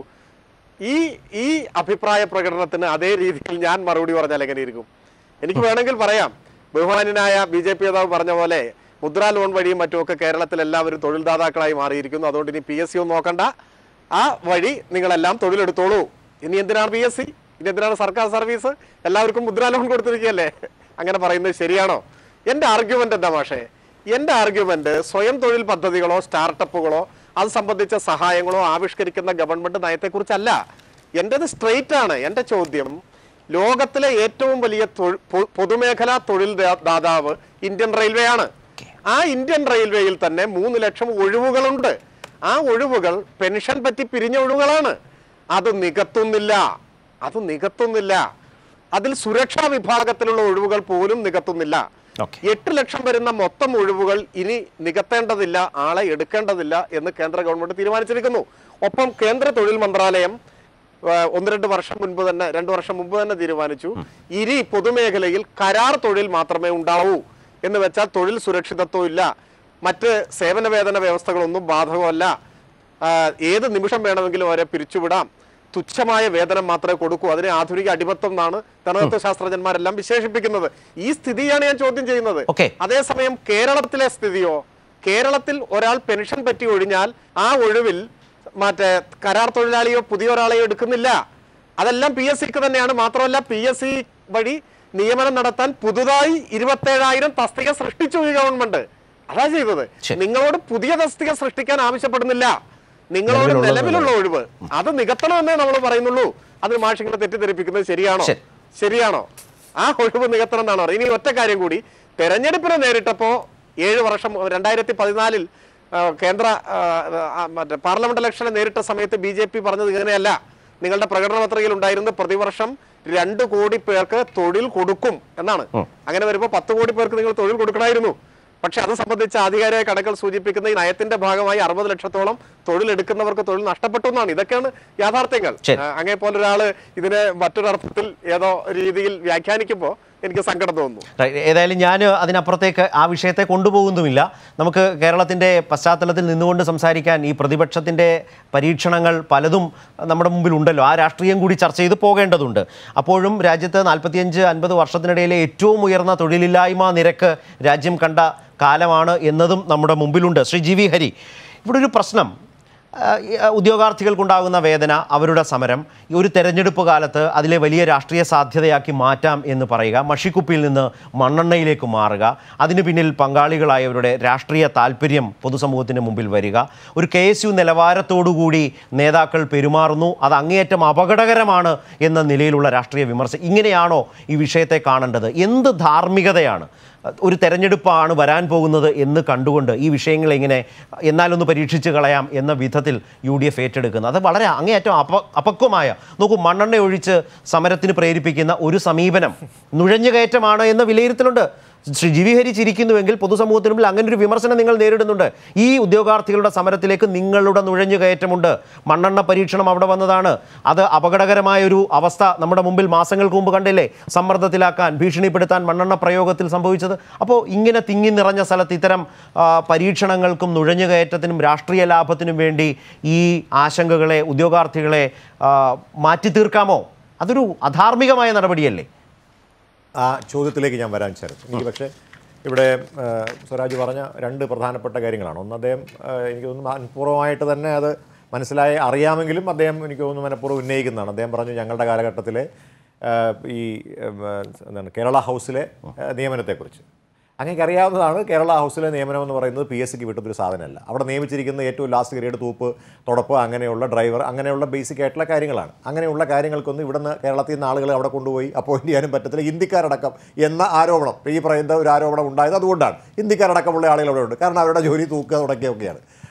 ഈ ഈ അഭിപ്രായ പ്രകടനത്തിന് അതേ രീതിയിൽ ഞാൻ മറുപടി പറഞ്ഞാൽ എങ്ങനെ ഇരിക്കും എനിക്ക് വേണമെങ്കിൽ പറയാം ബഹുമാനായ ബി ജെ പി നേതാവ് പറഞ്ഞ പോലെ മുദ്രാ ലോൺ വഴിയും മറ്റുമൊക്കെ കേരളത്തിൽ എല്ലാവരും തൊഴിൽദാതാക്കളായി മാറിയിരിക്കുന്നു അതുകൊണ്ട് ഇനി പി എസ് സി ഒന്നും നോക്കണ്ട ആ വഴി നിങ്ങളെല്ലാം തൊഴിലെടുത്തോളൂ ഇനി എന്തിനാണ് പി എസ് സി ഇനി എന്തിനാണ് സർക്കാർ സർവീസ് എല്ലാവർക്കും മുദ്രാ ലോൺ കൊടുത്തിരിക്കുകയല്ലേ അങ്ങനെ പറയുന്നത് ശരിയാണോ എൻ്റെ ആർഗ്യുമെന്റ് എന്താ മാഷേ എൻ്റെ ആർഗ്യുമെന്റ് സ്വയം തൊഴിൽ പദ്ധതികളോ സ്റ്റാർട്ടപ്പുകളോ അത് സംബന്ധിച്ച സഹായങ്ങളോ ആവിഷ്കരിക്കുന്ന ഗവൺമെന്റ് നയത്തെക്കുറിച്ചല്ല എൻ്റെത് സ്ട്രെയിറ്റ് ആണ് എൻ്റെ ചോദ്യം ലോകത്തിലെ ഏറ്റവും വലിയ തൊഴി- പൊ- പൊതുമേഖലാ തൊഴിൽ ദാ- ദാതാവ് ഇന്ത്യൻ റെയിൽവേ ആണ് ആ ഇന്ത്യൻ റെയിൽവേയിൽ തന്നെ മൂന്ന് ലക്ഷം ഒഴിവുകളുണ്ട് ആ ഒഴിവുകൾ പെൻഷൻ പറ്റി പിരിഞ്ഞ ഒഴിവുകളാണ് അത് നികത്തുന്നില്ല അത് നികത്തുന്നില്ല അതിൽ സുരക്ഷാ വിഭാഗത്തിലുള്ള ഒഴിവുകൾ പോലും നികത്തുന്നില്ല ഓക്കെ എട്ട് ലക്ഷം വരുന്ന മൊത്തം ഒഴിവുകൾ ഇനി നികത്തേണ്ടതില്ല ആളെ എടുക്കേണ്ടതില്ല എന്ന് കേന്ദ്ര ഗവൺമെന്റ് തീരുമാനിച്ചിരിക്കുന്നു ഒപ്പം കേന്ദ്ര തൊഴിൽ മന്ത്രാലയം ആ, ഒന്ന് രണ്ട് വർഷം മുൻപ് തന്നെ രണ്ടു വർഷം മുമ്പ് തന്നെ തീരുമാനിച്ചു ഇനി പൊതുമേഖലയിൽ കരാർ തൊഴിൽ മാത്രമേ ഉണ്ടാവൂ എന്ന് വെച്ചാൽ തൊഴിൽ സുരക്ഷിതത്വം ഇല്ല മറ്റ് സേവന വേതന വ്യവസ്ഥകളൊന്നും ബാധകമല്ല ആ, ഏത് നിമിഷം വേണമെങ്കിലും അവരെ പിരിച്ചുവിടാം തുച്ഛമായ വേതനം മാത്രമേ കൊടുക്കൂ അതിനെ ആധുനിക അടിമത്തം എന്നാണ് ധനതത്വ ശാസ്ത്രജ്ഞന്മാരെല്ലാം വിശേഷിപ്പിക്കുന്നത് ഈ സ്ഥിതിയാണ് ഞാൻ ചോദ്യം ചെയ്യുന്നത് Okay. അതേസമയം കേരളത്തിലെ സ്ഥിതിയോ കേരളത്തിൽ ഒരാൾ പെൻഷൻ പറ്റി ഒഴിഞ്ഞാൽ ആ ഒഴിവിൽ മറ്റേ കരാർ തൊഴിലാളിയോ പുതിയ ഒരാളെയോ എടുക്കുന്നില്ല അതെല്ലാം പി എസ് സിക്ക് തന്നെയാണ് മാത്രമല്ല പി എസ് സി വഴി നിയമനം നടത്താൻ പുതുതായി ഇരുപത്തേഴായിരം തസ്തിക സൃഷ്ടിച്ചു ഈ ഗവൺമെന്റ് അതാ ചെയ്തത് ശരി. നിങ്ങളോട് പുതിയ തസ്തിക സൃഷ്ടിക്കാൻ ആവശ്യപ്പെടുന്നില്ല നിങ്ങളോട് നിലവിലുള്ളത് നിലവിലുള്ള ഒഴിവ് അത് നികത്തണമെന്നേ നമ്മൾ പറയുന്നുള്ളൂ അത് മാഷിങ്ങളെ തെറ്റിദ്ധരിപ്പിക്കുന്നത് ശരിയാണോ ശരി. ശരിയാണോ ആ ഒഴിവ് നികത്തണം എന്നാണ് പറയുന്നത് ഇനി ഒറ്റ കാര്യം കൂടി തെരഞ്ഞെടുപ്പിനെ നേരിട്ടപ്പോ ഏഴ് വർഷം രണ്ടായിരത്തി പതിനാലിൽ കേന്ദ്ര ആ, ആ, മറ്റേ പാർലമെന്റ് ഇലക്ഷനെ നേരിട്ട സമയത്ത് ബി ജെ പി പറഞ്ഞത് ഇങ്ങനെയല്ല നിങ്ങളുടെ പ്രകടന പത്രികയിൽ ഉണ്ടായിരുന്ന പ്രതിവർഷം രണ്ട് കോടി പേർക്ക് തൊഴിൽ കൊടുക്കും എന്നാണ് അങ്ങനെ വരുമ്പോൾ പത്ത് കോടി പേർക്ക് നിങ്ങൾ തൊഴിൽ കൊടുക്കണമായിരുന്നു പക്ഷെ അത് സംബന്ധിച്ച ആധികാരിക കണക്കുകൾ സൂചിപ്പിക്കുന്ന ഈ നയത്തിന്റെ ഭാഗമായി അറുപത് ലക്ഷത്തോളം തൊഴിലെടുക്കുന്നവർക്ക് തൊഴിൽ നഷ്ടപ്പെട്ടു എന്നാണ് ഇതൊക്കെയാണ് യാഥാർത്ഥ്യങ്ങൾ ശരി. ആ, അങ്ങേ പോലൊരാള് ഇതിനെ മറ്റൊരർത്ഥത്തിൽ ഏതോ രീതിയിൽ വ്യാഖ്യാനിക്കുമ്പോൾ എനിക്ക് സങ്കടം തോന്നുന്നു Right. ഏതായാലും ഞാൻ അതിനപ്പുറത്തേക്ക് ആ വിഷയത്തെ കൊണ്ടുപോകുന്നുമില്ല നമുക്ക് കേരളത്തിൻ്റെ പശ്ചാത്തലത്തിൽ നിന്നുകൊണ്ട് സംസാരിക്കാൻ ഈ പ്രതിപക്ഷത്തിൻ്റെ പരീക്ഷണങ്ങൾ പലതും നമ്മുടെ മുമ്പിൽ ഉണ്ടല്ലോ ആ രാഷ്ട്രീയം കൂടി ചർച്ച ചെയ്ത് പോകേണ്ടതുണ്ട് അപ്പോഴും രാജ്യത്ത് നാൽപ്പത്തിയഞ്ച് അൻപത് വർഷത്തിനിടയിലെ ഏറ്റവും ഉയർന്ന തൊഴിലില്ലായ്മ നിരക്ക് രാജ്യം കണ്ട കാലമാണ് എന്നതും നമ്മുടെ മുമ്പിലുണ്ട് ശ്രീ ജി വി ഹരി ഇവിടെ ഒരു പ്രശ്നം ആ, ഈ, ആ, ഉദ്യോഗാർത്ഥികൾക്കുണ്ടാകുന്ന വേദന അവരുടെ സമരം ഈ ഒരു തെരഞ്ഞെടുപ്പ് കാലത്ത് അതിലെ വലിയ രാഷ്ട്രീയ സാധ്യതയാക്കി മാറ്റാം എന്ന് പറയുക മഷിക്കുപ്പിയിൽ നിന്ന് മണ്ണെണ്ണയിലേക്ക് മാറുക അതിന് പിന്നിൽ പങ്കാളികളായവരുടെ രാഷ്ട്രീയ താല്പര്യം പൊതുസമൂഹത്തിന് മുമ്പിൽ വരിക ഒരു കെ എസ് യു നിലവാരത്തോടുകൂടി നേതാക്കൾ പെരുമാറുന്നു അത് അങ്ങേയറ്റം അപകടകരമാണ് എന്ന നിലയിലുള്ള രാഷ്ട്രീയ വിമർശനം ഇങ്ങനെയാണോ ഈ വിഷയത്തെ കാണേണ്ടത് എന്ത് ധാർമ്മികതയാണ് ഒരു തെരഞ്ഞെടുപ്പാണ് വരാൻ പോകുന്നത് എന്ന് കണ്ടുകൊണ്ട് ഈ വിഷയങ്ങളെ ഇങ്ങനെ എന്നാലൊന്ന് പരീക്ഷിച്ച് കളയാം എന്ന വിധത്തിൽ യു ഡി എഫ് ഏറ്റെടുക്കുന്നത് അത് വളരെ അങ്ങേയറ്റം അപ അപക്വമായ നോക്കൂ മണ്ണെണ്ണ ഒഴിച്ച് സമരത്തിന് പ്രേരിപ്പിക്കുന്ന ഒരു സമീപനം നുഴഞ്ഞുകയറ്റമാണ് എന്ന വിലയിരുത്തലുണ്ട് ശ്രീ ജി വി ഹരി ചിരിക്കുന്നുവെങ്കിൽ പൊതുസമൂഹത്തിന് മുമ്പിൽ അങ്ങനെ ഒരു വിമർശനം നിങ്ങൾ നേരിടുന്നുണ്ട് ഈ ഉദ്യോഗാർത്ഥികളുടെ സമരത്തിലേക്ക് നിങ്ങളുടെ നുഴഞ്ഞുകയറ്റമുണ്ട് മണ്ണെണ്ണ പരീക്ഷണം അവിടെ വന്നതാണ് അത് അപകടകരമായ ഒരു അവസ്ഥ നമ്മുടെ മുമ്പിൽ മാസങ്ങൾക്ക് മുമ്പ് കണ്ടില്ലേ സമ്മർദ്ദത്തിലാക്കാൻ ഭീഷണിപ്പെടുത്താൻ മണ്ണെണ്ണ പ്രയോഗത്തിൽ സംഭവിച്ചത് അപ്പോൾ ഇങ്ങനെ തിങ്ങി നിറഞ്ഞ സ്ഥലത്ത് ഇത്തരം ആ, പരീക്ഷണങ്ങൾക്കും നുഴഞ്ഞുകയറ്റത്തിനും രാഷ്ട്രീയ ലാഭത്തിനും വേണ്ടി ഈ ആശങ്കകളെ ഉദ്യോഗാർത്ഥികളെ ആ, മാറ്റി തീർക്കാമോ അതൊരു അധാർമികമായ നടപടിയല്ലേ ആ ചോദ്യത്തിലേക്ക് ഞാൻ വരാൻ ചേർത്ത് എനിക്ക് പക്ഷേ ഇവിടെ ആ, സ്വരാജ് പറഞ്ഞ രണ്ട് പ്രധാനപ്പെട്ട കാര്യങ്ങളാണ് ഒന്ന് അദ്ദേഹം ആ, എനിക്ക് തോന്നുന്നു മനഃപൂർവ്വമായിട്ട് തന്നെ അത് മനസ്സിലായി അറിയാമെങ്കിലും അദ്ദേഹം എനിക്ക് തോന്നുന്നു മനഃപൂർവ്വം ഉന്നയിക്കുന്നതാണ് അദ്ദേഹം പറഞ്ഞു ഞങ്ങളുടെ കാലഘട്ടത്തിലെ ആ, ഈ ഉം, ആ, എന്താണ് കേരള ഹൗസിലെ ആ, നിയമനത്തെക്കുറിച്ച് അങ്ങേക്ക് അറിയാവുന്നതാണ് കേരള ഹൗസിലെ നിയമനം എന്ന് പറയുന്നത് പി എസ് സിക്ക് വിട്ടൊരു സാധനമല്ല അവിടെ നിയമിച്ചിരിക്കുന്ന ഏറ്റവും ലാസ്റ്റ് ഗ്രേഡ് തൂപ്പ് തുടപ്പ് അങ്ങനെയുള്ള ഡ്രൈവർ അങ്ങനെയുള്ള ബേസിക് ആയിട്ടുള്ള കാര്യങ്ങളാണ് അങ്ങനെയുള്ള കാര്യങ്ങൾക്കൊന്നും ഇവിടുന്ന് കേരളത്തിൽ നിന്ന് ആളുകളെ അവിടെ കൊണ്ടുപോയി അപ്പോയിന്റ് ചെയ്യാനും പറ്റത്തില്ല ഇന്ത്യക്കാരടക്കം എന്ന ആരോപണം ഈ പറയുന്ന ഒരു ആരോപണം ഉണ്ടായത് അതുകൊണ്ടാണ് ഇന്ത്യക്കാരടക്കമുള്ള ആളുകൾ അവിടെ ഉണ്ട് കാരണം അവരുടെ ജോലി തൂക്കുക തുടങ്ങിയൊക്കെയാണ്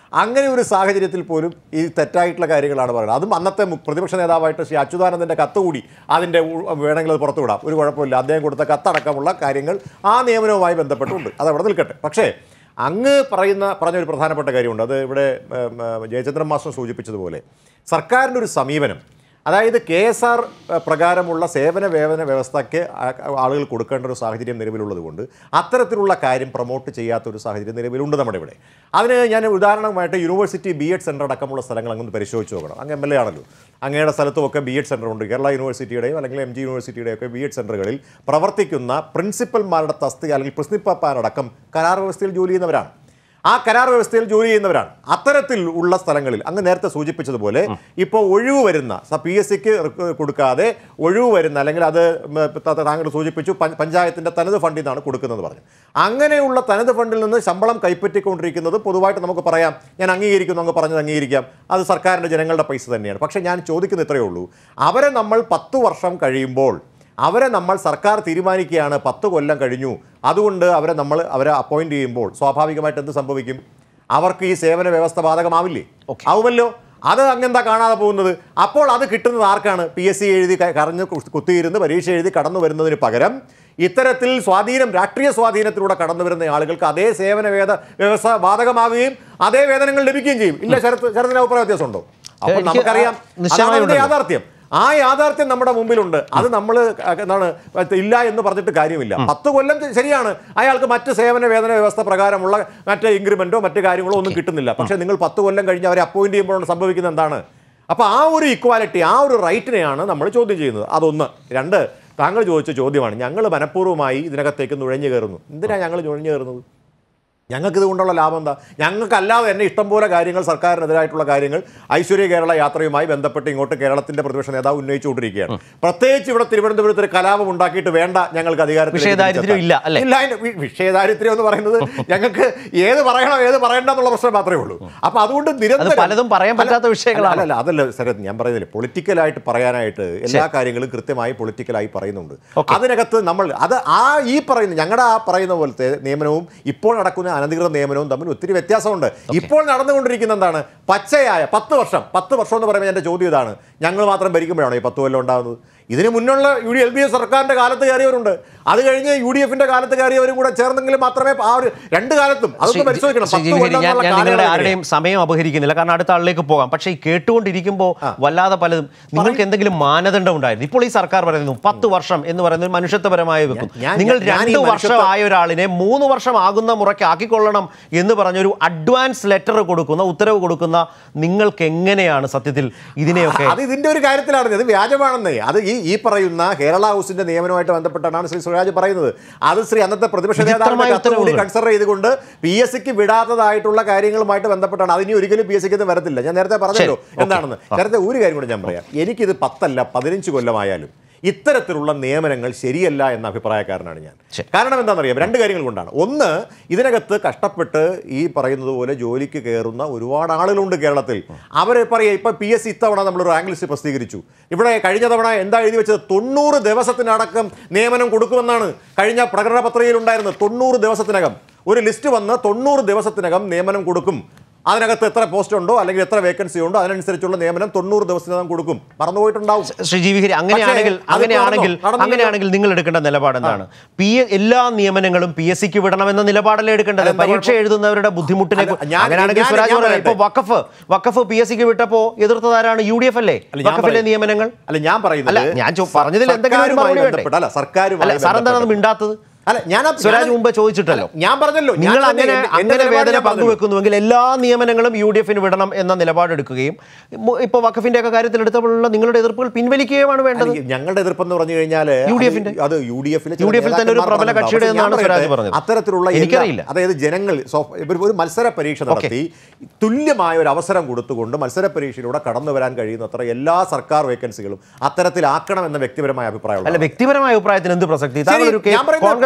അങ്ങനെ ഒരു സാഹചര്യത്തിൽ പോലും ഈ തെറ്റായിട്ടുള്ള കാര്യങ്ങളാണ് പറയുന്നത് അതും അന്നത്തെ മു- പ്രതിപക്ഷ നേതാവായിട്ട് ശ്രീ അച്യുതാനന്ദൻ്റെ കത്ത് കൂടി അതിൻ്റെ ഉ- വേണമെങ്കിൽ അത് പുറത്തു വിടാം ഒരു കുഴപ്പമില്ല അദ്ദേഹം കൊടുത്ത കത്തടക്കമുള്ള കാര്യങ്ങൾ ആ നിയമനവുമായി ബന്ധപ്പെട്ടുണ്ട് അത് അവിടെ നിൽക്കട്ടെ പക്ഷേ അങ്ങ് പറയുന്ന പറഞ്ഞ ഒരു പ്രധാനപ്പെട്ട കാര്യമുണ്ട് അത് ഇവിടെ ഉം, ഉം, ജയചന്ദ്രൻ മാസ്റ്റർ സൂചിപ്പിച്ചതുപോലെ സർക്കാരിൻ്റെ ഒരു സമീപനം അതായത് കെ എസ് ആർ പ്രകാരമുള്ള സേവന വേതന വ്യവസ്ഥയ്ക്ക് ആ- ആളുകൾ കൊടുക്കേണ്ട ഒരു സാഹചര്യം നിലവിലുള്ളത് കൊണ്ട് അത്തരത്തിലുള്ള കാര്യം പ്രൊമോട്ട് ചെയ്യാത്ത ഒരു സാഹചര്യം നിലവിലുണ്ട് നമ്മുടെ ഇവിടെ അതിന് ഞാൻ ഉദാഹരണമായിട്ട് യൂണിവേഴ്സിറ്റി ബി എഡ് സെൻറ്റർ അടക്കമുള്ള സ്ഥലങ്ങൾ അങ്ങ് പരിശോധിച്ച് നോക്കണം അങ്ങ് എം എൽ എ ആണല്ലോ അങ്ങയുടെ സ്ഥലത്തുമൊക്കെ ബി എഡ് സെൻറ്റർ ഉണ്ട് കേരള യൂണിവേഴ്സിറ്റിയുടെയും അല്ലെങ്കിൽ എം ജി യൂണിവേഴ്സിറ്റിയുടെയും ഒക്കെ ബി എഡ് സെൻറ്ററുകളിൽ പ്രവർത്തിക്കുന്ന പ്രിൻസിപ്പൽമാരുടെ തസ്തിക അല്ലെങ്കിൽ പ്രിൻസിപ്പൽമാരടക്കം കരാർ വ്യവസ്ഥയിൽ ജോലി ചെയ്യുന്നവരാണ് ആ കരാർ വ്യവസ്ഥയിൽ ജോലി ചെയ്യുന്നവരാണ് അത്തരത്തിൽ ഉള്ള സ്ഥലങ്ങളിൽ അങ്ങ് നേരത്തെ സൂചിപ്പിച്ചതുപോലെ ഇപ്പോൾ ഒഴിവ് വരുന്ന പി എസ് സിക്ക് കൊടുക്കാതെ ഒഴിവ് വരുന്ന അല്ലെങ്കിൽ അത് ഉം, ത- താങ്കൾ സൂചിപ്പിച്ചു പഞ്ച- പഞ്ചായത്തിന്റെ തനത് ഫണ്ടിൽ നിന്നാണ് കൊടുക്കുന്നത് പറഞ്ഞു അങ്ങനെയുള്ള തനത് ഫണ്ടിൽ നിന്ന് ശമ്പളം കൈപ്പറ്റിക്കൊണ്ടിരിക്കുന്നത് പൊതുവായിട്ട് നമുക്ക് പറയാം ഞാൻ അംഗീകരിക്കുന്നു അങ്ങ് പറഞ്ഞത് അംഗീകരിക്കാം അത് സർക്കാരിൻ്റെ ജനങ്ങളുടെ പൈസ തന്നെയാണ് പക്ഷേ ഞാൻ ചോദിക്കുന്നത് ഇത്രയേ ഉള്ളൂ അവരെ നമ്മൾ പത്ത് വർഷം കഴിയുമ്പോൾ അവരെ നമ്മൾ സർക്കാർ തീരുമാനിക്കുകയാണ് പത്ത് കൊല്ലം കഴിഞ്ഞു അതുകൊണ്ട് അവരെ നമ്മൾ അവരെ അപ്പോയിന്റ് ചെയ്യുമ്പോൾ സ്വാഭാവികമായിട്ട് എന്ത് സംഭവിക്കും അവർക്ക് ഈ സേവന വ്യവസ്ഥ ബാധകമാവില്ലേ ആവുമല്ലോ അത് അങ്ങെന്താ കാണാതെ പോകുന്നത് അപ്പോൾ അത് കിട്ടുന്നത് ആർക്കാണ് പി എസ് സി എഴുതി ക- കറഞ്ഞ് കു- കുത്തിയിരുന്ന് പരീക്ഷ എഴുതി കടന്നു വരുന്നതിന് പകരം ഇത്തരത്തിൽ സ്വാധീനം രാഷ്ട്രീയ സ്വാധീനത്തിലൂടെ കടന്നു വരുന്ന ആളുകൾക്ക് അതേ സേവന വേദ വ്യവസ്ഥ ബാധകമാവുകയും അതേ വേതനങ്ങൾ ലഭിക്കുകയും ചെയ്യും ഇല്ല ശരത്ത് ശരത്തിന് അഭിപ്രായ വ്യത്യാസമുണ്ടോ അപ്പോൾ എനിക്ക് നമുക്കറിയാം നിശ്ചയമായും അതാണ് അതിന്റെ ഉണ്ടല്ലോ. യാഥാർത്ഥ്യം ആ യാഥാർത്ഥ്യം നമ്മുടെ മുമ്പിലുണ്ട് അത് നമ്മൾ എന്താണ് ഇല്ല എന്ന് പറഞ്ഞിട്ട് കാര്യമില്ല പത്ത് കൊല്ലം ശരിയാണ് അയാൾക്ക് മറ്റ് സേവന വേതന വ്യവസ്ഥ പ്രകാരമുള്ള മറ്റ് ഇൻക്രിമെന്റോ മറ്റ് കാര്യങ്ങളോ ഒന്നും കിട്ടുന്നില്ല പക്ഷേ നിങ്ങൾ പത്ത് കൊല്ലം കഴിഞ്ഞ് അവരെ അപ്പോയിന്റ് ചെയ്യുമ്പോഴാണ് സംഭവിക്കുന്നത് എന്താണ് അപ്പോൾ ആ ഒരു ഇക്വാലിറ്റി ആ ഒരു റൈറ്റിനെയാണ് നമ്മൾ ചോദ്യം ചെയ്യുന്നത് അതൊന്ന് രണ്ട് താങ്കൾ ചോദിച്ച ചോദ്യമാണ് ഞങ്ങൾ മനഃപൂർവ്വമായി ഇതിനകത്തേക്ക് നുഴഞ്ഞു കയറുന്നു എന്തിനാണ് ഞങ്ങൾ നുഴഞ്ഞു കയറുന്നത് ഞങ്ങൾക്ക് ഇതുകൊണ്ടുള്ള ലാഭം എന്താ ഞങ്ങൾക്കല്ലാതെ തന്നെ ഇഷ്ടംപോലെ കാര്യങ്ങൾ സർക്കാരിനെതിരായിട്ടുള്ള കാര്യങ്ങൾ ഐശ്വര്യ കേരള യാത്രയുമായി ബന്ധപ്പെട്ട് ഇങ്ങോട്ട് കേരളത്തിന്റെ പ്രതിപക്ഷ നേതാവ് ഉന്നയിച്ചുകൊണ്ടിരിക്കുകയാണ് പ്രത്യേകിച്ച് ഇവിടെ തിരുവനന്തപുരത്ത് ഒരു കലാപം ഉണ്ടാക്കിയിട്ട് വേണ്ട ഞങ്ങൾക്ക് അധികാരത്തിൽ വിഷയദാരിദ്ര്യം ഇല്ല, അല്ലേ? ഇല്ല അതിന് വി- വിഷയദാരിദ്ര്യം എന്ന് പറയുന്നത് ഞങ്ങൾക്ക് ഏത് പറയണം ഏത് പറയണ്ട എന്നുള്ള പ്രശ്നം മാത്രമേ ഉള്ളൂ അപ്പൊ അതുകൊണ്ട് നിരന്തരം പലതും പറയാൻ അല്ല, പറ്റാത്ത വിഷയങ്ങളാണ്. അല്ല, അല്ല അതല്ല ശരത് ഞാൻ പറയുന്നില്ല പൊളിറ്റിക്കലായിട്ട് പറയാനായിട്ട് എല്ലാ കാര്യങ്ങളും കൃത്യമായി പൊളിറ്റിക്കലായി പറയുന്നുണ്ട് അതിനകത്ത് നമ്മൾ അത് ആ ഈ പറയുന്ന ഞങ്ങളുടെ ആ പറയുന്ന പോലത്തെ നിയമനവും ഇപ്പോൾ നടക്കുന്ന അനധികൃത നിയമനവും തമ്മിൽ ഒത്തിരി വ്യത്യാസമുണ്ട് ഇപ്പോൾ നടന്നുകൊണ്ടിരിക്കുന്ന എന്താണ് പച്ചയായ പത്ത് വർഷം പത്ത് വർഷം എന്ന് പറയുമ്പോൾ എൻ്റെ ചോദ്യം ഇതാണ് ഞങ്ങൾ മാത്രം ഭരിക്കുമ്പോഴാണോ ഈ പത്ത് കൊല്ലം ഉണ്ടാകുന്നത് ഇതിന് മുന്നുള്ള U D L B F സർക്കാരിന്റെ കാലത്ത് കയറിയവരുണ്ട് അത് കഴിഞ്ഞ് യു ഡി എഫിന്റെ കാലത്ത് കയറിയവരും കൂടെ ചേർന്നെങ്കിലും മാത്രമേ ആ ഒരു രണ്ട് കാലത്തും അതൊന്ന് ശ്രീ- പരിശോധിക്കണം ശ്രീ പത്ത് ജിഗിരി, കൊല്ലം ഞാൻ എന്നുള്ള ഞാൻ നിങ്ങളുടെ കാലയളവ് ആരുടെയും സമയം അപഹരിക്കുന്നില്ല കാരണം അടുത്ത ആളിലേക്ക് പോകാം പക്ഷേ ഈ കേട്ടുകൊണ്ടിരിക്കുമ്പോൾ വല്ലാതെ പലതും നിങ്ങൾക്ക് എന്തെങ്കിലും മാനദണ്ഡം ഉണ്ടായിരുന്നു ഇപ്പോൾ ഈ സർക്കാർ പറയുന്നു പത്ത് വർഷം എന്ന് പറയുന്നത് മനുഷ്യത്വപരമായി വെക്കും ഞാൻ- നിങ്ങൾ ഞാൻ ഈ രണ്ട് വർഷം മനുഷ്യത്വ- ആയ ഒരാളിനെ മൂന്ന് വർഷം ആകുന്ന മുറയ്ക്ക് ആക്കിക്കൊള്ളണം എന്ന് പറഞ്ഞൊരു അഡ്വാൻസ് ലെറ്റർ കൊടുക്കുന്ന ഉത്തരവ് കൊടുക്കുന്ന നിങ്ങൾക്ക് എങ്ങനെയാണ് സത്യത്തിൽ ഇതിനെയൊക്കെ അത് ഇതിന്റെ ഒരു കാര്യത്തിലാണ് ഇത് വ്യാജമാണെന്നേ അത് ഈ ഈ പറയുന്ന കേരള ഹൗസിന്റെ നിയമനവുമായിട്ട് ബന്ധപ്പെട്ടാണ് ശ്രീ സ്വരാജ് പറയുന്നത് അത് ശ്രീ അന്നത്തെ പ്രതിപക്ഷ നേതാവിന്റെ വിചിത്രമായ കത്ത് കൂടി ഉത്തരവുകൾ. കൺസിഡർ ചെയ്തുകൊണ്ട് പി എസ് സിക്ക് വിടാത്തതായിട്ടുള്ള കാര്യങ്ങളുമായിട്ട് ബന്ധപ്പെട്ടാണ് അതിനി ഒരിക്കലും പി എസ് സിക്ക് വരത്തില്ല ഞാൻ നേരത്തെ പറഞ്ഞല്ലോ ശരി, ഓക്കേ. എന്താണെന്ന് നേരത്തെ ഒരു കാര്യം കൂടെ ഞാൻ പറയാം എനിക്കിത് പത്തല്ല പതിനഞ്ച് കൊല്ലമായാലും ഇത്തരത്തിലുള്ള നിയമനങ്ങൾ ശരിയല്ല എന്ന അഭിപ്രായക്കാരനാണ് ഞാൻ ശരി. കാരണം എന്താണെന്നറിയാം രണ്ട് കാര്യങ്ങൾ കൊണ്ടാണ് ഒന്ന് ഇതിനകത്ത് കഷ്ടപ്പെട്ട് ഈ പറയുന്നത് പോലെ ജോലിക്ക് കയറുന്ന ഒരുപാട് ആളുകളുണ്ട് കേരളത്തിൽ അവരെ പറയാം ഇപ്പം പി എസ് സി ഇത്തവണ നമ്മൾ റാങ്ക് ലിസ്റ്റ് പ്രസിദ്ധീകരിച്ചു ഇവിടെ കഴിഞ്ഞ തവണ എന്താ എഴുതി വെച്ചത് തൊണ്ണൂറ് ദിവസത്തിനടക്കം നിയമനം കൊടുക്കുമെന്നാണ് കഴിഞ്ഞ പ്രകടന പത്രികയിൽ ഉണ്ടായിരുന്നത് തൊണ്ണൂറ് ദിവസത്തിനകം ഒരു ലിസ്റ്റ് വന്ന് തൊണ്ണൂറ് ദിവസത്തിനകം നിയമനം കൊടുക്കും അതിനകത്ത് എത്ര പോസ്റ്റ് ഉണ്ടോ അല്ലെങ്കിൽ എത്ര വേക്കൻസി ഉണ്ടോ അതിനനുസരിച്ചുള്ള നിയമനം തൊണ്ണൂറ് ദിവസത്തിനകം കൊടുക്കും മറന്നുപോയിട്ടുണ്ടാവും ശ്രീ ജി വിഹിരി അങ്ങനെയാണെങ്കിൽ പക്ഷേ അത് അങ്ങനെയാണെങ്കിൽ നടന്നോ? നടന്നില്ലല്ലോ. അങ്ങനെയാണെങ്കിൽ നിങ്ങൾ എടുക്കേണ്ട നിലപാട് എന്താണ് പി എ- എല്ലാ നിയമനങ്ങളും പി എസ് സിക്ക് വിടണമെന്ന നിലപാടല്ലേ എടുക്കേണ്ടത് അതെന്താ പരീക്ഷ കുഴപ്പം? എഴുതുന്നവരുടെ ബുദ്ധിമുട്ടിനെ അല്ല, ഞാൻ- അങ്ങനെയാണെങ്കിൽ ഞാൻ- സ്വരാജ് ഞാൻ പറയാം ഇപ്പൊ പറയട്ടെ. വഖഫ് വഖഫ് പി എസ് സിക്ക് വിട്ടപ്പോ എതിർത്തതാരാണ് യു ഡി എഫ് അല്ലേ അല്ല, ഞാൻ വഖഫിലെ പറയുന്നത്- നിയമനങ്ങൾ അല്ല ഞാൻ പറയുന്നത് അല്ല ഞാൻ ചോ- പറഞ്ഞതിൽ എന്തെങ്കിലും ഒരു സർക്കാരുമായി മറുപടി വേണ്ടേ ബന്ധപ്പെട്ട് അല്ല സർക്കാരുമായി അല്ല സാർ എന്താണ് അത് ബന്ധപ്പെട്ട് മിണ്ടാത്തത് അല്ല ഞാൻ ആ- സ്വരാജ് ഞാൻ- മുമ്പ് ചോദിച്ചിട്ടല്ലോ അല്ല, ഞാൻ പറഞ്ഞല്ലോ ഞാൻ നിങ്ങൾ തന്നെ അങ്ങനെ എന്റെ- എന്റെ അങ്ങനെ നിലപാട് വേദന ഞാൻ പറഞ്ഞല്ലോ. പങ്കുവെക്കുന്നുവെങ്കിൽ എല്ലാ നിയമനങ്ങളും യു ഡി എഫിന് വിടണം എന്ന നിലപാടെടുക്കുകയും മു- ഇപ്പൊ വഖഫിന്റെ ഒക്കെ കാര്യത്തിൽ എടുത്തപ്പോഴുള്ള നിങ്ങളുടെ എതിർപ്പുകൾ പിൻവലിക്കുകയുമാണ് വേണ്ടത് അല്ല, ഞങ്ങളുടെ എതിർപ്പെന്ന് പറഞ്ഞു കഴിഞ്ഞാൽ യു ഡി എഫിന്റെ? അത് യു ഡി എഫിലെ യു ഡി എഫിൽ തന്നെ ഒരു പ്രബല കക്ഷിയുടെ എന്നാണ് സ്വരാജ് പറഞ്ഞത്. അത്തരത്തിലുള്ള എല്ലാ- എനിക്കറിയില്ല. അതായത് ജനങ്ങൾ സോ- ഇവർ ഒരു മത്സര പരീക്ഷ നടത്തി തുല്യമായ ഒരു അവസരം കൊടുത്തുകൊണ്ട് മത്സര പരീക്ഷയിലൂടെ കടന്നു വരാൻ കഴിയുന്നത്ര എല്ലാ സർക്കാർ വേക്കൻസികളും അത്തരത്തിലാക്കണം എന്ന വ്യക്തിപരമായ അല്ല അഭിപ്രായം വ്യക്തിപരമായ അഭിപ്രായത്തിന് എന്ത് പ്രസക്തി താങ്കൾ ഒരു ശരി, ഞാൻ പറയുന്നത് കോൺഗ്രസ്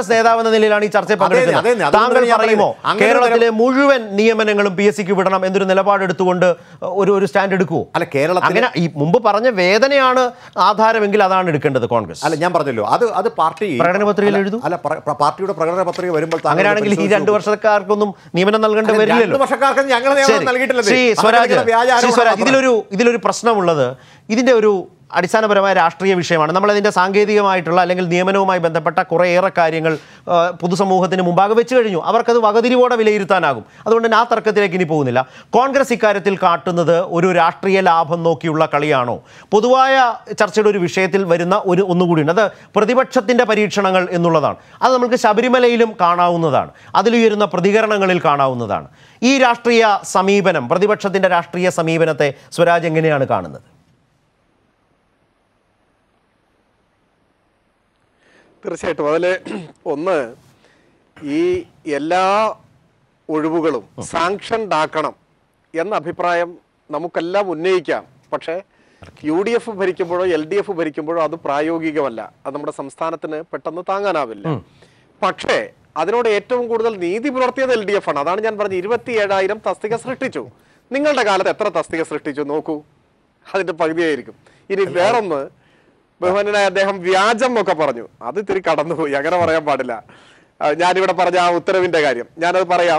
കോൺഗ്രസ് നേതാവ് എന്ന നിലയിലാണ് ഈ ചർച്ചയിൽ അതെ, അതെ, പങ്കെടുക്കുന്നത് അതുകൊണ്ടാണ് താങ്കൾ ഞാൻ പറയുമോ പറയുന്നത്. അങ്ങനെ ഒരു കേരളത്തിലെ മുഴുവൻ നിയമനങ്ങളും പി എസ് സിക്ക് വിടണം എന്നൊരു നിലപാടെടുത്തുകൊണ്ട് ഒരു ഒരു സ്റ്റാൻഡ് എടുക്കുവോ അല്ല, കേരളത്തിലെ- അങ്ങനെ ഈ മുമ്പ് പറഞ്ഞ വേദനയാണ് ആധാരമെങ്കിൽ അതാണ് എടുക്കേണ്ടത് കോൺഗ്രസ് അല്ല ഞാൻ പറഞ്ഞല്ലോ അത് അത് പാർട്ടി പ്രകടന പത്രികയിൽ അല്ല, എഴുതൂ. അല്ല പ്ര- പ്ര- പാർട്ടിയുടെ പ്രകടന പത്രിക വരുമ്പോൾ താങ്കൾ അങ്ങനെയാണെങ്കിൽ ഈ പരിശോധിച്ച് രണ്ട് നോക്കൂ. വർഷക്കാർക്കൊന്നും നിയമനം നൽകേണ്ട അല്ല, വരില്ലല്ലോ രണ്ട് വർഷക്കാർക്ക് ഞങ്ങൾ നിയമനം ശരി. നൽകിയിട്ടില്ലത്. ശ്രീ അങ്ങനെ സ്വരാജ് നിങ്ങളുടെ വ്യാജ ശ്രീ ആരോപണം സ്വരാജ് മാത്രം. ഇതിലൊരു ഇതിലൊരു പ്രശ്നമുള്ളത് ഇതിന്റെ ഒരു അടിസ്ഥാനപരമായ രാഷ്ട്രീയ വിഷയമാണ് നമ്മൾ അതിന്റെ സാങ്കേതികമായിട്ടുള്ള അല്ലെങ്കിൽ നിയമനവുമായി ബന്ധപ്പെട്ട കുറേയേറെ കാര്യങ്ങൾ ആ, പൊതുസമൂഹത്തിന് മുമ്പാകെ വെച്ച് കഴിഞ്ഞു അവർക്കത് വകതിരിവോടെ വിലയിരുത്താനാകും അതുകൊണ്ട് തന്നെ ആ തർക്കത്തിലേക്ക് ഇനി പോകുന്നില്ല കോൺഗ്രസ് ഇക്കാര്യത്തിൽ കാട്ടുന്നത് ഒരു രാഷ്ട്രീയ ലാഭം നോക്കിയുള്ള കളിയാണോ പൊതുവായ ചർച്ചയുടെ ഒരു വിഷയത്തിൽ വരുന്ന ഒരു ഒന്നുകൂടിയുണ്ട് അത് പ്രതിപക്ഷത്തിന്റെ പരീക്ഷണങ്ങൾ എന്നുള്ളതാണ് അത് നമുക്ക് ശബരിമലയിലും കാണാവുന്നതാണ് അതിലുയരുന്ന പ്രതികരണങ്ങളിൽ കാണാവുന്നതാണ് ഈ രാഷ്ട്രീയ സമീപനം പ്രതിപക്ഷത്തിന്റെ രാഷ്ട്രീയ സമീപനത്തെ സ്വരാജ് എങ്ങനെയാണ് കാണുന്നത് തീർച്ചയായിട്ടും അതിൽ ഒന്ന് ഈ എല്ലാ ഒഴിവുകളും സാങ്ഷൻഡ് ആക്കണം എന്ന അഭിപ്രായം നമുക്കെല്ലാം ഉന്നയിക്കാം പക്ഷേ യു ഡി എഫ് ഭരിക്കുമ്പോഴോ എൽ ഡി എഫ് ഭരിക്കുമ്പോഴോ അത് പ്രായോഗികമല്ല അത് നമ്മുടെ സംസ്ഥാനത്തിന് പെട്ടെന്ന് താങ്ങാനാവില്ല പക്ഷേ അതിനോട് ഏറ്റവും കൂടുതൽ നീതി പുലർത്തിയത് എൽ ഡി എഫ് ആണ് അതാണ് ഞാൻ പറഞ്ഞത് ഇരുപത്തി ഏഴായിരം തസ്തിക സൃഷ്ടിച്ചു നിങ്ങളുടെ കാലത്ത് എത്ര തസ്തിക സൃഷ്ടിച്ചു നോക്കൂ അതിന്റെ പകുതിയായിരിക്കും ഇനി വേറൊന്ന് ബഹുമാനായ അദ്ദേഹം വ്യാജം എന്നൊക്കെ പറഞ്ഞു അത് ഇത്തിരി കടന്നുപോയി അങ്ങനെ പറയാൻ പാടില്ല ആ, ഞാനിവിടെ പറഞ്ഞ ആ ഉത്തരവിന്റെ കാര്യം ഞാനത് പറയാം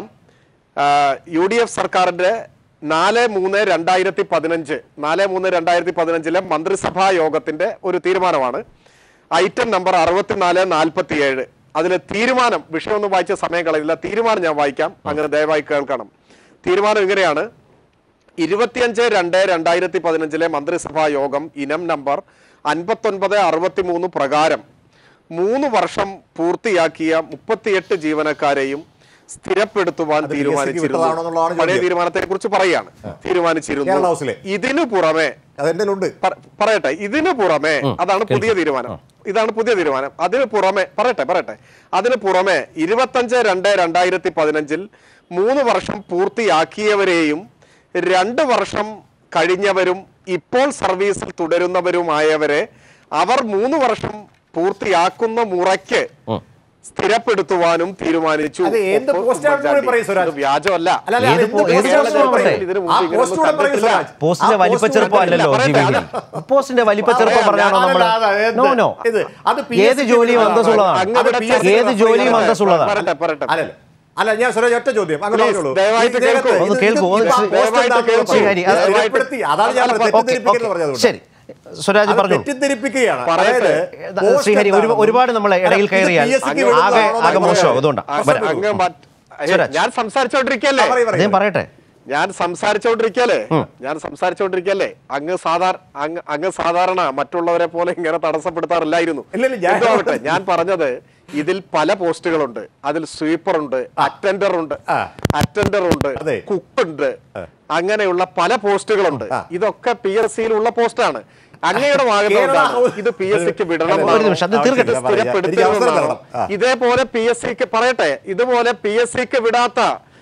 യു ഡി എഫ് സർക്കാരിന്റെ നാല് മൂന്ന് രണ്ടായിരത്തി പതിനഞ്ച് നാല് മൂന്ന് രണ്ടായിരത്തി പതിനഞ്ചിലെ മന്ത്രിസഭാ യോഗത്തിന്റെ ഒരു തീരുമാനമാണ് ഐറ്റം നമ്പർ അറുപത്തിനാല് നാൽപ്പത്തി ഏഴ് അതിലെ തീരുമാനം വിഷയമൊന്നും വായിച്ച സമയം കളയില്ല തീരുമാനം ഞാൻ വായിക്കാം അങ്ങനെ ദയവായി കേൾക്കണം തീരുമാനം ഇങ്ങനെയാണ് ഇരുപത്തിയഞ്ച് രണ്ട് രണ്ടായിരത്തി പതിനഞ്ചിലെ മന്ത്രിസഭാ യോഗം ഇനം നമ്പർ അൻപത്തൊൻപത് അറുപത്തി മൂന്ന് പ്രകാരം മൂന്ന് വർഷം പൂർത്തിയാക്കിയ മുപ്പത്തിയെട്ട് ജീവനക്കാരെയും സ്ഥിരപ്പെടുത്തുവാൻ അത് PSC ക്ക് വിട്ടതാണോ എന്നുള്ളതാണ് തീരുമാനിച്ചിരുന്നു പഴയ ചോദ്യം. തീരുമാനത്തെ കുറിച്ച് പറയാണ് കേരള തീരുമാനിച്ചിരുന്നു ഹൗസിലെ. ഇതിനു പുറമെ അതെന്റെ ഉണ്ട് പറ- പറയട്ടെ ഇതിനു പുറമെ അതാണ് പുതിയ തീരുമാനം ഇതാണ് പുതിയ തീരുമാനം അതിന് പുറമെ പറയട്ടെ പറയട്ടെ അതിന് പുറമെ ഇരുപത്തഞ്ച് രണ്ട് രണ്ടായിരത്തി പതിനഞ്ചിൽ മൂന്ന് വർഷം പൂർത്തിയാക്കിയവരെയും രണ്ട് വർഷം കഴിഞ്ഞവരും ഇപ്പോൾ സർവീസിൽ തുടരുന്നവരുമായവരെ അവർ മൂന്ന് വർഷം പൂർത്തിയാക്കുന്ന മുറയ്ക്ക് സ്ഥിരപ്പെടുത്തുവാനും തീരുമാനിച്ചു അത് എന്ത് ഒപ്പം പോസ്റ്റാണെന്ന് കൂടി പറയൂ, സ്വരാജ്. ഇത് വ്യാജമല്ല അല്ല, അല്ല, ഏത് അത് പോ- എന്ത് ഏത് പോസ്റ്റാണെന്ന് പോസ്റ്റാണ് പറയൂ. ഇതിന് മുമ്പ് ആ ഇങ്ങനെയൊന്നും പോസ്റ്റ് കൂടെ പറയൂ, കണ്ടിട്ടില്ല. സ്വരാജ്. പോസ്റ്റിന്റെ ആ വലിപ്പ പോസ്റ്റ് ചെറുപ്പം അല്ലല്ലോ പറയട്ടെ, ജീവിതം അല്ല. പോസ്റ്റിന്റെ വലിപ്പ ചെറുപ്പം പറയാം, പറഞ്ഞാണോ ഞാൻ- നമ്മൾ അല്ല, അല്ല, എന്ത്? നോ നോ ഇത് അത് പി ഏത് എസ് ജോലിയും സിക്ക് അന്തസ്സുള്ളതാണ് അങ്ങ് ഇവിടെ അത് പി എസ് സിക്ക് ഏത് ജോലിയും പറയട്ടെ, അന്തസ്സുള്ളതാണ് പറയട്ടെ പറയട്ടെ അല്ലല്ല അല്ല ഞാൻ സ്വരാജ് ഒറ്റ ചോദ്യം അങ്ങ് Please, പറഞ്ഞോളൂ. ദയവായിട്ട് ഇതിനകത്ത് കേൾക്കൂ. ഇത് ഒന്ന് കേൾക്കൂ, ഇത് ഒന്ന് ആ ശ്രീ- പോസ്റ്റ് ദയവായിട്ട് എന്താണെന്ന് കേൾക്കൂ. പറയൂ. ശരി, അത് അത് സ്ഥിരപ്പെടുത്തി. അതാണ് ഞാൻ ഓക്കെ, തെറ്റിദ്ധരിപ്പിക്കൽ ഓക്കെ. പറഞ്ഞത് ശരി സ്വരാജ് അത് പറഞ്ഞു തെറ്റിദ്ധരിപ്പിക്കുകയാണ് പറയട്ടെ. അതായത് പോസ്റ്റ് ശ്രീഹരി ഒരു- എന്താണെന്നും- ഒരുപാട് നമ്മളെ ഇടയിൽ അല്ല, ഇത് കയറിയാൽ PSC ക്ക് അങ്ങ് വിടുന്നതാണോ ആകെ ആകെ എന്ന് മോശം പറയാം. അതുകൊണ്ടാണ് അങ്ങ് വരാം. അങ്ങ് മറ്റ്- ഏയ്, സ്വരാജ്. ഞാൻ സംസാരിച്ചോണ്ടിരിക്കല്ലേ ആ, പറയൂ, പറയൂ. അദ്ദേഹം പറയട്ടെ ഞാൻ സംസാരിച്ചോണ്ടിരിക്കല്ലേ ഞാൻ സംസാരിച്ചോണ്ടിരിക്കല്ലേ അങ്ങ് സാധാരണ അങ്ങ് അങ്ങ് സാധാരണ മറ്റുള്ളവരെ പോലെ ഇങ്ങനെ തടസ്സപ്പെടുത്താറില്ലായിരുന്നു ഇല്ല, ഇല്ല, ഞാൻ- എന്തുവാകട്ടെ, ഞാൻ പറഞ്ഞത് ഇതിൽ പല പോസ്റ്റുകളുണ്ട് അതിൽ സ്വീപ്പർ ഉണ്ട് അറ്റൻഡർ ഉണ്ട് ആ. അറ്റൻഡർ ഉണ്ട് അതെ. കുക്ക് ഉണ്ട് അങ്ങനെയുള്ള പല പോസ്റ്റുകളുണ്ട് ആ. ഇതൊക്കെ പി എസ് സിയിലുള്ള പോസ്റ്റാണ് അങ്ങയുടെ കേരള വാകുന്നതാണ് ഹൗസ്- ഇത് പി എസ് സിക്ക് വിടണം അല്ല, ഒരു നിമിഷം, അത് തീർക്കട്ടെ. ഇത് എനിക്ക് അവസരം സ്ഥിരപ്പെടുത്തണമെന്നാണോ? തരണം. ആ. ഇതേപോലെ പി എസ് സിക്ക് പറയട്ടെ ഇതുപോലെ പി എസ് സിക്ക് വിടാത്ത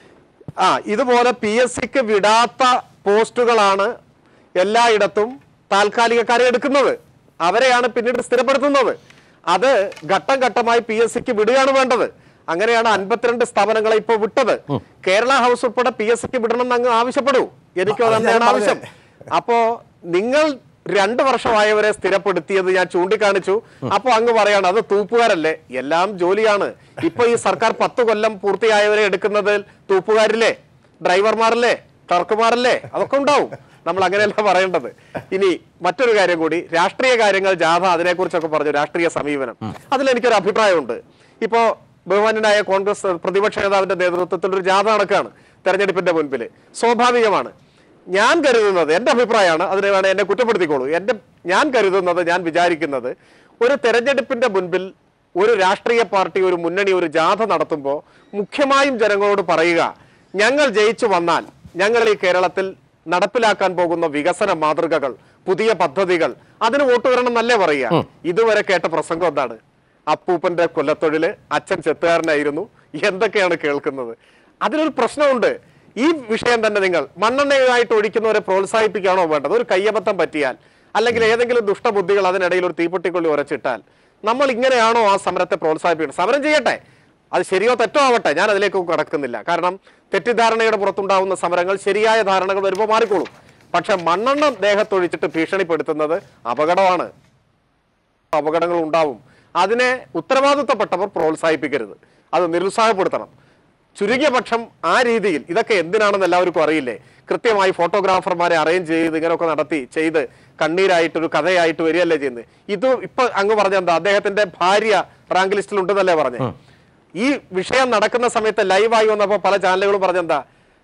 ആ ഇതുപോലെ പി എസ് സിക്ക് വിടാത്ത പോസ്റ്റുകളാണ് എല്ലായിടത്തും താൽക്കാലികക്കാരെ എടുക്കുന്നത് അവരെയാണ് പിന്നീട് സ്ഥിരപ്പെടുത്തുന്നത് അത് ഘട്ടം ഘട്ടമായി പി എസ് സിക്ക് വിടുകയാണ് വേണ്ടത് അങ്ങനെയാണ് അൻപത്തിരണ്ട് സ്ഥാപനങ്ങളെ ഇപ്പോൾ വിട്ടത് കേരള ഹൗസ് ഉൾപ്പെടെ പി എസ് സിക്ക് വിടണം എന്ന് അങ്ങ് ആവശ്യപ്പെടൂ എനിക്കും അത് അത് ഞാൻ തന്നെയാണ് ആവശ്യം പറഞ്ഞത്. അപ്പോ നിങ്ങൾ രണ്ട് വർഷമായവരെ സ്ഥിരപ്പെടുത്തിയത് ഞാൻ ചൂണ്ടിക്കാണിച്ചു അപ്പൊ അങ്ങ് പറയാണ് അത് തൂപ്പുകാരല്ലേ എല്ലാം ജോലിയാണ് ഇപ്പൊ ഈ സർക്കാർ പത്ത് കൊല്ലം പൂർത്തിയായവരെ എടുക്കുന്നത് തൂപ്പുകാരില്ലേ ഡ്രൈവർമാരല്ലേ ക്ലർക്കുമാരല്ലേ അതൊക്കെ ഉണ്ടാവും നമ്മൾ അങ്ങനെയല്ല പറയേണ്ടത് ഇനി മറ്റൊരു കാര്യം കൂടി രാഷ്ട്രീയ കാര്യങ്ങൾ ജാഥ അതിനെക്കുറിച്ചൊക്കെ പറഞ്ഞു രാഷ്ട്രീയ സമീപനം അതിൽ എനിക്കൊരു അഭിപ്രായമുണ്ട് ഇപ്പോ ബഹുമാന്യനായ കോൺഗ്രസ് പ്രതിപക്ഷ നേതാവിന്റെ നേതൃത്വത്തിൽ ഒരു ജാഥ നടക്കുകയാണ് തെരഞ്ഞെടുപ്പിന്റെ മുൻപിൽ സ്വാഭാവികമാണ് ഞാൻ കരുതുന്നത് എൻ്റെ അഭിപ്രായമാണ് അതിനെ വേണേ എന്നെ കുറ്റപ്പെടുത്തിക്കോളൂ എൻ്റെ ഞാൻ കരുതുന്നത് ഞാൻ വിചാരിക്കുന്നത് ഒരു തെരഞ്ഞെടുപ്പിന്റെ മുൻപിൽ ഒരു രാഷ്ട്രീയ പാർട്ടി ഒരു മുന്നണി ഒരു ജാഥ നടത്തുമ്പോൾ മുഖ്യമായും ജനങ്ങളോട് പറയുക ഞങ്ങൾ ജയിച്ചു വന്നാൽ ഞങ്ങൾ ഈ കേരളത്തിൽ നടപ്പിലാക്കാൻ പോകുന്ന വികസന മാതൃകകൾ പുതിയ പദ്ധതികൾ അതിന് വോട്ട് വരണം എന്നല്ലേ പറയുക ഇതുവരെ കേട്ട പ്രസംഗം എന്താണ് അപ്പൂപ്പന്റെ കൊല്ലത്തൊഴില് അച്ഛൻ ചെത്തുകാരനായിരുന്നു എന്തൊക്കെയാണ് കേൾക്കുന്നത് അതിനൊരു പ്രശ്നമുണ്ട് ഈ വിഷയം തന്നെ നിങ്ങൾ മണ്ണെണ്ണയായിട്ട് ഒഴിക്കുന്നവരെ പ്രോത്സാഹിപ്പിക്കുകയാണോ വേണ്ടത് ഒരു കയ്യബദ്ധം പറ്റിയാൽ അല്ലെങ്കിൽ ഏതെങ്കിലും ദുഷ്ടബുദ്ധികൾ അതിനിടയിൽ ഒരു തീപ്പെട്ടിക്കൊള്ളി ഉരച്ചിട്ടാൽ നമ്മൾ ഇങ്ങനെയാണോ ആ സമരത്തെ പ്രോത്സാഹിപ്പിക്കുന്നത് സമരം ചെയ്യട്ടെ അത് ശരിയോ തെറ്റോ ആവട്ടെ ഞാൻ അതിലേക്ക് കടക്കുന്നില്ല കാരണം തെറ്റിദ്ധാരണയുടെ പുറത്തുണ്ടാവുന്ന സമരങ്ങൾ ശരിയായ ധാരണകൾ വരുമ്പോൾ മാറിക്കോളും പക്ഷെ മണ്ണെണ്ണ ദേഹത്തൊഴിച്ചിട്ട് ഭീഷണിപ്പെടുത്തുന്നത് അപകടമാണ് അപകടങ്ങൾ ഉണ്ടാവും അതിനെ ഉത്തരവാദിത്തപ്പെട്ടവർ പ്രോത്സാഹിപ്പിക്കരുത് അത് നിരുത്സാഹപ്പെടുത്തണം ചുരുങ്ങിയ പക്ഷം ആ രീതിയിൽ ഇതൊക്കെ എന്തിനാണെന്ന് എല്ലാവർക്കും അറിയില്ലേ കൃത്യമായി ഫോട്ടോഗ്രാഫർമാരെ അറേഞ്ച് ചെയ്ത് ഇങ്ങനെയൊക്കെ നടത്തി ചെയ്ത് കണ്ണീരായിട്ട് ഒരു കഥയായിട്ട് വരികയല്ലേ ചെയ്യുന്നത് ഇത് ഇപ്പൊ അങ്ങ് പറഞ്ഞ എന്താ അദ്ദേഹത്തിന്റെ ഭാര്യ റാങ്ക് ലിസ്റ്റിൽ ഉണ്ടെന്നല്ലേ പറഞ്ഞേ ഈ വിഷയം നടക്കുന്ന സമയത്ത് ലൈവായി വന്നപ്പോ പല ചാനലുകളും പറഞ്ഞെന്താ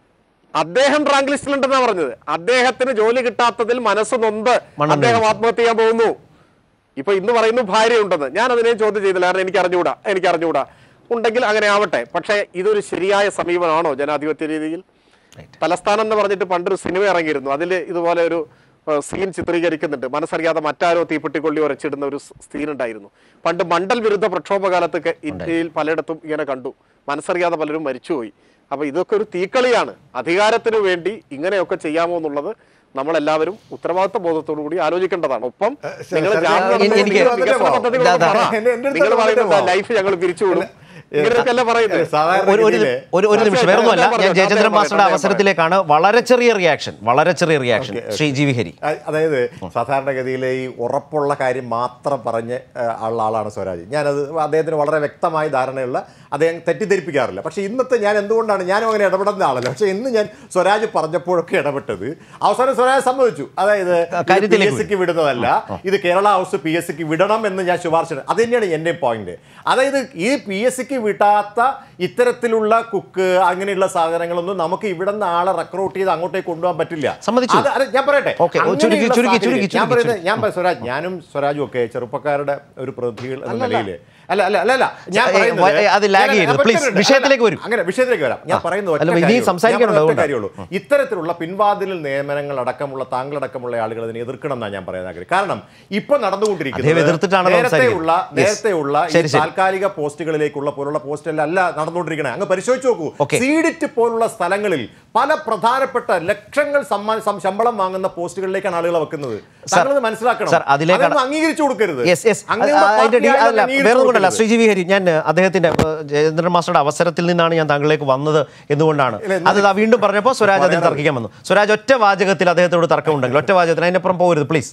അദ്ദേഹം റാങ്ക് ലിസ്റ്റിലുണ്ടെന്നാ പറഞ്ഞത് അദ്ദേഹത്തിന് ജോലി കിട്ടാത്തതിൽ മനസ്സ് നൊന്ത് മണ്ണെണ്ണ അദ്ദേഹം ഒഴിച്ചു. ആത്മഹത്യ ചെയ്യാൻ പോകുന്നു ഇപ്പൊ ഇന്ന് പറയുന്നു ഭാര്യ ഉണ്ടെന്ന് ഞാൻ അതിനെ ചോദ്യം ചെയ്തില്ല കാരണം എനിക്ക് അറിഞ്ഞുകൂടാ എനിക്ക് അറിഞ്ഞുകൂടാ ഉണ്ടെങ്കിൽ അങ്ങനെ ആവട്ടെ പക്ഷേ ഇതൊരു ശരിയായ സമീപനമാണോ ജനാധിപത്യ രീതിയിൽ തലസ്ഥാനം എന്ന് പറഞ്ഞിട്ട് പണ്ടൊരു സിനിമ ഇറങ്ങിയിരുന്നു അതിൽ ഇതുപോലെ ഒരു സീൻ ചിത്രീകരിക്കുന്നുണ്ട് മനസ്സറിയാതെ മറ്റാരോ തീപ്പെട്ടിക്കൊള്ളി ഉരച്ചിടുന്ന ഒരു സീൻ ഉണ്ടായിരുന്നു പണ്ട് മണ്ഡൽ വിരുദ്ധ പ്രക്ഷോഭകാലത്ത് ഒക്കെ ഇന്ത്യയിൽ പലയിടത്തും ഇങ്ങനെ കണ്ടു മനസ്സറിയാതെ പലരും മരിച്ചുപോയി അപ്പൊ ഇതൊക്കെ ഒരു തീക്കളിയാണ് അധികാരത്തിന് വേണ്ടി ഇങ്ങനെയൊക്കെ ചെയ്യാമോ എന്നുള്ളത് നമ്മളെല്ലാവരും ഉത്തരവാദിത്ത ബോധത്തോടു കൂടി ആലോചിക്കേണ്ടതാണ് ഒപ്പം നിങ്ങൾ ശരി, ജാമ്യം എനിക്ക് നടത്തുന്ന എനിക്ക് വികസന പദ്ധതികളൊക്കെ ദാ, ദാ. പറ. എന്റെ- എന്റെ അടുത്ത് നിങ്ങൾ പറയുന്നത് വന്നിട്ട് ലൈഫ് ഞങ്ങൾ പിരിച്ചുവിടും ഇങ്ങനെയൊക്കെയല്ലേ പറയുന്നത് സാധാരണ ഒരു ഒരു രീതിയില് ഒരു ഒരു നിമിഷം വേറെ ഒന്നുമല്ല ഞാൻ ഞാൻ പറയാം, ജയചന്ദ്രൻ ഞാൻ മാസ്റ്ററുടെ പറയാം. അവസരത്തിലേക്കാണ് വളരെ ചെറിയ റിയാക്ഷൻ വളരെ ചെറിയ reaction Shri G V Hari അ- അതായത് സാധാരണഗതിയിൽ ഈ ഉറപ്പുള്ള കാര്യം മാത്രം പറഞ്ഞ് ആ, ഉള്ള ആളാണ് സ്വരാജ് ഞാനത് അദ്ദേഹത്തിന് വളരെ വ്യക്തമായ ധാരണയുള്ള അദ്ദേഹം തെറ്റിദ്ധരിപ്പിക്കാറില്ല പക്ഷേ ഇന്നത്തെ ഞാൻ എന്തുകൊണ്ടാണ് ഞാനും അങ്ങനെ ഇടപെടുന്ന ആളല്ല പക്ഷേ ഇന്ന് ഞാൻ സ്വരാജ് പറഞ്ഞപ്പോഴൊക്കെ ഇടപെട്ടത് അവസാനം സ്വരാജ് സമ്മതിച്ചു അതായത് പി കാര്യത്തിലേക്ക് എസ് സിക്ക് വിടുന്നതല്ല ഇത് കേരള ഹൗസ് പി എസ് സിക്ക് വിടണം എന്ന് ഞാൻ ശുപാർശ ചെയ്തു. അത് തന്നെയാണ് എൻ്റെ പോയിന്റ് അതായത് ഈ പി എസ് സിക്ക് വിടാത്ത ഇത്തരത്തിലുള്ള കുക്ക് അങ്ങനെയുള്ള സാധനങ്ങളൊന്നും നമുക്ക് ഇവിടെ നിന്ന് ആളെ റെക്രൂട്ട് ചെയ്ത് അങ്ങോട്ടേക്ക് കൊണ്ടുപോകാൻ പറ്റില്ല സമ്മതിച്ചു. അത് അത് ഞാൻ പറയട്ടെ ഓക്കേ. ഓ, ചുരുക്കി, അങ്ങനെയുള്ള ചുരുക്കി, സാഹചര്യം- ചുരുക്കി, ഞാൻ ചുരുക്കി, പറയുന്നത് ചുരുക്കി. ഞാൻ പറ- സ്വരാജ് ഞാനും സ്വരാജും ഒക്കെ ചെറുപ്പക്കാരുടെ ഒരു പ്രതിനിധികൾ എന്ന നിലയിൽ അല്ല അല്ല അല്ല അല്ല ഞാൻ ഏ, പറയുന്നത് വ- അത് lag ഞാൻ- ചെയ്യരുത്. ഞാൻ Please, പെട്ടെന്ന് വിഷയത്തിലേക്ക് വരൂ. അങ്ങനെ വിഷയത്തിലേക്ക് വരാം ഞാൻ പറയുന്നത് ഒറ്റ അല്ല, ഇനിയും കാര്യമേ ഉള്ളൂ. സംസാരിക്കണം, ഞാൻ പറയുന്നത് ഒറ്റ അതുകൊണ്ടാണ്. കാര്യമുള്ളൂ ഇത്തരത്തിലുള്ള പിൻവാതിൽ നിയമനങ്ങൾ അടക്കമുള്ള താങ്കളടക്കമുള്ള ആളുകൾ അതിനെ എതിർക്കണം എന്നാണ് ഞാൻ പറയാൻ ആഗ്രഹം കാരണം ഇപ്പൊ അദ്ദേഹം എതിർത്തിട്ടാണല്ലോ നേരത്തെയുള്ള സംസാരിക്കുന്നത്. Yes. നേരത്തെയുള്ള ഈ ശരി, ശരി. താൽക്കാലിക പോസ്റ്റുകളിലേക്കുള്ള പോലുള്ള പോസ്റ്റല്ല അല്ല നടന്നുകൊണ്ടിരിക്കണേ അങ്ങ് പരിശോധിച്ച് നോക്കൂ Okay. സീഡിറ്റ് പോലുള്ള സ്ഥലങ്ങളിൽ പല പ്രധാനപ്പെട്ട ലക്ഷങ്ങൾ സമ്മാ- സം- ശമ്പളം വാങ്ങുന്ന പോസ്റ്റുകളിലേക്കാണ് ആളുകളെ വെക്കുന്നത് താങ്കളത് മനസ്സിലാക്കണം സർ, അതിലേക്കാണ്- അതൊന്നും അംഗീകരിച്ചു കൊടുക്കരുത് യെസ് യെസ് അങ്ങനെയുള്ള അതിന്റെ ഡി- പാർട്ടിയായി അല്ല അംഗീകരിച്ചു വേറെ കൊണ്ടല്ല കൊടുക്കരുത്. ശ്രീ ജി വി ഹരി ഞാൻ ഏഹ്, അദ്ദേഹത്തിന്റെ ഏഹ്, ജയേന്ദ്രൻ മാസ്റ്ററുടെ അവസരത്തിൽ നിന്നാണ് ഞാൻ താങ്കളിലേക്ക് വന്നത് എന്നുകൊണ്ടാണ് ഇല്ല, എന്നാ- അത് ദാ വീണ്ടും പറഞ്ഞപ്പോൾ സ്വരാജ് അതിൽ പറയാനത്. തർക്കിക്കാൻ വന്നു സ്വരാജ് ഒറ്റ വാചകത്തിൽ അദ്ദേഹത്തോട് തർക്കമുണ്ടെങ്കിൽ ഒറ്റ വാചകത്തിൽ അതിനപ്പുറം പോകരുത് പ്ലീസ്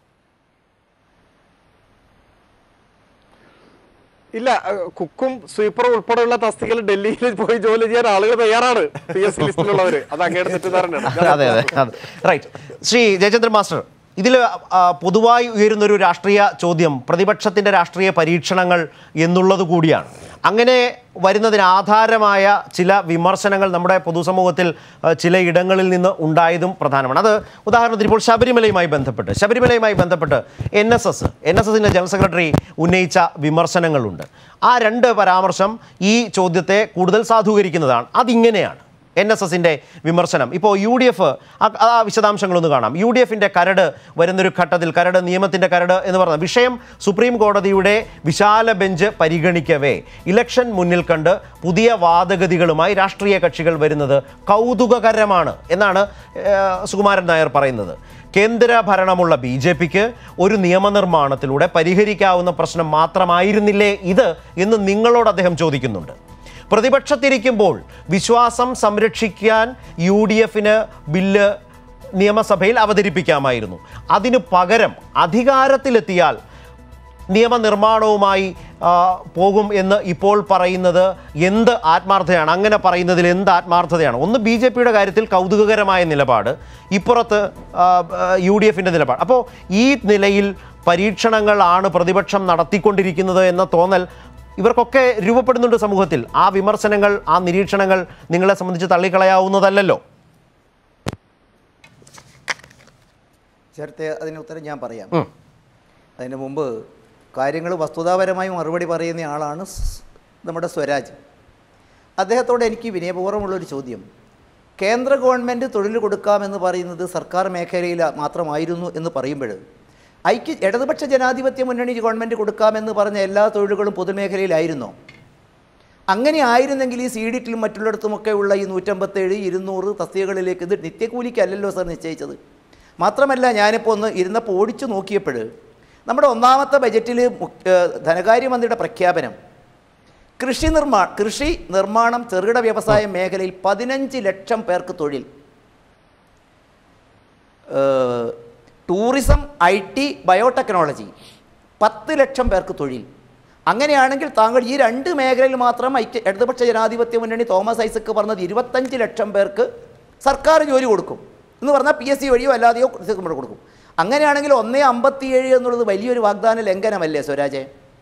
ഇല്ല അഹ് കുക്കും സ്വീപ്പറും ഉൾപ്പെടെയുള്ള തസ്തികയിൽ ഡൽഹിയിൽ പോയി ജോലി ചെയ്യാൻ ആളുകൾ തയ്യാറാണ് പി എസ് സി ലിസ്റ്റിലുള്ളവര് അത് അങ്ങയുടെ തെറ്റിദ്ധാരണയാണ് അതെ അതെ അതെ റൈറ്റ് ശ്രീ ജയചന്ദ്രൻ മാസ്റ്റർ ഇതിൽ പൊതുവായി ഉയരുന്നൊരു രാഷ്ട്രീയ ചോദ്യം പ്രതിപക്ഷത്തിൻ്റെ രാഷ്ട്രീയ പരീക്ഷണങ്ങൾ എന്നുള്ളത് കൂടിയാണ് അങ്ങനെ വരുന്നതിന് ആധാരമായ ചില വിമർശനങ്ങൾ നമ്മുടെ പൊതുസമൂഹത്തിൽ ആ, ചില ഇടങ്ങളിൽ നിന്ന് ഉണ്ടായതും പ്രധാനമാണ് അത് ഉദാഹരണത്തിന് ഇപ്പോൾ ശബരിമലയുമായി ബന്ധപ്പെട്ട് ശബരിമലയുമായി ബന്ധപ്പെട്ട് N S S N S എസിൻ്റെ ജനറൽ സെക്രട്ടറി ഉന്നയിച്ച വിമർശനങ്ങളുണ്ട് ആ രണ്ട് പരാമർശം ഈ ചോദ്യത്തെ കൂടുതൽ സാധൂകരിക്കുന്നതാണ് അതിങ്ങനെയാണ് എൻ എസ് എസിൻ്റെ വിമർശനം ഇപ്പോൾ യു ഡി എഫ് ആ വിശദാംശങ്ങളൊന്ന് കാണാം യു ഡി എഫിൻ്റെ കരട് വരുന്നൊരു ഘട്ടത്തിൽ കരട് നിയമത്തിൻ്റെ കരട് എന്ന് പറഞ്ഞ വിഷയം സുപ്രീം കോടതിയുടെ വിശാല ബെഞ്ച് പരിഗണിക്കവേ ഇലക്ഷൻ മുന്നിൽ കണ്ട് പുതിയ വാദഗതികളുമായി രാഷ്ട്രീയ കക്ഷികൾ വരുന്നത് കൗതുകകരമാണ് എന്നാണ് ഏഹ്, സുകുമാരൻ നായർ പറയുന്നത് കേന്ദ്ര ഭരണമുള്ള ബി ജെ പിക്ക് ഒരു നിയമനിർമ്മാണത്തിലൂടെ പരിഹരിക്കാവുന്ന പ്രശ്നം മാത്രമായിരുന്നില്ലേ ഇത് എന്ന് നിങ്ങളോട് അദ്ദേഹം ചോദിക്കുന്നുണ്ട് പ്രതിപക്ഷത്തിരിക്കുമ്പോൾ വിശ്വാസം സംരക്ഷിക്കാൻ യു ഡി എഫിന് ബില്ല് നിയമസഭയിൽ അവതരിപ്പിക്കാമായിരുന്നു അതിനു പകരം അധികാരത്തിലെത്തിയാൽ നിയമനിർമ്മാണവുമായി ആ, പോകും എന്ന് ഇപ്പോൾ പറയുന്നത് എന്ത് ആത്മാർത്ഥതയാണ് അങ്ങനെ പറയുന്നതിൽ എന്ത് ആത്മാർത്ഥതയാണ് ഒന്ന് ബി ജെ പിയുടെ കാര്യത്തിൽ കൗതുകകരമായ നിലപാട് ഇപ്പുറത്ത് യു ഡി എഫിൻ്റെ നിലപാട് അപ്പോൾ ഈ നിലയിൽ പരീക്ഷണങ്ങളാണ് പ്രതിപക്ഷം നടത്തിക്കൊണ്ടിരിക്കുന്നത് എന്ന തോന്നൽ ഇവർക്കൊക്കെ രൂപപ്പെടുന്നുണ്ട് സമൂഹത്തിൽ ആ വിമർശനങ്ങൾ ആ നിരീക്ഷണങ്ങൾ നിങ്ങളെ സംബന്ധിച്ച് തള്ളിക്കളയാവുന്നതല്ലല്ലോ ചേർത്തെ അതിന് ഉത്തരം ഞാൻ പറയാം അതിന് മുമ്പ് കാര്യങ്ങൾ വസ്തുതാപരമായി മറുപടി പറയുന്ന ആളാണ് സ്- നമ്മുടെ സ്വരാജ് അദ്ദേഹത്തോട് എനിക്ക് വിനയപൂർവ്വമുള്ളൊരു ചോദ്യം കേന്ദ്ര ഗവൺമെൻറ് തൊഴിൽ കൊടുക്കാമെന്ന് പറയുന്നത് സർക്കാർ മേഖലയിൽ മാത്രമായിരുന്നു എന്ന് പറയുമ്പോൾ ഐക്യ ഇടതുപക്ഷ ജനാധിപത്യ മുന്നണി ഗവൺമെൻറ് കൊടുക്കാമെന്ന് പറഞ്ഞ എല്ലാ തൊഴിലുകളും പൊതുമേഖലയിലായിരുന്നോ അങ്ങനെ ആയിരുന്നെങ്കിൽ ഈ സീഡിറ്റിലും മറ്റുള്ളിടത്തുമൊക്കെ ഉള്ള ഈ നൂറ്റമ്പത്തേഴ് ഇരുന്നൂറ് തസ്തികകളിലേക്ക് ഇത് നിത്യക്കൂലിക്കല്ലല്ലോ സാർ നിശ്ചയിച്ചത് മാത്രമല്ല ഞാനിപ്പോൾ ഒന്ന് ഇരുന്നപ്പോൾ ഓടിച്ചു നോക്കിയപ്പോൾ നമ്മുടെ ഒന്നാമത്തെ ബജറ്റിൽ ധനകാര്യമന്ത്രിയുടെ പ്രഖ്യാപനം കൃഷി നിർമ്മാ കൃഷി നിർമ്മാണം ചെറുകിട വ്യവസായ മേഖലയിൽ പതിനഞ്ച് ലക്ഷം പേർക്ക് തൊഴിൽ ഏഹ്, ടൂറിസം ഐ ടി ബയോടെക്നോളജി പത്ത് ലക്ഷം പേർക്ക് തൊഴിൽ അങ്ങനെയാണെങ്കിൽ താങ്കൾ ഈ രണ്ട് മേഖലയിൽ മാത്രം ഐക്യ ഇടതുപക്ഷ ജനാധിപത്യ മുന്നണി തോമസ് ഐസക്ക് പറഞ്ഞത് ഇരുപത്തഞ്ച് ലക്ഷം പേർക്ക് സർക്കാർ ജോലി കൊടുക്കും എന്ന് പറഞ്ഞാൽ പി എസ് സി വഴിയോ അല്ലാതെയോ നമ്മൾ കൊടുക്കും അങ്ങനെയാണെങ്കിൽ ഒന്നേ അമ്പത്തിയേഴ് എന്നുള്ളത് വലിയൊരു വാഗ്ദാന ലംഘനമല്ലേ സ്വരാജേ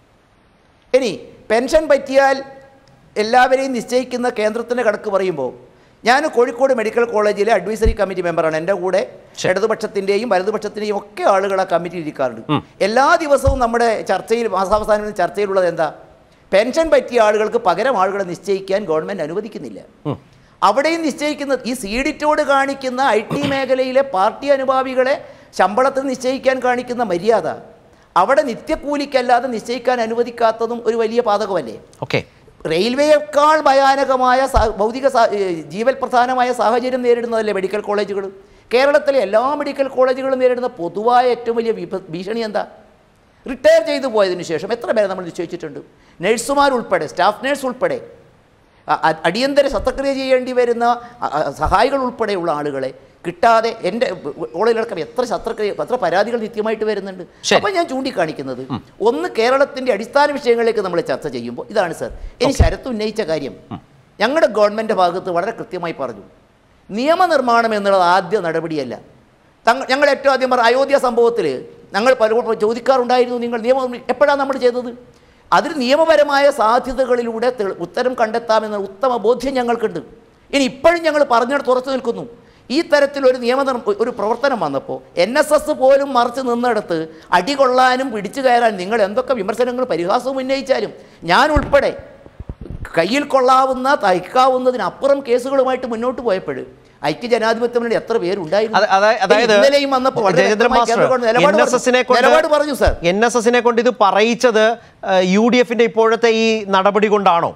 ഇനി പെൻഷൻ പറ്റിയാൽ എല്ലാവരെയും നിശ്ചയിക്കുന്ന കേന്ദ്രത്തിൻ്റെ കണക്ക് പറയുമ്പോൾ ഞാൻ കോഴിക്കോട് മെഡിക്കൽ കോളേജിലെ അഡ്വൈസറി കമ്മിറ്റി മെമ്പറാണ് എൻ്റെ കൂടെ ഇടതുപക്ഷത്തിൻ്റെയും വലതുപക്ഷത്തിൻ്റെയും ഒക്കെ ആളുകൾ ആ കമ്മിറ്റി ഇരിക്കാറുണ്ട് എല്ലാ ദിവസവും നമ്മുടെ ചർച്ചയിൽ മാസാവസാനം ചർച്ചയിലുള്ളത് എന്താ പെൻഷൻ പറ്റിയ ആളുകൾക്ക് പകരം ആളുകളെ നിശ്ചയിക്കാൻ ഗവൺമെൻറ് അനുവദിക്കുന്നില്ല അവിടെയും നിശ്ചയിക്കുന്ന ഈ സീഡിറ്റോട് കാണിക്കുന്ന ഐ ടി മേഖലയിലെ പാർട്ടി അനുഭാവികളെ ശമ്പളത്തിൽ നിശ്ചയിക്കാൻ കാണിക്കുന്ന മര്യാദ അവിടെ നിത്യക്കൂലിക്കല്ലാതെ നിശ്ചയിക്കാൻ അനുവദിക്കാത്തതും ഒരു വലിയ പാതകമല്ലേ ഓക്കെ റെയിൽവേയേക്കാൾ ഭയാനകമായ സാ- ഭൗതിക സാ- ഏ, ജീവൽ പ്രധാനമായ സാഹചര്യം നേരിടുന്നതല്ലേ മെഡിക്കൽ കോളേജുകൾ കേരളത്തിലെ എല്ലാ മെഡിക്കൽ കോളേജുകളും നേരിടുന്ന പൊതുവായ ഏറ്റവും വലിയ വിപ- ഭീഷണി എന്താ റിട്ടയർ ചെയ്തു പോയതിനു ശേഷം എത്ര പേരെ നമ്മൾ നിശ്ചയിച്ചിട്ടുണ്ട് നഴ്സുമാരുൾപ്പെടെ സ്റ്റാഫ് നേഴ്സ് ഉൾപ്പെടെ അ- അ- അടിയന്തര ശസ്ത്രക്രിയ ചെയ്യേണ്ടി വരുന്ന അ- അ- സഹായികൾ ഉൾപ്പെടെയുള്ള ആളുകളെ കിട്ടാതെ എൻ്റെ ഓളിലടക്കം എത്ര ശസ്ത്രക്രിയ എത്ര പരാതികൾ നിത്യമായിട്ട് വരുന്നുണ്ട് ശരി. അപ്പോൾ ഞാൻ ചൂണ്ടിക്കാണിക്കുന്നത് ഒന്ന് കേരളത്തിൻ്റെ അടിസ്ഥാന വിഷയങ്ങളിലേക്ക് നമ്മൾ ചർച്ച ചെയ്യുമ്പോൾ ഇതാണ് സർ ഇനി ശരത്ത് ഉന്നയിച്ച കാര്യം ഞങ്ങളുടെ ഗവൺമെൻറ് ഭാഗത്ത് വളരെ കൃത്യമായി പറഞ്ഞു നിയമനിർമ്മാണം എന്നുള്ളത് ആദ്യ നടപടിയല്ല തങ്ങൾ ഞങ്ങൾ ഏറ്റവും ആദ്യം പറഞ്ഞ അയോധ്യ സംഭവത്തിൽ ഞങ്ങൾ പലപ്പോഴും ചോദിക്കാറുണ്ടായിരുന്നു നിങ്ങൾ നിയമം എപ്പോഴാണ് നമ്മൾ ചെയ്തത് അതിൽ നിയമപരമായ സാധ്യതകളിലൂടെ തെളി- ഉത്തരം കണ്ടെത്താമെന്ന ഉത്തമ ബോധ്യം ഞങ്ങൾക്കുണ്ട് ഇനി ഇപ്പോഴും ഞങ്ങൾ പറഞ്ഞിടത്ത് ഉറച്ചു നിൽക്കുന്നു ഈ തരത്തിലൊരു നിയമ ഒരു പ്രവർത്തനം വന്നപ്പോൾ എൻ എസ് എസ് പോലും മറിച്ച് നിന്നിടത്ത് അടികൊള്ളാനും പിടിച്ചു കയറാൻ നിങ്ങൾ എന്തൊക്കെ വിമർശനങ്ങൾ പരിഹാസവും ഉന്നയിച്ചാലും ഞാൻ ഉൾപ്പെടെ കയ്യിൽ കൊള്ളാവുന്ന തയ്ക്കാവുന്നതിനപ്പുറം കേസുകളുമായിട്ട് മുന്നോട്ട് പോയപ്പോൾ ഐക്യ ജനാധിപത്യ മുന്നണി എത്ര പേരുണ്ടായിരുന്നു അത് അതായ- അതായത് ഇന്നലെയും വന്നപ്പോൾ വളരെ ജയചന്ദ്രൻ വ്യക്തമായി മാസ്റ്റർ കേന്ദ്ര ഗവൺമെന്റ് നിലപാട് എൻ എസ് എസിനെ പറഞ്ഞു. നിലപാട് പറഞ്ഞു സർ എൻ എസ് എസിനെ കൊണ്ട് ഇത് പറയിച്ചത് യു ഡി എഫിന്റെ ഇപ്പോഴത്തെ ഈ നടപടി കൊണ്ടാണോ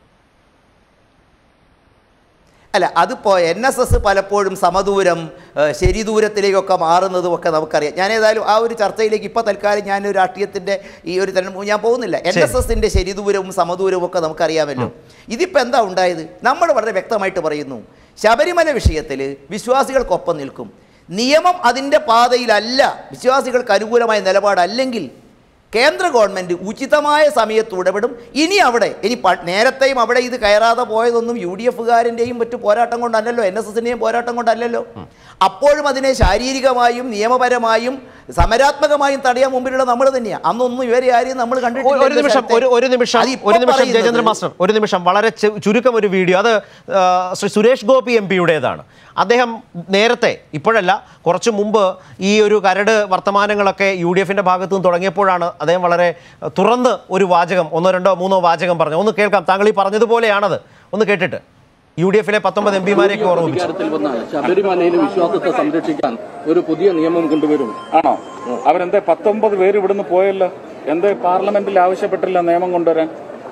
അല്ല അതിപ്പോൾ എൻ എസ് എസ് പലപ്പോഴും സമദൂരം ഏഹ്, ശരിദൂരത്തിലേക്കൊക്കെ മാറുന്നതും ഒക്കെ നമുക്കറിയാം ഞാൻ ഏതായാലും ആ ഒരു ചർച്ചയിലേക്ക് ഇപ്പോൾ തൽക്കാലം ഞാൻ ഒരു രാഷ്ട്രീയത്തിൻ്റെ ഈ ഒരു തെരഞ്ഞെടുപ്പ് ഞാൻ പോകുന്നില്ല എൻ എസ് എസിൻ്റെ ശരിദൂരവും സമദൂരവും ഒക്കെ നമുക്കറിയാമല്ലോ ഇതിപ്പോൾ എന്താ ഉണ്ടായത് നമ്മൾ വളരെ വ്യക്തമായിട്ട് പറയുന്നു ശബരിമല വിഷയത്തിൽ വിശ്വാസികൾക്കൊപ്പം നിൽക്കും നിയമം അതിൻ്റെ പാതയിലല്ല വിശ്വാസികൾക്ക് അനുകൂലമായ നിലപാടല്ലെങ്കിൽ കേന്ദ്ര ഗവൺമെൻറ് ഉചിതമായ സമയത്ത് ഇടപെടും ഇനി അവിടെ ഇനി പ- നേരത്തെയും അവിടെ ഇത് കയറാതെ പോയതൊന്നും യു ഡി എഫുകാരൻ്റെയും മറ്റു പോരാട്ടം കൊണ്ടല്ലല്ലോ എൻ എസ് എസിൻ്റെയും പോരാട്ടം കൊണ്ടല്ലല്ലോ അപ്പോഴും അതിനെ ശാരീരികമായും നിയമപരമായും സമരാത്മകമായും തടയാൻ മുമ്പിലുള്ള നമ്മൾ തന്നെയാണ് അന്നൊന്നും ഇവരെ ആരെയും നമ്മൾ ഒരു- ഒരു കണ്ടിട്ടില്ല നിമിഷം ഒരു ഒരു നിമിഷം അതിപ്പോ ഒരു നിമിഷം പറയുന്നത് ജയചന്ദ്രൻ മാസ്റ്റർ ഒരു നിമിഷം വളരെ ചു- ചുരുക്കം ഒരു വീഡിയോ അത് ആ, ശ്രീ സുരേഷ് ഗോപി എം പിയുടേതാണ് അദ്ദേഹം നേരത്തെ ഇപ്പോഴല്ല കുറച്ച് മുമ്പ് ഈ ഒരു കരട് വർത്തമാനങ്ങളൊക്കെ യു ഡി എഫിന്റെ ഭാഗത്തു നിന്ന് തുടങ്ങിയപ്പോഴാണ് അദ്ദേഹം വളരെ തുറന്ന് ഒരു വാചകം ഒന്നോ രണ്ടോ മൂന്നോ വാചകം പറഞ്ഞു ഒന്ന് കേൾക്കാം താങ്കൾ ഈ പറഞ്ഞതുപോലെയാണത് ഒന്ന് കേട്ടിട്ട് യു ഡി എഫിലെ പത്തൊമ്പത് എം പിമാരെയൊക്കെ ഓർമ്മിപ്പിച്ചു അധികാരത്തിൽ വന്നാൽ ശബരിമലയിലെ വിശ്വാസത്തെ സംരക്ഷിക്കാൻ ഒരു പുതിയ നിയമം കൊണ്ടുവരും ആണോ അവരെന്തേ പത്തൊമ്പത് പേര് ഇവിടുന്ന് പോയല്ലോ എന്തേ പാർലമെന്റിൽ ആവശ്യപ്പെട്ടില്ല നിയമം കൊണ്ടുവരാൻ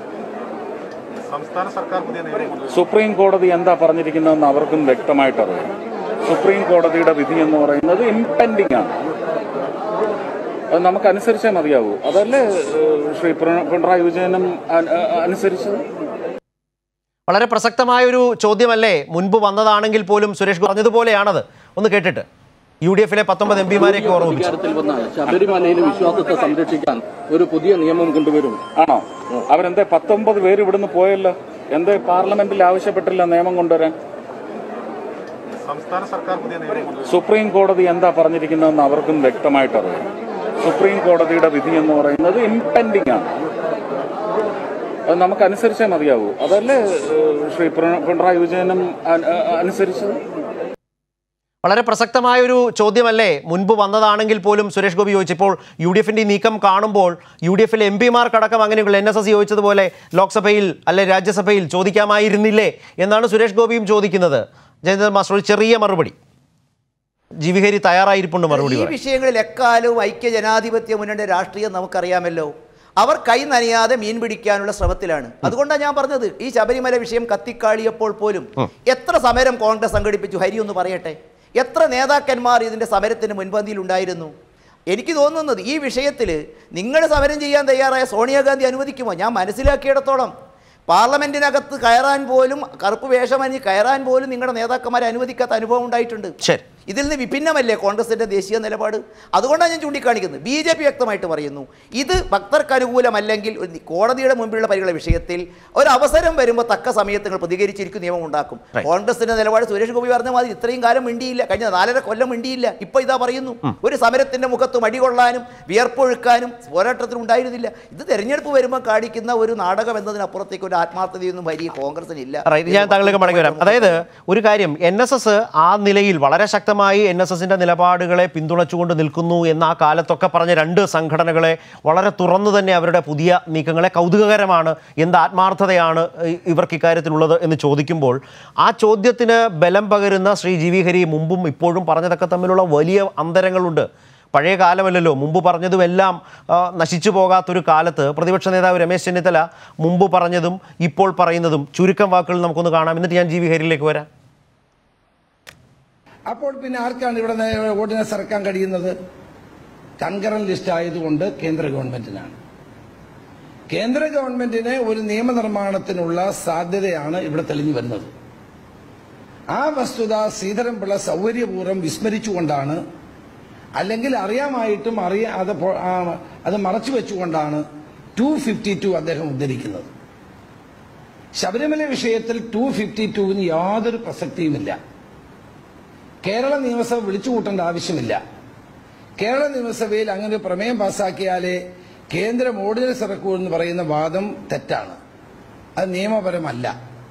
സുപ്രീം കോടതി എന്താ പറഞ്ഞിരിക്കുന്നതെന്ന് അവർക്കും വ്യക്തമായിട്ട് അറിയാം സുപ്രീം കോടതിയുടെ വിധി എന്ന് പറയുന്നത് ഇംപെൻഡിംഗ് ആണ് അത് നമുക്ക് അനുസരിച്ചേ മതിയാവൂ അതല്ലേ ഏഹ്, ശ്രീ പിണ- പിണറായി വിജയനും അ- അ- അനുസരിച്ചത് വളരെ പ്രസക്തമായ ഒരു ചോദ്യമല്ലേ മുൻപ് വന്നതാണെങ്കിൽ പോലും സുരേഷ് ഗോപി പറഞ്ഞതുപോലെയാണത് ഒന്ന് കേട്ടിട്ട് യു ഡി എഫിലെ പത്തൊമ്പത് എം പിമാരെയൊക്കെ ഓർമ്മിപ്പിച്ചു അധികാരത്തിൽ വന്നാൽ ശബരിമലയിലെ വിശ്വാസത്തെ സംരക്ഷിക്കാൻ ഒരു പുതിയ നിയമം കൊണ്ടുവരും ആണോ അവരെന്തേ പത്തൊമ്പത് പേര് ഇവിടുന്ന് പോയല്ലോ എന്തേ പാർലമെന്റിൽ ആവശ്യപ്പെട്ടില്ല നിയമം കൊണ്ടുവരാൻ സുപ്രീം കോടതി എന്താ പറഞ്ഞിരിക്കുന്നതെന്ന് അവർക്കും വ്യക്തമായിട്ട് അറിയാം സുപ്രീം കോടതിയുടെ വിധി എന്ന് പറയുന്നത് ഇംപെൻഡിംഗ് ആണ് അത് നമുക്ക് അനുസരിച്ചേ മതിയാവൂ അതല്ലേ ഏഹ്, ശ്രീ പിണ- പിണറായി വിജയനും അ- അ- അനുസരിച്ചത് വളരെ പ്രസക്തമായ ഒരു ചോദ്യമല്ലേ മുൻപ് വന്നതാണെങ്കിൽ പോലും സുരേഷ് ഗോപി ചോദിച്ചു ഇപ്പോൾ യു ഡി എഫിന്റെ ഈ നീക്കം കാണുമ്പോൾ യു ഡി എഫിലെ എം പിമാർക്കടക്കം അങ്ങനെയുള്ള എൻ എസ് എസ് ചോദിച്ചതുപോലെ ലോക്സഭയിൽ അല്ലെ രാജ്യസഭയിൽ ചോദിക്കാമായിരുന്നില്ലേ എന്നാണ് സുരേഷ് ഗോപിയും ചോദിക്കുന്നത് ജയചന്ദ്രൻ മാസ്റ്റർ ഒരു ചെറിയ മറുപടി ജീവിഹരി തയ്യാറായിരിപ്പുണ്ട് മറുപടി ഈ പറയാൻ. വിഷയങ്ങളിൽ എക്കാലവും ഐക്യ ജനാധിപത്യ മുന്നണിയുടെ രാഷ്ട്രീയം നമുക്കറിയാമല്ലോ അവർ കൈ നനയാതെ മീൻ പിടിക്കാനുള്ള ശ്രമത്തിലാണ് അതുകൊണ്ടാണ് ഞാൻ പറഞ്ഞത് ഈ ശബരിമല വിഷയം കത്തിക്കാളിയപ്പോൾ പോലും എത്ര സമരം കോൺഗ്രസ് സംഘടിപ്പിച്ചു ഹരി ഒന്ന് പറയട്ടെ എത്ര നേതാക്കന്മാർ ഇതിന്റെ സമരത്തിന് മുൻപന്തിയിൽ ഉണ്ടായിരുന്നു എനിക്ക് തോന്നുന്നത് ഈ വിഷയത്തിൽ നിങ്ങൾ സമരം ചെയ്യാൻ തയ്യാറായ സോണിയാഗാന്ധി അനുവദിക്കുമോ ഞാൻ മനസ്സിലാക്കിയിടത്തോളം പാർലമെന്റിനകത്ത് കയറാൻ പോലും കറുപ്പ് വേഷമണിഞ്ഞ് കയറാൻ പോലും നിങ്ങളുടെ നേതാക്കന്മാരെ അനുവദിക്കാത്ത അനുഭവം ഉണ്ടായിട്ടുണ്ട് ശരി ഇതിൽ നിന്ന് വിഭിന്നമല്ലേ കോൺഗ്രസിന്റെ ദേശീയ നിലപാട് അതുകൊണ്ടാണ് ഞാൻ ചൂണ്ടിക്കാണിക്കുന്നത് ബി ജെ പി വ്യക്തമായിട്ട് പറയുന്നു ഇത് ഭക്തർക്ക് അനുകൂലമല്ലെങ്കിൽ ഒരു കോടതിയുടെ മുമ്പിലുള്ള പരിഗണന വിഷയത്തിൽ ഒരു അവസരം വരുമ്പോൾ തക്ക സമയത്ത് നിങ്ങൾ പ്രതികരിച്ചിരിക്കും നിയമം ഉണ്ടാക്കും Right. കോൺഗ്രസിന്റെ നിലപാട് സുരേഷ് ഗോപി പറഞ്ഞ മാതിരി ഇത്രയും കാലം മിണ്ടിയില്ല കഴിഞ്ഞ നാലര കൊല്ലം മിണ്ടിയില്ല ഇപ്പൊ ഇതാ പറയുന്നു ഒരു സമരത്തിന്റെ മുഖത്ത് മടികൊള്ളാനും വിയർപ്പൊഴുക്കാനും പോരാട്ടത്തിൽ ഉണ്ടായിരുന്നില്ല ഇത് തെരഞ്ഞെടുപ്പ് വരുമ്പോൾ കാണിക്കുന്ന ഒരു നാടകം എന്നതിനപ്പുറത്തേക്ക് ഒരു ആത്മാർത്ഥതയൊന്നും വലിയ കോൺഗ്രസിന് ഇല്ല റൈറ്റ് ഞാൻ താങ്കളിലേക്ക് മടങ്ങി വരാം അതായത് ഒരു കാര്യം എൻ എസ് എസ് ആ നിലയിൽ വളരെ ശക്തമായി എൻ എസ് എസിന്റെ നിലപാടുകളെ പിന്തുണച്ചുകൊണ്ട് നിൽക്കുന്നു എന്ന ആ കാലത്തൊക്കെ പറഞ്ഞ രണ്ട് സംഘടനകളെ വളരെ തുറന്നു തന്നെ അവരുടെ പുതിയ നീക്കങ്ങളെ കൗതുകകരമാണ് എന്ത് ആത്മാർത്ഥതയാണ് ഇ- ഇവർക്ക് ഇക്കാര്യത്തിലുള്ളത് എന്ന് ചോദിക്കുമ്പോൾ ആ ചോദ്യത്തിന് ബലം പകരുന്ന ശ്രീ ജി വി ഹരി മുമ്പും ഇപ്പോഴും പറഞ്ഞതൊക്കെ തമ്മിലുള്ള വലിയ അന്തരങ്ങളുണ്ട് പഴയ കാലമല്ലല്ലോ മുമ്പ് പറഞ്ഞതുമെല്ലാം ആ, നശിച്ചു പോകാത്തൊരു കാലത്ത് പ്രതിപക്ഷ നേതാവ് രമേശ് ചെന്നിത്തല മുമ്പ് പറഞ്ഞതും ഇപ്പോൾ പറയുന്നതും ചുരുക്കം വാക്കുകൾ നമുക്കൊന്ന് കാണാം എന്നിട്ട് ഞാൻ ജി വി ഹരിയിലേക്ക് വരാം അപ്പോൾ പിന്നെ ആർക്കാണ് ഇവിടെ നേ- ഓർഡിനൻസ് ഇറക്കാൻ കഴിയുന്നത് കൺകറന്റ് ലിസ്റ്റ് ആയതുകൊണ്ട് കേന്ദ്ര ഗവൺമെന്റിനാണ് കേന്ദ്ര ഗവൺമെന്റിന് ഒരു നിയമനിർമ്മാണത്തിനുള്ള സാധ്യതയാണ് ഇവിടെ തെളിഞ്ഞു വരുന്നത് ആ വസ്തുത ശ്രീധരൻപിള്ള സൗകര്യപൂർവ്വം വിസ്മരിച്ചുകൊണ്ടാണ് അല്ലെങ്കിൽ അറിയാമായിട്ടും അറിയാതെ പോ- ആ, അത് മറച്ചു വെച്ചുകൊണ്ടാണ് ടു ഫിഫ്റ്റി ടു അദ്ദേഹം ഉദ്ധരിക്കുന്നത് ശബരിമല വിഷയത്തിൽ ടു ഫിഫ്റ്റി ടുവിന് യാതൊരു പ്രസക്തിയുമില്ല കേരള നിയമസഭ വിളിച്ചു കൂട്ടേണ്ട ആവശ്യമില്ല കേരള നിയമസഭയിൽ അങ്ങനെ ഒരു പ്രമേയം പാസാക്കിയാലേ കേന്ദ്രം ഓർഡിനൻസ് ഇറക്കൂ എന്ന് പറയുന്ന വാദം തെറ്റാണ് അത് നിയമപരമല്ല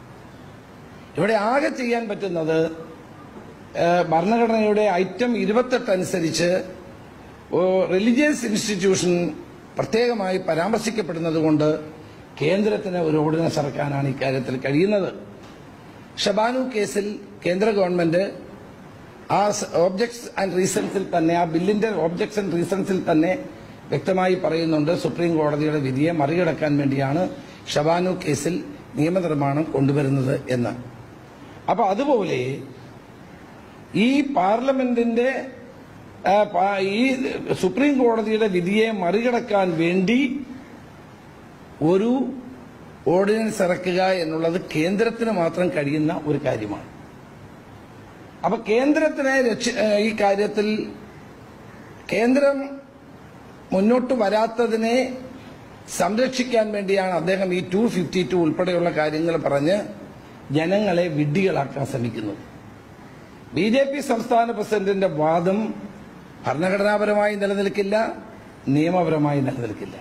ഇവിടെ ആകെ ചെയ്യാൻ പറ്റുന്നത് ഏഹ്, ഭരണഘടനയുടെ ഐറ്റം ഇരുപത്തെട്ട് അനുസരിച്ച് റിലീജിയസ് ഇൻസ്റ്റിറ്റ്യൂഷൻ പ്രത്യേകമായി പരാമർശിക്കപ്പെടുന്നത് കൊണ്ട് കേന്ദ്രത്തിന് ഒരു ഓർഡിനൻസ് ഇറക്കാനാണ് ഇക്കാര്യത്തിൽ കഴിയുന്നത് ഷബാനു കേസിൽ കേന്ദ്ര ഗവൺമെന്റ് ആ ഓബ്ജക്ട്സ് ആൻഡ് റീസൺസിൽ തന്നെ ആ ബില്ലിന്റെ ഓബ്ജക്ട്സ് ആൻഡ് റീസൺസിൽ തന്നെ വ്യക്തമായി പറയുന്നുണ്ട് സുപ്രീം കോടതിയുടെ വിധിയെ മറികടക്കാൻ വേണ്ടിയാണ് ഷബാനു കേസിൽ നിയമനിർമ്മാണം കൊണ്ടുവരുന്നത് എന്ന് അപ്പൊ അതുപോലെ ഈ പാർലമെന്റിന്റെ ആ, പാ- ഈ സുപ്രീം കോടതിയുടെ വിധിയെ മറികടക്കാൻ വേണ്ടി ഒരു ഓർഡിനൻസ് ഇറക്കുക എന്നുള്ളത് കേന്ദ്രത്തിന് മാത്രം കഴിയുന്ന ഒരു കാര്യമാണ് അപ്പൊ കേന്ദ്രത്തിനെ രക്ഷ ഏഹ് ഈ കാര്യത്തിൽ കേന്ദ്രം മുന്നോട്ട് വരാത്തതിനെ സംരക്ഷിക്കാൻ വേണ്ടിയാണ് അദ്ദേഹം ഈ ടു ഫിഫ്റ്റി ടു ഉൾപ്പെടെയുള്ള കാര്യങ്ങൾ പറഞ്ഞ് ജനങ്ങളെ വിഡ്ഢികളാക്കാൻ ശ്രമിക്കുന്നത് ബി ജെ പി സംസ്ഥാന പ്രസിഡന്റിന്റെ വാദം ഭരണഘടനാപരമായി നിലനിൽക്കില്ല നിയമപരമായി നിലനിൽക്കില്ല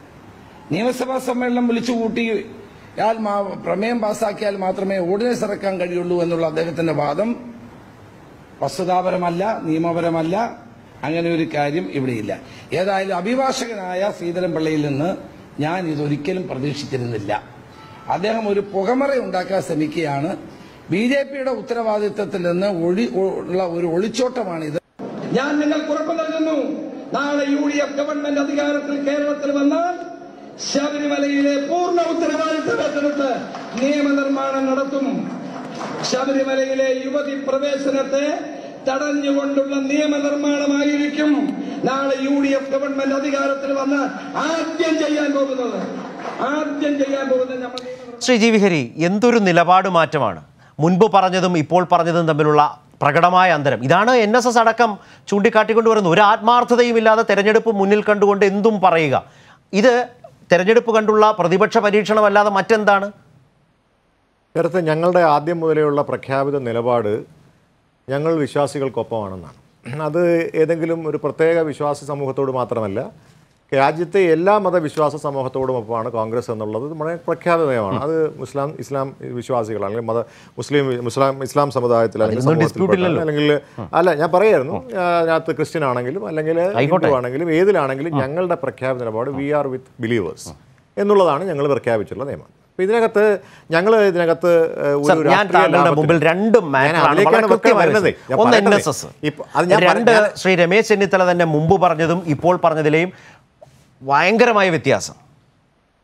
നിയമസഭാ സമ്മേളനം വിളിച്ചുകൂട്ടി യാൽ മാ- പ്രമേയം പാസാക്കിയാൽ മാത്രമേ ഓർഡിനൻസ് ഇറക്കാൻ കഴിയുള്ളൂ എന്നുള്ള അദ്ദേഹത്തിന്റെ വാദം വസ്തുതാപരമല്ല നിയമപരമല്ല അങ്ങനെ ഒരു കാര്യം ഇവിടെയില്ല ഏതായാലും അഭിഭാഷകനായ ശ്രീധരൻപിള്ളയിൽ നിന്ന് ഞാൻ ഇതൊരിക്കലും പ്രതീക്ഷിച്ചിരുന്നില്ല അദ്ദേഹം ഒരു പുകമറ ഉണ്ടാക്കാൻ ശ്രമിക്കുകയാണ് ബി ജെ പിയുടെ ഉത്തരവാദിത്തത്തിൽ നിന്ന് ഒഴി ഉള്ള ഒരു ഒളിച്ചോട്ടമാണിത് ഞാൻ നിങ്ങൾക്ക് ഉറപ്പ് നൽകുന്നു നാളെ യു ഡി എഫ് ഗവൺമെന്റ് അധികാരത്തിൽ കേരളത്തിൽ വന്നാൽ ശബരിമലയിലെ പൂർണ്ണ ഉത്തരവാദിത്തം ഏറ്റെടുത്ത് നിയമനിർമ്മാണം നടത്തും ശബരിമലയിലെ യുവതി പ്രവേശനത്തെ തടഞ്ഞുകൊണ്ടുള്ള നിയമനിർമ്മാണമായിരിക്കും നാളെ യു ഡി എഫ് ഗവൺമെന്റ് അധികാരത്തിൽ വന്ന് ആദ്യം ചെയ്യാൻ പോകുന്നത് ആദ്യം ചെയ്യാൻ പോകുന്നത് നമ്മൾ ശ്രീ ജി വിഹരി എന്തൊരു നിലപാട് മാറ്റമാണ് മുൻപ് പറഞ്ഞതും ഇപ്പോൾ പറഞ്ഞതും തമ്മിലുള്ള പ്രകടമായ അന്തരം ഇതാണ് എൻ എസ് എസ് അടക്കം ചൂണ്ടിക്കാട്ടിക്കൊണ്ട് വരുന്നത് ഒരു ആത്മാർത്ഥതയും ഇല്ലാതെ തെരഞ്ഞെടുപ്പ് മുന്നിൽ കണ്ടുകൊണ്ട് എന്തും പറയുക ഇത് തെരഞ്ഞെടുപ്പ് കണ്ടുള്ള പ്രതിപക്ഷ പരീക്ഷണമല്ലാതെ മറ്റെന്താണ് നേരത്തെ ഞങ്ങളുടെ ആദ്യം മുതലെയുള്ള പ്രഖ്യാപിത നിലപാട് ഞങ്ങൾ വിശ്വാസികൾക്കൊപ്പമാണെന്നാണ് അത് ഏതെങ്കിലും ഒരു പ്രത്യേക വിശ്വാസി സമൂഹത്തോട് മാത്രമല്ല രാജ്യത്തെ എല്ലാ മതവിശ്വാസ സമൂഹത്തോടും ഒപ്പമാണ് കോൺഗ്രസ് എന്നുള്ളത് വളരെ പ്രഖ്യാപിത നയമാണ് അത് മുസ്ലാം ഇസ്ലാം വിശ്വാസികൾ അല്ലെങ്കിൽ മത മുസ്ലിം മുസ്ലാം ഇസ്ലാം സമുദായത്തിൽ അല്ലെങ്കിൽ അതിലൊന്നും സമൂഹത്തിൽപ്പെട്ട dispute ഇല്ലല്ലോ. അല്ലെങ്കിൽ അല്ല ഞാൻ പറയായിരുന്നു ആ, അതിനകത്ത് ക്രിസ്ത്യൻ ആണെങ്കിലും അല്ലെങ്കിൽ ആയിക്കോട്ടെ. ഹിന്ദു ആണെങ്കിലും ഏതിലാണെങ്കിലും ഞങ്ങളുടെ പ്രഖ്യാപിത നിലപാട് വി ആർ വിത്ത് ബിലീവേഴ്സ് എന്നുള്ളതാണ് ഞങ്ങൾ പ്രഖ്യാപിച്ചിട്ടുള്ള നിയമം അപ്പോൾ ഇതിനകത്ത് ഞങ്ങൾ ഇതിനകത്ത് ഏഹ്, ഒരു സർ, ഞാൻ രാഷ്ട്രീയ താങ്കളുടെ ലാഭത്തിന് മുമ്പിൽ രണ്ട് ഞാൻ മാറ്ററാണ് അതിലേക്കാണ് വളരെ വെക്കാൻ കൃത്യമായി വരുന്നത്. വെച്ചത്. ഞാൻ ഒന്ന് എൻ പറയട്ടെ. എസ് എസ് ഇപ്പ- അത് ഞാൻ പറ- രണ്ട് ഞാൻ- ശ്രീ രമേശ് ചെന്നിത്തല തന്നെ മുമ്പ് പറഞ്ഞതും ഇപ്പോൾ പറഞ്ഞതിലെയും ഭയങ്കരമായ വ്യത്യാസം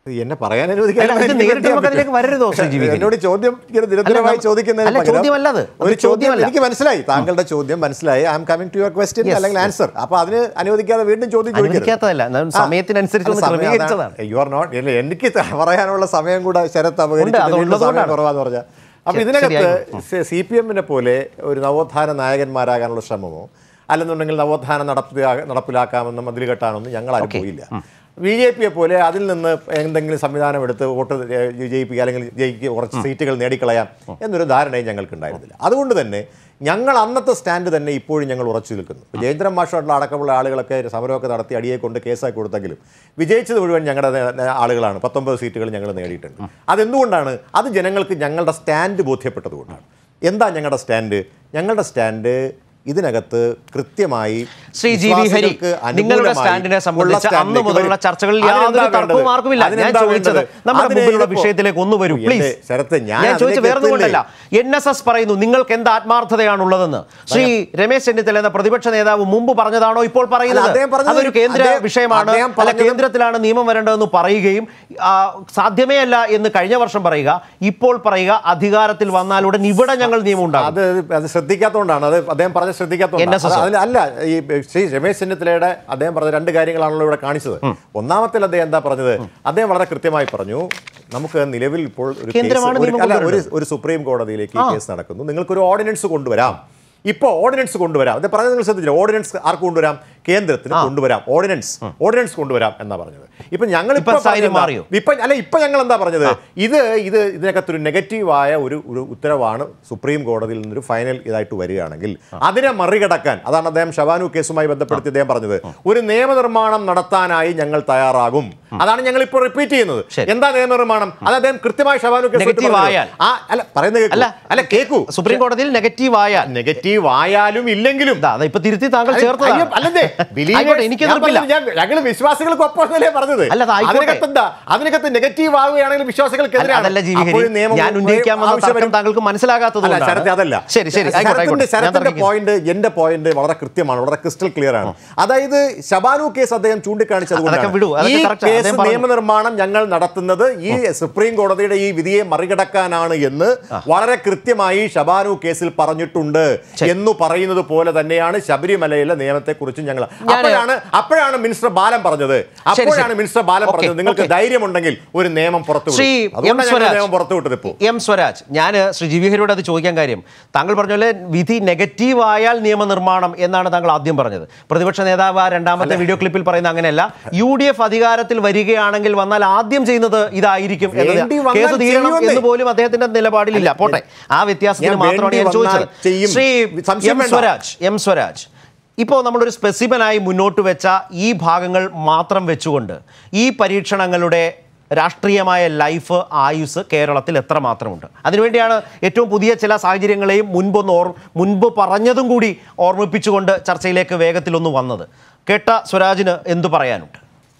എന്നെ പറയാൻ അനുവദിക്കാൻ അല്ല, ഇത് എനിക്ക് നേരിട്ട് പറ്റിയാ നമുക്ക് അതിലേക്ക് വരരുതോ, ശ്രീ ജി വി ഹരി? എന്നോട് ചോദ്യം ഇങ്ങനെ നിരന്തരമായി നമ്മ- ചോദിക്കുന്നതിന് അല്ല, പകരം ചോദ്യമല്ല അത്. അത് ഒരു ചോദ്യം ചോദ്യമല്ല. എനിക്ക് മനസ്സിലായി താങ്കളുടെ ചോദ്യം മനസ്സിലായി I am coming to your question Yes, അല്ലെങ്കിൽ yes. ആൻസർ അപ്പൊ അതിന് അനുവദിക്കാതെ വീണ്ടും ചോദ്യം ചോദിക്കരുത്. അനുവദിക്കാത്തതല്ല. എന്നാലും ആ. സമയത്തിനനുസരിച്ച് ഒന്ന് അല്ല, സമയം ക്രമീകരിച്ചതാണ്. അതാണ്. You are not- ഇല്ല, എനിക്ക് ത- പറയാനുള്ള സമയം കൂടെ ശരത്ത് ഉണ്ട്, അത് അപകരിക്കുന്നതിനുള്ള സമയം ഉള്ളതുകൊണ്ടാണ്. കുറവാന്ന് പറഞ്ഞാൽ അപ്പൊ ശരി, ഇതിനകത്ത് സി പി എമ്മിനെ പോലെ ഒരു നവോത്ഥാന നായകന്മാരാകാനുള്ള ശ്രമമോ അല്ലെന്നുണ്ടെങ്കിൽ നവോത്ഥാനം നടപ്പിലാ നടപ്പിലാക്കാമെന്നും മതിൽ കെട്ടാനൊന്നും ഞങ്ങൾ ആരും പോയില്ല ബി ജെ പിയെ പോലെ അതിൽ നിന്ന് എന്തെങ്കിലും സംവിധാനം എടുത്ത് വോട്ട് ജയിപ്പിക്കുക അല്ലെങ്കിൽ ജയിക്കുക കുറച്ച് സീറ്റുകൾ നേടിക്കളയാം എന്നൊരു ധാരണയും ഞങ്ങൾക്ക് ഉണ്ടായിരുന്നില്ല അതുകൊണ്ട് തന്നെ ഞങ്ങൾ അന്നത്തെ സ്റ്റാൻഡ് തന്നെ ഇപ്പോഴും ഞങ്ങൾ ഉറച്ചു നിൽക്കുന്നു ഇപ്പോൾ ജയേന്ദ്രൻ മാഷുള്ള അടക്കമുള്ള ആളുകളൊക്കെ സമരമൊക്കെ നടത്തി അടിയെ കൊണ്ട് കേസാക്കി കൊടുത്തെങ്കിലും വിജയിച്ചത് മുഴുവൻ ഞങ്ങളുടെ നേ- നേ- ആളുകളാണ് പത്തൊമ്പത് സീറ്റുകൾ ഞങ്ങൾ നേടിയിട്ടുണ്ട് അതെന്തുകൊണ്ടാണ് അത് ജനങ്ങൾക്ക് ഞങ്ങളുടെ സ്റ്റാൻഡ് ബോധ്യപ്പെട്ടതുകൊണ്ടാണ് എന്താ ഞങ്ങളുടെ സ്റ്റാൻഡ് ഞങ്ങളുടെ സ്റ്റാൻഡ് ഇതിനകത്ത് കൃത്യമായി ശ്രീ ജി വി ഹരി വിശ്വാസികൾക്ക് നിങ്ങളുടെ അനുകൂലമായി സ്റ്റാൻഡിനെ ഉള്ള സംബന്ധിച്ച് അന്ന് സ്റ്റാൻഡിലേക്ക് മുതലുള്ള വരും. ചർച്ചകളിൽ അതിനെന്താ യാതൊരു വേണ്ടത്? തർക്കവും ആർക്കുമില്ല ഞാൻ അതിനെന്താ ചോദിച്ചത് വേണ്ടത്? നമ്മുടെ അതിനെ മുമ്പിലുള്ള ഇതിപ്പോ- വിഷയത്തിലേക്ക് ഒന്ന് വരൂ എന്റെ പ്ലീസ് ശരത്ത്, ഞാൻ ഞാൻ ചോദിച്ച അതിലേക്ക് വേറെ കൊണ്ടല്ല എത്തില്ലേ? എൻ എസ് എസ് പറയുന്നു നിങ്ങൾക്ക് എന്ത് ആത്മാർത്ഥതയാണുള്ളതെന്ന് ശ്രീ രമേശ് ചെന്നിത്തല എന്ന പ്രതിപക്ഷ നേതാവ് മുമ്പ് പറഞ്ഞതാണോ ഇപ്പോൾ അല്ല, പറയുന്നത് അദ്ദേഹം പറഞ്ഞത് അതൊരു കേന്ദ്ര അദ്ദേഹം- വിഷയമാണ് അദ്ദേഹം അല്ല പറഞ്ഞത് കേന്ദ്രത്തിലാണ് നിയമം വരേണ്ടതെന്ന് പറയുകയും ആ, സാധ്യമേ അല്ല എന്ന് കഴിഞ്ഞ വർഷം പറയുക ഇപ്പോൾ പറയുക അധികാരത്തിൽ വന്നാലുടൻ ഇവിടെ ഞങ്ങൾ നിയമം ഉണ്ടാകും അത് അത് ശ്രദ്ധിക്കാത്തതുകൊണ്ടാണ് അത് അദ്ദേഹം പറഞ്ഞ ശ്രദ്ധിക്കാത്തതുകൊണ്ടാണ് NSS. അത് അതിൽ അല്ല ഈ ശ്രീ രമേശ് ചെന്നിത്തലയുടെ അദ്ദേഹം പറഞ്ഞ രണ്ട് കാര്യങ്ങളാണല്ലോ ഇവിടെ കാണിച്ചത് ഒന്നാമത്തിൽ അദ്ദേഹം എന്താ പറഞ്ഞത് അദ്ദേഹം വളരെ കൃത്യമായി പറഞ്ഞു നമുക്ക് നിലവിൽ ഇപ്പോൾ ഒരു കേസ് കേന്ദ്രമാണ് ഒരു- നിയമം അല്ല, ഒരു കൊണ്ടുവരുന്നത്. ഒരു സുപ്രീം കോടതിയിലേക്ക് ഈ കേസ് നടക്കുന്നു നിങ്ങൾക്കൊരു ഓർഡിനൻസ് കൊണ്ടുവരാം ഇപ്പോൾ ഓർഡിനൻസ് കൊണ്ടുവരാം അത് പറഞ്ഞത് നിങ്ങൾ ശ്രദ്ധിച്ചില്ല ഓർഡിനൻസ് ആർക്ക് കൊണ്ടുവരാം കേന്ദ്രത്തിന് കൊണ്ടുവരാം ഓർഡിനൻസ് ഓർഡിനൻസ് കൊണ്ടുവരാം എന്നാ പറഞ്ഞത് ഇപ്പൊ ഞങ്ങൾ ഇപ്പൊ സാഹചര്യം മാറിയോ? ഇപ്പൊ അല്ല ഇപ്പൊ ഞങ്ങൾ എന്താ പറഞ്ഞത് ഇത് ഇത് ഇതിനകത്തൊരു നെഗറ്റീവായ ഒരു ഒരു ഉത്തരവാണ് സുപ്രീം കോടതിയിൽ നിന്നൊരു ഫൈനൽ ഇതായിട്ട് വരികയാണെങ്കിൽ അതിനെ മറികടക്കാൻ അതാണ് അദ്ദേഹം ഷവാനു കേസുമായി ബന്ധപ്പെടുത്തി അദ്ദേഹം പറഞ്ഞത് ഒരു നിയമനിർമ്മാണം നടത്താനായി ഞങ്ങൾ തയ്യാറാകും അതാണ് ഞങ്ങൾ ഇപ്പോൾ റിപ്പീറ്റ് ചെയ്യുന്നത് ശരി. എന്താ നിയമനിർമ്മാണം അത് അദ്ദേഹം കൃത്യമായി ഷവാനു കേസ് Negative പറഞ്ഞത്. ആയാൽ. ആ അല്ല പറയുന്നത് കേൾക്കൂ. അല്ല. അല്ല കേക്കൂ സുപ്രീം കോടതിയിൽ നെഗറ്റീവ് ആയാൽ നെഗറ്റീവ് ആയാലും ഇല്ലെങ്കിലും ദാ, അതാ ഇപ്പൊ തിരുത്തി താങ്കൾ അയ്യോ, ചേർത്തതാണ് അല്ലെന്നേ, believers- ആയിക്കോട്ടെ, എനിക്ക് ഞാൻ എതിർപ്പില്ല പറഞ്ഞത് ഞാൻ- ഞങ്ങൾ വിശ്വാസികൾക്കൊപ്പമല്ലേ പറഞ്ഞത് അല്ല, അത് ആയിക്കോട്ടെ. അതിനകത്ത് എന്താ അതിനകത്ത് നെഗറ്റീവ് ആവുകയാണെങ്കിൽ അല്ല, വിശ്വാസികൾക്കെതിരാണ് അതല്ല ജീവി ഹരി. അപ്പോഴും നിയമം ഞാൻ ഉന്നയിക്കാൻ വന്ന ആവശ്യം തർക്കം വരും. താങ്കൾക്ക് മനസ്സിലാകാത്തത് അല്ല, കൊണ്ടാണ്. ശരത്തെ അതല്ല ശരി, ശരി, ആയിക്കോട്ടെ, ശരത്തിന്റെ- ആയിക്കോട്ടെ. ഞാൻ ശരത്തിന്റെ തർക്കിക്കുന്നു. പോയിന്റ് എന്റെ പോയിന്റ് വളരെ കൃത്യമാണ് വളരെ ക്രിസ്റ്റൽ ക്ലിയർ ആണ് അതായത് ശബാനു കേസ് അദ്ദേഹം ചൂണ്ടിക്കാണിച്ചത് അതൊക്കെ വിടൂ, കൊണ്ടാണ്. ഈ അതൊക്കെ correct ആണ്. കേസ് അദ്ദേഹം പറഞ്ഞു. നിയമനിർമ്മാണം ഞങ്ങൾ നടത്തുന്നത് ഈ സുപ്രീം കോടതിയുടെ ഈ വിധിയെ മറികടക്കാനാണ് എന്ന് വളരെ കൃത്യമായി ഷബാനു കേസിൽ പറഞ്ഞിട്ടുണ്ട് എന്ന് പറയുന്നത് പോലെ തന്നെയാണ് ശബരിമലയിലെ നിയമത്തെക്കുറിച്ച് ഞങ്ങൾ അപ്പോഴാണ് അപ്പോഴാണ് മിനിസ്റ്റർ ബാലൻ പറഞ്ഞത് അപ്പോഴാണ് മിനിസ്റ്റർ ബാലൻ ഓക്കേ, പറഞ്ഞത് നിങ്ങൾക്ക് ഓക്കേ. ധൈര്യമുണ്ടെങ്കിൽ ഒരു നിയമം പുറത്തു ശ്രീ വിടും. എം അതുകൊണ്ടാണ് ഞങ്ങൾ സ്വരാജ് നിയമം പുറത്തു വിട്ടത് ഇപ്പോൾ എം സ്വരാജ് ഞാൻ ശ്രീ ജിവിഹരിയോട് അത് ചോദിക്കാൻ കാര്യം താങ്കൾ പറഞ്ഞ പോലെ വിധി നെഗറ്റീവ് ആയാൽ നിയമനിർമ്മാണം എന്നാണ് താങ്കൾ ആദ്യം പറഞ്ഞത് പ്രതിപക്ഷ നേതാവ് ആ രണ്ടാമത്തെ വീഡിയോ ക്ലിപ്പിൽ പറയുന്ന അങ്ങനെയല്ല യു ഡി എഫ് അധികാരത്തിൽ വരികയാണെങ്കിൽ വന്നാൽ ആദ്യം ചെയ്യുന്നത് ഇതായിരിക്കും എന്നത് വേണ്ടി വന്നാൽ കേസ് തീരണം ചെയ്യുമെന്നേ. എന്ന് പോലും അദ്ദേഹത്തിന്റെ നിലപാടിലില്ല പോട്ടെ ആ വ്യത്യാസത്തിന് ഞാൻ മാത്രമാണ് ഞാൻ വേണ്ടി ചോദിച്ചത് വന്നാൽ ചെയ്യും. ശ്രീ സംശയം എം വേണ്ട. സ്വരാജ് എം സ്വരാജ് ഇപ്പോൾ നമ്മളൊരു സ്പെസിഫനായി മുന്നോട്ട് വെച്ച ഈ ഭാഗങ്ങൾ മാത്രം വെച്ചുകൊണ്ട് ഈ പരീക്ഷണങ്ങളുടെ രാഷ്ട്രീയമായ ലൈഫ് ആയുസ് കേരളത്തിൽ എത്ര മാത്രമുണ്ട് അതിനുവേണ്ടിയാണ് ഏറ്റവും പുതിയ ചില സാഹചര്യങ്ങളെയും മുൻപൊന്ന് ഓർ മുൻപ് പറഞ്ഞതും കൂടി ഓർമ്മിപ്പിച്ചുകൊണ്ട് ചർച്ചയിലേക്ക് വേഗത്തിലൊന്ന് വന്നത് കേട്ട സ്വരാജിന് എന്തു പറയാനുണ്ട്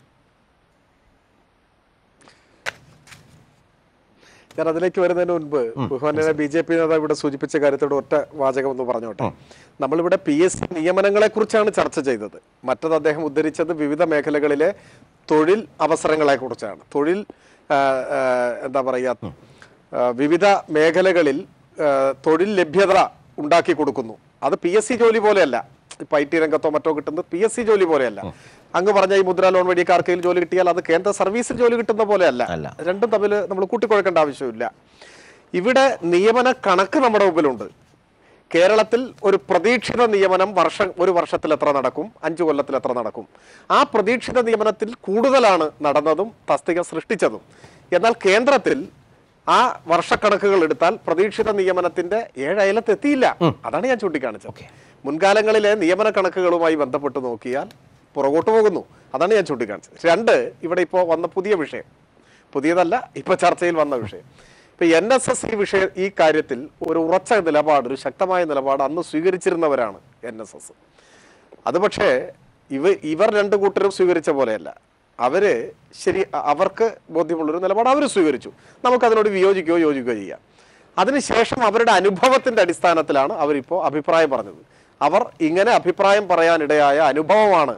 ഞാൻ അതിലേക്ക് വരുന്നതിന് മുൻപ് ബഹുമാനെ ബി ജെ പി നേതാവ് ഇവിടെ സൂചിപ്പിച്ച കാര്യത്തോട് ഒറ്റ വാചകം ഒന്ന് പറഞ്ഞോട്ടെ നമ്മളിവിടെ പി എസ് സി നിയമനങ്ങളെ കുറിച്ചാണ് ചർച്ച ചെയ്തത് മറ്റത് അദ്ദേഹം ഉദ്ധരിച്ചത് വിവിധ മേഖലകളിലെ തൊഴിൽ അവസരങ്ങളെ കുറിച്ചാണ് തൊഴിൽ ആ, ആ, എന്താ പറയുക ആ, വിവിധ മേഖലകളിൽ ആ, തൊഴിൽ ലഭ്യത ഉണ്ടാക്കി കൊടുക്കുന്നു അത് പി എസ് സി ജോലി പോലെയല്ല ഇപ്പൊ ഐ ടി രംഗത്തോ മറ്റോ കിട്ടുന്നത് പി എസ് സി ജോലി പോലെയല്ല അങ്ങ് പറഞ്ഞ ഈ മുദ്രാ ലോൺ വഴിയൊക്കെ ആർക്കെങ്കിലും ജോലി കിട്ടിയാൽ അത് കേന്ദ്ര സർവീസിൽ ജോലി കിട്ടുന്ന പോലെയല്ല അല്ല. രണ്ടും തമ്മിൽ നമ്മൾ കൂട്ടിക്കുഴക്കേണ്ട ആവശ്യമില്ല ഇവിടെ നിയമന കണക്ക് നമ്മുടെ മുമ്പിലുണ്ട് കേരളത്തിൽ ഒരു പ്രതീക്ഷിത നിയമനം വർഷം ഒരു വർഷത്തിൽ എത്ര നടക്കും അഞ്ചു കൊല്ലത്തിൽ എത്ര നടക്കും ആ പ്രതീക്ഷിത നിയമനത്തിൽ കൂടുതലാണ് നടന്നതും തസ്തിക സൃഷ്ടിച്ചതും എന്നാൽ കേന്ദ്രത്തിൽ ആ വർഷക്കണക്കുകൾ എടുത്താൽ പ്രതീക്ഷിത നിയമനത്തിന്റെ ഏഴ് അയലത്ത് എത്തിയില്ല അതാണ് ഞാൻ ചൂണ്ടിക്കാണിച്ചത് മുൻകാലങ്ങളിലെ നിയമന കണക്കുകളുമായി ബന്ധപ്പെട്ട് നോക്കിയാൽ പുറകോട്ട് പോകുന്നു അതാണ് ഞാൻ ചൂണ്ടിക്കാണിച്ചത് രണ്ട് ഇവിടെ ഇപ്പോൾ വന്ന പുതിയ വിഷയം പുതിയതല്ല ഇപ്പൊ ചർച്ചയിൽ വന്ന വിഷയം ഇപ്പൊ എൻ എസ് എസ് ഈ വിഷയ ഈ കാര്യത്തിൽ ഒരു ഉറച്ച നിലപാട് ഒരു ശക്തമായ നിലപാട് അന്ന് സ്വീകരിച്ചിരുന്നവരാണ് എൻ എസ് എസ് അത് പക്ഷേ ഇവ ഇവർ രണ്ടു കൂട്ടരും സ്വീകരിച്ച പോലെയല്ല അവര് ശരി അ- അവർക്ക് ബോധ്യമുള്ളൊരു നിലപാട് അവർ സ്വീകരിച്ചു നമുക്കതിനോട് വിയോജിക്കുകയോ യോജിക്കുകയോ ചെയ്യാം അതിനുശേഷം അവരുടെ അനുഭവത്തിന്റെ അടിസ്ഥാനത്തിലാണ് അവരിപ്പോൾ അഭിപ്രായം പറഞ്ഞത് അവർ ഇങ്ങനെ അഭിപ്രായം പറയാനിടയായ അനുഭവമാണ്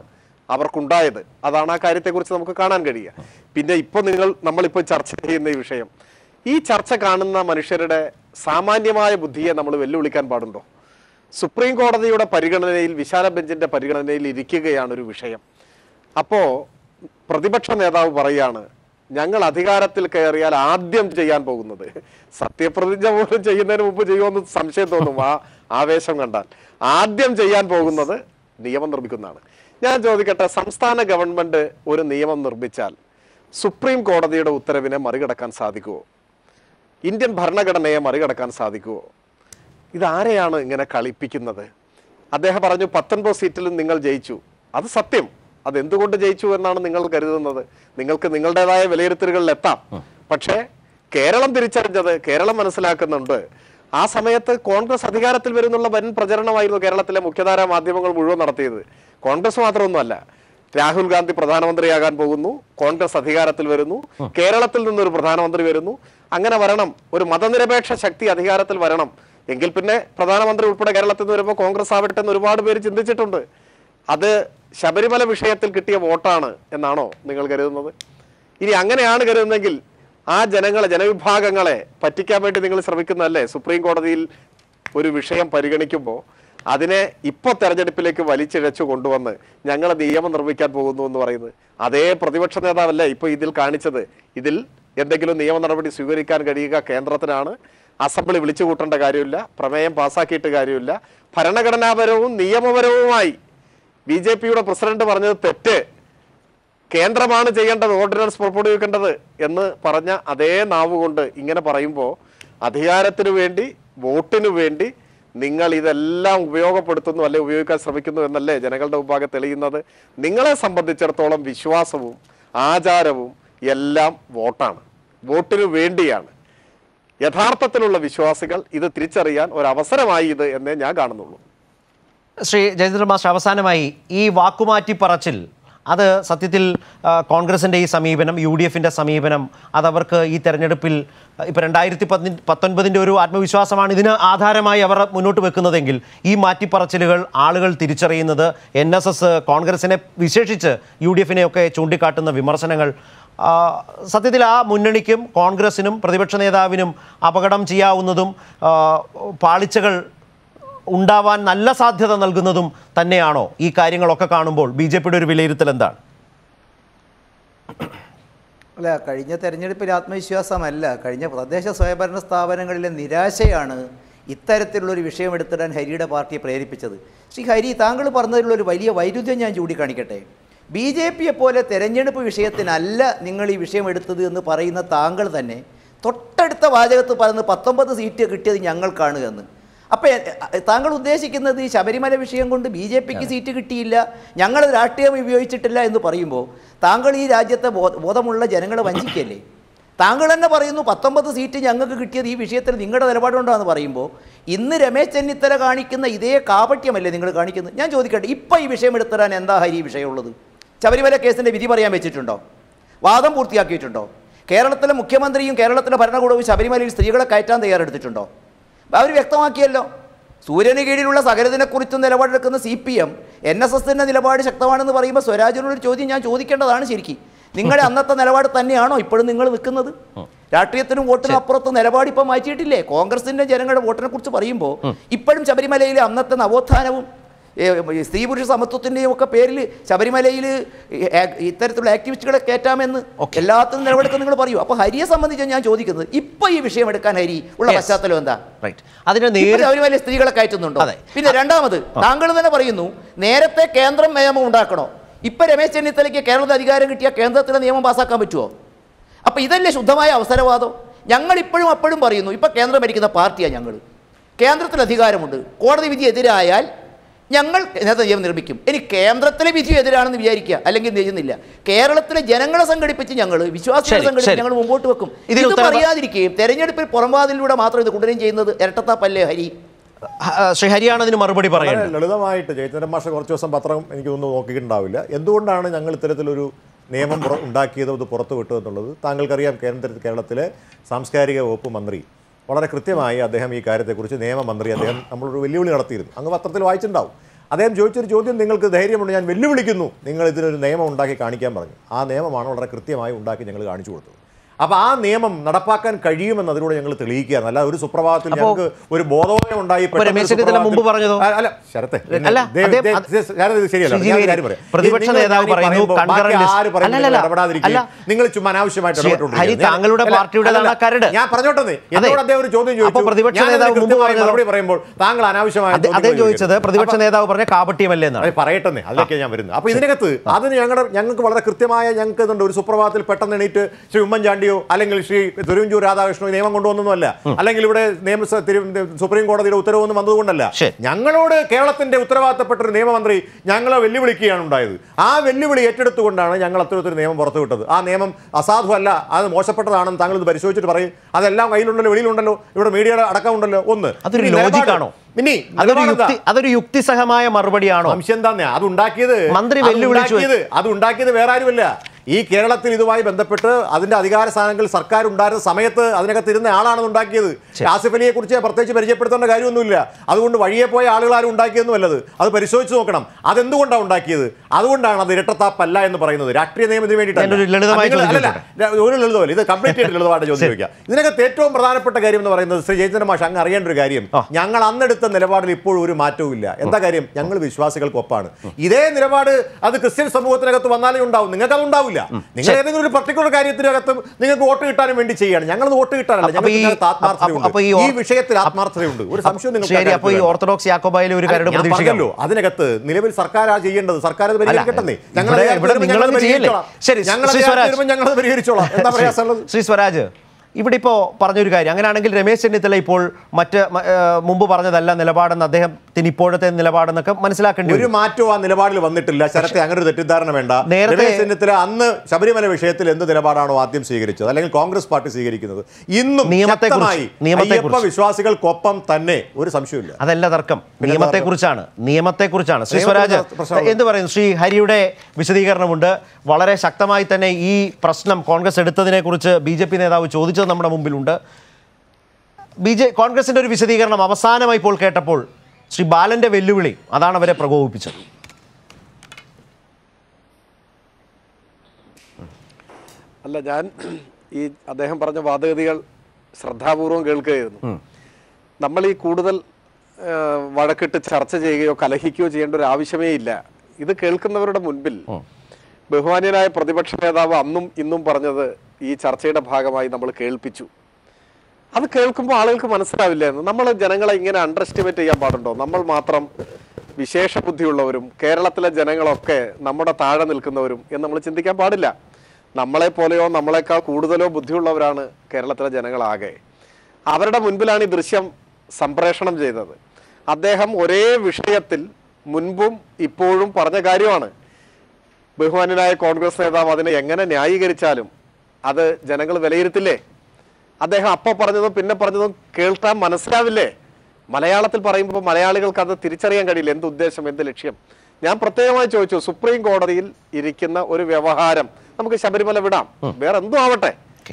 അവർക്കുണ്ടായത് അതാണ് ആ കാര്യത്തെക്കുറിച്ച് നമുക്ക് കാണാൻ കഴിയുക പിന്നെ ഇപ്പോൾ നിങ്ങൾ നമ്മളിപ്പോൾ ചർച്ച ചെയ്യുന്ന ഈ വിഷയം ഈ ചർച്ച കാണുന്ന മനുഷ്യരുടെ സാമാന്യമായ ബുദ്ധിയെ നമ്മൾ വെല്ലുവിളിക്കാൻ പാടുണ്ടോ സുപ്രീം കോടതിയുടെ പരിഗണനയിൽ വിശാല ബെഞ്ചിന്റെ പരിഗണനയിൽ ഇരിക്കുകയാണ് ഒരു വിഷയം അപ്പോ പ്രതിപക്ഷ നേതാവ് പറയാണ് ഞങ്ങൾ അധികാരത്തിൽ കയറിയാൽ ആദ്യം ചെയ്യാൻ പോകുന്നത് സത്യപ്രതിജ്ഞ പോലും ചെയ്യുന്നതിന് മുമ്പ് ചെയ്യുമെന്ന് സംശയം തോന്നും ആ ആവേശം കണ്ടാൽ ആദ്യം ചെയ്യാൻ പോകുന്നത് നിയമം നിർമ്മിക്കുന്നതാണ് ഞാൻ ചോദിക്കട്ടെ സംസ്ഥാന ഗവൺമെന്റ് ഒരു നിയമം നിർമ്മിച്ചാൽ സുപ്രീം കോടതിയുടെ ഉത്തരവിനെ മറികടക്കാൻ സാധിക്കുമോ ഇന്ത്യൻ ഭരണഘടനയെ മറികടക്കാൻ സാധിക്കുമോ ഇതാരെയാണ് ഇങ്ങനെ കളിപ്പിക്കുന്നത് അദ്ദേഹം പറഞ്ഞു പത്തൊൻപത് സീറ്റിലും നിങ്ങൾ ജയിച്ചു അത് സത്യം അത് എന്തുകൊണ്ട് ജയിച്ചു എന്നാണ് നിങ്ങൾ കരുതുന്നത് നിങ്ങൾക്ക് നിങ്ങളുടേതായ വിലയിരുത്തലുകളിൽ എത്താം പക്ഷേ കേരളം തിരിച്ചറിഞ്ഞത് കേരളം മനസ്സിലാക്കുന്നുണ്ട് ആ സമയത്ത് കോൺഗ്രസ് അധികാരത്തിൽ വരുന്നുള്ള വൻ പ്രചരണമായിരുന്നു കേരളത്തിലെ മുഖ്യധാരാ മാധ്യമങ്ങൾ മുഴുവൻ നടത്തിയത് കോൺഗ്രസ് മാത്രമൊന്നുമല്ല രാഹുൽ ഗാന്ധി പ്രധാനമന്ത്രിയാകാൻ പോകുന്നു കോൺഗ്രസ് അധികാരത്തിൽ വരുന്നു കേരളത്തിൽ നിന്നൊരു പ്രധാനമന്ത്രി വരുന്നു അങ്ങനെ വരണം ഒരു മതനിരപേക്ഷ ശക്തി അധികാരത്തിൽ വരണം എങ്കിൽ പിന്നെ പ്രധാനമന്ത്രി ഉൾപ്പെടെ കേരളത്തിൽ നിന്ന് വരുമ്പോൾ കോൺഗ്രസ് ആവട്ടെ എന്ന് ഒരുപാട് പേര് ചിന്തിച്ചിട്ടുണ്ട് അത് ശബരിമല വിഷയത്തിൽ കിട്ടിയ വോട്ടാണ് എന്നാണോ നിങ്ങൾ കരുതുന്നത് ഇനി അങ്ങനെയാണ് കരുതുന്നതെങ്കിൽ ആ ജനങ്ങളെ ജനവിഭാഗങ്ങളെ പറ്റിക്കാൻ വേണ്ടി നിങ്ങൾ ശ്രമിക്കുന്നതല്ലേ സുപ്രീം കോടതിയിൽ ഒരു വിഷയം പരിഗണിക്കുമ്പോൾ അതിനെ ഇപ്പോൾ തെരഞ്ഞെടുപ്പിലേക്ക് വലിച്ചിഴച്ചു കൊണ്ടുവന്ന് ഞങ്ങൾ നിയമം നിർമ്മിക്കാൻ പോകുന്നു എന്ന് പറയുന്നത് അതേ പ്രതിപക്ഷ നേതാവല്ലേ ഇപ്പോൾ ഇതിൽ കാണിച്ചത് ഇതിൽ എന്തെങ്കിലും നിയമ നടപടി സ്വീകരിക്കാൻ കഴിയുക കേന്ദ്രത്തിനാണ് അസംബ്ലി വിളിച്ചു കൂട്ടേണ്ട കാര്യമില്ല പ്രമേയം പാസ്സാക്കിയിട്ട് കാര്യമില്ല ഭരണഘടനാപരവും നിയമപരവുമായി ബി ജെ പിയുടെ പ്രസിഡന്റ് പറഞ്ഞത് തെറ്റ് കേന്ദ്രമാണ് ചെയ്യേണ്ടത് ഓർഡിനൻസ് പുറപ്പെടുവിക്കേണ്ടത് എന്ന് പറഞ്ഞ അതേ നാവ് കൊണ്ട് ഇങ്ങനെ പറയുമ്പോൾ അധികാരത്തിനു വേണ്ടി വോട്ടിനു വേണ്ടി നിങ്ങൾ ഇതെല്ലാം ഉപയോഗപ്പെടുത്തുന്നു അല്ലെ ഉപയോഗിക്കാൻ ശ്രമിക്കുന്നു എന്നല്ലേ ജനങ്ങളുടെ മുമ്പാകെ തെളിയുന്നത് നിങ്ങളെ സംബന്ധിച്ചിടത്തോളം വിശ്വാസവും ആചാരവും എല്ലാം വോട്ടാണ് വോട്ടിനു വേണ്ടിയാണ് യഥാർത്ഥത്തിലുള്ള വിശ്വാസികൾ ഇത് തിരിച്ചറിയാൻ ഒരു അവസരമായി ഇത് എന്നേ ഞാൻ കാണുന്നുള്ളൂ ശ്രീ ജയചന്ദ്ര മാസ്റ്റർ അവസാനമായി ഈ വാക്കുമാറ്റി പറച്ചിൽ അത് സത്യത്തിൽ ആ, കോൺഗ്രസിൻ്റെ ഈ സമീപനം യു ഡി എഫിൻ്റെ സമീപനം അതവർക്ക് ഈ തെരഞ്ഞെടുപ്പിൽ ഇപ്പം രണ്ടായിരത്തി പതി പത്തൊൻപതിൻ്റെ ഒരു ആത്മവിശ്വാസമാണ് ഇതിന് ആധാരമായി അവർ മുന്നോട്ട് വെക്കുന്നതെങ്കിൽ ഈ മാറ്റിപ്പറച്ചിലുകൾ ആളുകൾ തിരിച്ചറിയുന്നത് എൻ എസ് എസ് കോൺഗ്രസിനെ വിശേഷിച്ച് യു ഡി എഫിനെയൊക്കെ ചൂണ്ടിക്കാട്ടുന്ന വിമർശനങ്ങൾ ആ, സത്യത്തിൽ ആ മുന്നണിക്കും കോൺഗ്രസിനും പ്രതിപക്ഷ നേതാവിനും അപകടം ചെയ്യാവുന്നതും ആ, പാളിച്ചകൾ ഉണ്ടാവാൻ നല്ല സാധ്യത നൽകുന്നതും തന്നെയാണോ ഈ കാര്യങ്ങളൊക്കെ കാണുമ്പോൾ ബി ജെ പിയുടെ ഒരു വിലയിരുത്തൽ എന്താണ് അല്ല കഴിഞ്ഞ തെരഞ്ഞെടുപ്പിൽ ആത്മവിശ്വാസമല്ല കഴിഞ്ഞ തദ്ദേശ സ്വയംഭരണ സ്ഥാപനങ്ങളിലെ നിരാശയാണ് ഇത്തരത്തിലുള്ളൊരു വിഷയം എടുത്തിടാൻ ഹരിയുടെ പാർട്ടിയെ പ്രേരിപ്പിച്ചത് ശ്രീ ഹരി താങ്കൾ പറഞ്ഞതിലുള്ള ഒരു വലിയ വൈരുദ്ധ്യം ഞാൻ ചൂണ്ടിക്കാണിക്കട്ടെ ബി ജെ പിയെ പോലെ തെരഞ്ഞെടുപ്പ് വിഷയത്തിനല്ല നിങ്ങൾ ഈ വിഷയം എടുത്തത് എന്ന് പറയുന്ന താങ്കൾ തന്നെ തൊട്ടടുത്ത വാചകത്ത് പറയുന്നത് പത്തൊമ്പത് സീറ്റ് കിട്ടിയത് ഞങ്ങൾക്കാണ് എന്ന് അപ്പോൾ താങ്കൾ ഉദ്ദേശിക്കുന്നത് ഈ ശബരിമല വിഷയം കൊണ്ട് ബി ജെ പിക്ക് സീറ്റ് കിട്ടിയില്ല ഞങ്ങൾ രാഷ്ട്രീയം ഉപയോഗിച്ചിട്ടില്ല എന്ന് പറയുമ്പോൾ താങ്കൾ ഈ രാജ്യത്തെ ബോ- ബോധമുള്ള ജനങ്ങളെ വഞ്ചിക്കല്ലേ താങ്കൾ തന്നെ പറയുന്നു പത്തൊമ്പത് സീറ്റ് ഞങ്ങൾക്ക് കിട്ടിയത് ഈ വിഷയത്തിൽ നിങ്ങളുടെ നിലപാടുണ്ടാന്ന് പറയുമ്പോൾ ഇന്ന് രമേശ് ചെന്നിത്തല കാണിക്കുന്ന ഇതേ കാപട്യമല്ലേ നിങ്ങൾ കാണിക്കുന്നത് ഞാൻ ചോദിക്കട്ടെ ഇപ്പം ഈ വിഷയം എടുത്തരാൻ എന്താ ഹരി ഈ വിഷയമുള്ളത് ശബരിമല കേസിൻ്റെ വിധി പറയാൻ വെച്ചിട്ടുണ്ടോ വാദം പൂർത്തിയാക്കിയിട്ടുണ്ടോ കേരളത്തിലെ മുഖ്യമന്ത്രിയും കേരളത്തിലെ ഭരണകൂടവും ശബരിമലയിൽ സ്ത്രീകളെ കയറ്റാൻ തയ്യാറെടുത്തിട്ടുണ്ടോ അവർ വ്യക്തമാക്കിയല്ലോ സൂര്യന് കീഴിലുള്ള സകലതിനെക്കുറിച്ചും നിലപാടെടുക്കുന്ന C P M N S എസിൻ്റെ നിലപാട് ശക്തമാണെന്ന് പറയുമ്പോൾ സ്വരാജിനോടൊരു ചോദ്യം ഞാൻ ചോദിക്കേണ്ടതാണ് ശരിക്കും നിങ്ങളുടെ അന്നത്തെ നിലപാട് തന്നെയാണോ ഇപ്പോഴും നിങ്ങൾ നിൽക്കുന്നത് രാഷ്ട്രീയത്തിനും വോട്ടിനും അപ്പുറത്ത് നിലപാട് ഇപ്പം മാറ്റിയിട്ടില്ലേ കോൺഗ്രസിന്റെ ജനങ്ങളുടെ വോട്ടിനെ കുറിച്ച് പറയുമ്പോൾ ഇപ്പോഴും ശബരിമലയിലെ അന്നത്തെ നവോത്ഥാനവും ഏ, സ്ത്രീ പുരുഷ സമത്വത്തിൻ്റെയും ഒക്കെ പേരിൽ ശബരിമലയിൽ ഇത്തരത്തിലുള്ള ആക്ടിവിസ്റ്റുകളെ കയറ്റാമെന്ന് എല്ലാത്തിനും നിലപാടെടുക്കാൻ നിങ്ങൾ പറയൂ അപ്പോൾ ഹരിയെ സംബന്ധിച്ച് ഞാൻ ചോദിക്കുന്നത് ഇപ്പൊ ഈ വിഷയം എടുക്കാൻ ഹരി ഉള്ള Yes. പശ്ചാത്തലം എന്താ റൈറ്റ് അതിന് ഇപ്പൊ നേരിട്ട് ശബരിമല സ്ത്രീകളെ കയറ്റുന്നുണ്ടോ അതെ. പിന്നെ രണ്ടാമത് താങ്കൾ തന്നെ പറയുന്നു നേരത്തെ കേന്ദ്രം നിയമം ഉണ്ടാക്കണോ ഇപ്പൊ രമേശ് ചെന്നിത്തലയ്ക്ക് കേരളത്തിൽ അധികാരം കിട്ടിയ കേന്ദ്രത്തിലെ നിയമം പാസ്സാക്കാൻ പറ്റുമോ അപ്പൊ ഇതല്ലേ ശുദ്ധമായ അവസരവാദം ഞങ്ങൾ ഇപ്പോഴും അപ്പോഴും പറയുന്നു ഇപ്പൊ കേന്ദ്രം ഭരിക്കുന്ന പാർട്ടിയാണ് ഞങ്ങൾ കേന്ദ്രത്തിൽ അധികാരമുണ്ട് കോടതി വിധി എതിരായാൽ ഞങ്ങൾ ഇതിനകത്ത് നിയമം നിർമ്മിക്കും ഇനി കേന്ദ്രത്തിലെ വിധി എതിരാണെന്ന് വിചാരിക്കുക അല്ലെങ്കിൽ ചെയ്യുന്നില്ല കേരളത്തിലെ ജനങ്ങളെ സംഘടിപ്പിച്ച് ഞങ്ങൾ വിശ്വാസികളെ ശരി, സംഘടിപ്പിച്ച് ശരി. ഞങ്ങൾ മുമ്പോട്ട് വെക്കും ഇതിന് ഇത് ഉത്തരം- പറയാതിരിക്കുകയും തെരഞ്ഞെടുപ്പിൽ പുറംവാതിലൂടെ മാത്രം ഇത് തുടരുകയും ചെയ്യുന്നത് ഇരട്ടത്താപ്പല്ലേ ഹരി ആ, ശ്രീ ഹരിയാണ് അതിന് മറുപടി വളരെ പറയേണ്ടത് ലളിതമായിട്ട് ചൈതന്യ മാഷ കുറച്ച് ദിവസം പത്രം എനിക്ക് തോന്നുന്നു നോക്കിയിട്ടുണ്ടാവില്ല എന്തുകൊണ്ടാണ് ഞങ്ങൾ ഇത്തരത്തിലൊരു നിയമം പുറ- ഉണ്ടാക്കിയതും ഇത് പുറത്തു വിട്ടു എന്നുള്ളത് താങ്കൾക്കറിയാം കേന്ദ്ര കേരളത്തിലെ സാംസ്കാരിക വകുപ്പ് മന്ത്രി വളരെ കൃത്യമായി അദ്ദേഹം ഈ കാര്യത്തെക്കുറിച്ച് നിയമമന്ത്രി അദ്ദേഹം നമ്മളൊരു വെല്ലുവിളി നടത്തിയിരുന്നു അങ്ങ് പത്രത്തിൽ വായിച്ചിട്ടുണ്ടാവും അദ്ദേഹം ചോദിച്ചൊരു ചോദ്യം നിങ്ങൾക്ക് ധൈര്യമുണ്ട് ഞാൻ വെല്ലുവിളിക്കുന്നു നിങ്ങൾ ഇതിനൊരു നിയമം ഉണ്ടാക്കി കാണിക്കാൻ പറഞ്ഞു ആ നിയമമാണ് വളരെ കൃത്യമായി ഉണ്ടാക്കി ഞങ്ങൾ കാണിച്ചു കൊടുത്തത് അപ്പോൾ ആ നിയമം നടപ്പാക്കാൻ കഴിയുമെന്ന് അതിലൂടെ ഞങ്ങൾ തെളിയിക്കുകയാണ് അല്ല ഒരു സുപ്രഭാതത്തിൽ അപ്പോ- ഞങ്ങൾക്ക് ഒരു ബോധോദയം ഉണ്ടായി ഇപ്പോ പെട്ടെന്ന് രമേശ് ചെന്നിത്തല മുമ്പ് സുപ്രഭാതത്തിൽ- പറഞ്ഞതോ? അല്ല, അല്ല ശരത്തെ അല്ല, ദേ- അദ്ദേഹം- ദേ- അത് ദേ- ശരത് ഇത് ശരിയല്ല ശ്രീ ഞാൻ ഒരു ജീവൻ, കാര്യം പറയാം. പ്രതിപക്ഷ നിങ്ങൾ നേതാവ് ഈ പറയുന്നു, പറയുമ്പോൾ concurrent ബാക്കി list- ആര് പറയുന്നതിലും അല്ലല്ലല്ല, ഇടപെടാതിരിക്കുകയും അല്ല. നിങ്ങൾ ചുമ്മാ അനാവശ്യമായിട്ട് ശ്രീ ഇടപെട്ടുകൊണ്ടിരിക്കുകയാണ്. ഹരി, താങ്കളുടെ അല്ല, പാർട്ടിയുടേതാണ് അല്ല, കരട്. ഞാൻ പറഞ്ഞോട്ടെ എന്നോട് അദ്ദേഹം ഒരു ചോദ്യം അപ്പോൾ പ്രതിപക്ഷ ചോദിച്ചു ഞാൻ നേതാവ് അതിന് മുമ്പ് കൃത്യമായി പറഞ്ഞതോ? മറുപടി പറയുമ്പോൾ താങ്കൾ അനാവശ്യമായ അദ്ദേ- ചോദ്യങ്ങൾ അദ്ദേഹം ചോദിച്ചത് ചോദിക്കുന്നു. പ്രതിപക്ഷ അപ്പോൾ- നേതാവ് പറഞ്ഞ കാപട്യമല്ലേ എന്നാണ് അത് പറയട്ടെ അതിലേക്ക് ഞാൻ വരുന്നത് അപ്പൊ ഇതിനകത്ത് അതിന് ഞങ്ങളുടെ ഞങ്ങൾക്ക് വളരെ കൃത്യമായ ഞങ്ങൾക്ക് ഇതുണ്ട് ഒരു സുപ്രഭാതത്തിൽ പെട്ടെന്ന് എണീറ്റ് ശ്രീ ഉമ്മൻചാണ്ടിയോ അല്ലെങ്കിൽ ശ്രീ തുരുവഞ്ചൂർ രാധാകൃഷ്ണനോ ഈ നിയമം കൊണ്ടുവന്നൊന്നുമല്ല അല്ലെങ്കിൽ ഇവിടെ നിയമസഭ തിരു- സുപ്രീം കോടതിയുടെ ഉത്തരവൊന്നും വന്നതുകൊണ്ടല്ല ശരി. ഞങ്ങളോട് കേരളത്തിന്റെ ഉത്തരവാദിത്തപ്പെട്ട ഒരു നിയമമന്ത്രി ഞങ്ങളെ വെല്ലുവിളിക്കുകയാണ് ഉണ്ടായത് ആ വെല്ലുവിളി ഏറ്റെടുത്തുകൊണ്ടാണ് ഞങ്ങൾ അത്തരത്തിലൊരു നിയമം പുറത്തുവിട്ടത് ആ നിയമം അസാധുവല്ല അത് മോശപ്പെട്ടതാണെന്ന് താങ്കൾ ഇത് പരിശോധിച്ചിട്ട് പറയും അതെല്ലാം കയ്യിലുണ്ടല്ലോ വെളിയിലുണ്ടല്ലോ ഇവിടെ മീഡിയയുടെ അടക്കമുണ്ടല്ലോ ഒന്ന് അതൊരു ഇനി നിലപാട്- ലോജിക്കാണോ ഇനി അതൊരു നിലപാടെന്താ? യുക്തി അതൊരു യുക്തിസഹമായ മറുപടിയാണോ സംശയം എന്താ അത് ഉണ്ടാക്കിയത് മന്ത്രി അത് വെല്ലുവിളിച്ചു. ഉണ്ടാക്കിയത് അത് ഉണ്ടാക്കിയത് വേറെ ആരുമല്ല ഈ കേരളത്തിൽ ഇതുമായി ബന്ധപ്പെട്ട് അതിന്റെ അധികാര സ്ഥാനങ്ങളിൽ സർക്കാർ ഉണ്ടായിരുന്ന സമയത്ത് അതിനകത്ത് ഇരുന്ന ആളാണ് ഇത് ഉണ്ടാക്കിയത് ആസിഫ് അലിയെ കുറിച്ച് പ്രത്യേകിച്ച് പരിചയപ്പെടുത്തേണ്ട കാര്യമൊന്നുമില്ല അതുകൊണ്ട് വഴിയെ പോയ ആളുകൾ ആരും ഉണ്ടാക്കിയെന്നുമല്ലത് അത് പരിശോധിച്ച് നോക്കണം അതെന്തുകൊണ്ടാണ് ഉണ്ടാക്കിയത് അതുകൊണ്ടാണ് അത് ഇരട്ടത്താപ്പല്ല എന്ന് പറയുന്നത് രാഷ്ട്രീയ നിയമത്തിന് ഞാനൊരു ലളിതമായ ചോദ്യം വേണ്ടിയിട്ടല്ല ഒരു ലളിതമല്ല ഇത് കംപ്ലീറ്റ് ആയിട്ട് ലളിതമായിട്ട് ചോദ്യം ചോദിക്കാം ഇതിനകത്ത് ഏറ്റവും പ്രധാനപ്പെട്ട കാര്യം എന്ന് പറയുന്നത് ശ്രീ ജയചന്ദ്ര മാഷ് അങ്ങ് അറിയേണ്ട ഒരു കാര്യം ഞങ്ങൾ അന്നെടുത്ത നിലപാടിൽ ഇപ്പോഴും ഒരു മാറ്റവും ഇല്ല എന്താ കാര്യം ഞങ്ങൾ വിശ്വാസികൾക്കൊപ്പാണ് ഇതേ നിലപാട് അത് ക്രിസ്ത്യൻ സമൂഹത്തിനകത്ത് വന്നാലേ ഉണ്ടാവും നിങ്ങൾക്ക് അത് ഉണ്ടാവില്ല നിങ്ങൾ ഏതെങ്കിലും ഒരു പർട്ടിക്കുലർ കാര്യത്തിനകത്ത് നിങ്ങൾക്ക് വോട്ട് കിട്ടാനും വേണ്ടി ചെയ്യാണ് ഞങ്ങൾ വോട്ട് കിട്ടാനല്ല അപ്പൊ ഞങ്ങൾക്ക് ഈ- ഇതിനകത്ത് ആത്മാർത്ഥതയുണ്ട് അപ്പൊ ഈ ഈ ഓർ- വിഷയത്തിൽ ആത്മാർത്ഥതയുണ്ട് ഒരു സംശയം നിങ്ങൾക്ക് ശരി അപ്പൊ ഈ കാര്യത്തിൽ വേണ്ട. ഓർത്തഡോക്സ് യാക്കോബായിലെ ഒരു കരട് അല്ല, ഞാൻ പ്രതീക്ഷിക്കാം പറഞ്ഞല്ലോ അതിനകത്ത് നിലവിൽ സർക്കാരാ ചെയ്യേണ്ടത് സർക്കാർ അത് പരിഹരിക്കട്ടെ ഞങ്ങൾ ഇവിടെ- അധികാരത്തിൽ ഇവിടെ വരുമ്പോൾ നിങ്ങളത് ഞങ്ങളത് ചെയ്യല്ലേ? പരിഹരിച്ചോളാം. ശരി, ഞങ്ങൾ ശ്രീ അധികാരത്തിൽ സ്വരാജ്. വരുമ്പോൾ ഞങ്ങളത് പരിഹരിച്ചോളാം എന്താ പ്രയാസമുള്ളത് ശ്രീ സ്വരാജ് ഇവിടെ ഇപ്പോൾ പറഞ്ഞൊരു കാര്യം അങ്ങനെയാണെങ്കിൽ രമേശ് ചെന്നിത്തല ഇപ്പോൾ മറ്റ് മ- ഏഹ് മുമ്പ് പറഞ്ഞതല്ല നിലപാടെന്ന് അദ്ദേഹത്തിന് ഇപ്പോഴത്തെ നിലപാടെന്നൊക്കെ മനസ്സിലാക്കേണ്ടി ഒരു വരും മാറ്റവും ആ നിലപാടിൽ വന്നിട്ടില്ല ശരത്തെ അങ്ങനെ ഒരു തെറ്റിദ്ധാരണ വേണ്ട നേരത്തെ- രമേശ് ചെന്നിത്തല അന്ന് ശബരിമല വിഷയത്തിൽ എന്ത് നിലപാടാണോ ആദ്യം സ്വീകരിച്ചത് അല്ലെങ്കിൽ കോൺഗ്രസ് പാർട്ടി സ്വീകരിക്കുന്നത് ഇന്നും നിയമത്തെക്കുറിച്ച്- ശക്തമായി നിയമത്തെക്കുറിച്ച്. അയ്യപ്പ വിശ്വാസികൾക്കൊപ്പം തന്നെ ഒരു സംശയമില്ല അതല്ല തർക്കം പിന്നെ നിയമത്തെക്കുറിച്ചാണ് നിയമത്തെക്കുറിച്ചാണ് ശ്രീ സ്വരാജ് നിയമത്തിന്റെ പ്രശ്നമാണ്. എന്ത് പറയുന്നു ശ്രീ ഹരിയുടെ വിശദീകരണമുണ്ട് വളരെ ശക്തമായി തന്നെ ഈ പ്രശ്നം കോൺഗ്രസ് എടുത്തതിനെ കുറിച്ച് ബി ജെ പി നേതാവ് ചോദിച്ചത് നമ്മുടെ മുമ്പിലുണ്ട് ബി ജെ കോൺഗ്രസിന്റെ ഒരു വിശദീകരണം അവസാനമായി ഇപ്പോൾ കേട്ടപ്പോൾ ശ്രീ ബാലന്റെ വെല്ലുവിളി അതാണ് അവരെ പ്രകോപിപ്പിച്ചത് അല്ല ഞാൻ ഈ അദ്ദേഹം പറഞ്ഞ വാദഗതികൾ ശ്രദ്ധാപൂർവം കേൾക്കുകയായിരുന്നു നമ്മൾ ഈ കൂടുതൽ ആ, വഴക്കിട്ട് ചർച്ച ചെയ്യുകയോ കലഹിക്കുകയോ ചെയ്യേണ്ട ഒരു ആവശ്യമേ ഇല്ല ഇത് കേൾക്കുന്നവരുടെ മുൻപിൽ ബഹുമാന്യനായ പ്രതിപക്ഷ നേതാവ് അന്നും ഇന്നും പറഞ്ഞത് ഈ ചർച്ചയുടെ ഭാഗമായി നമ്മൾ കേൾപ്പിച്ചു അത് കേൾക്കുമ്പോൾ ആളുകൾക്ക് മനസ്സിലാവില്ല എന്ന് നമ്മൾ ജനങ്ങളെ ഇങ്ങനെ അണ്ടർ എസ്റ്റിമേറ്റ് ചെയ്യാൻ പാടുണ്ടോ നമ്മൾ മാത്രം വിശേഷ ബുദ്ധിയുള്ളവരും കേരളത്തിലെ ജനങ്ങളൊക്കെ നമ്മുടെ താഴെ നിൽക്കുന്നവരും എന്ന് നമ്മൾ ചിന്തിക്കാൻ പാടില്ല നമ്മളെ പോലെയോ നമ്മളെക്കാൾ കൂടുതലോ ബുദ്ധിയുള്ളവരാണ് കേരളത്തിലെ ജനങ്ങളാകെ അവരുടെ മുൻപിലാണ് ഈ ദൃശ്യം സംപ്രേഷണം ചെയ്തത് അദ്ദേഹം ഒരേ വിഷയത്തിൽ മുൻപും ഇപ്പോഴും പറഞ്ഞ കാര്യമാണ് ബഹുമാന്യനായ കോൺഗ്രസ് നേതാവ് അതിനെ എങ്ങനെ ന്യായീകരിച്ചാലും അത് ജനങ്ങൾ വിലയിരുത്തില്ലേ അദ്ദേഹം അപ്പോൾ പറഞ്ഞതും പിന്നെ പറഞ്ഞതും കേൾക്കാൻ മനസ്സിലാവില്ലേ മലയാളത്തിൽ പറയുമ്പോൾ മലയാളികൾക്ക് അത് തിരിച്ചറിയാൻ കഴിയില്ല എന്ത് ഉദ്ദേശം എന്ത് ലക്ഷ്യം ഞാൻ പ്രത്യേകമായി ചോദിച്ചു സുപ്രീം കോടതിയിൽ ഇരിക്കുന്ന ഒരു വ്യവഹാരം നമുക്ക് ശബരിമല വിടാം വേറെ എന്തോ ആവട്ടെ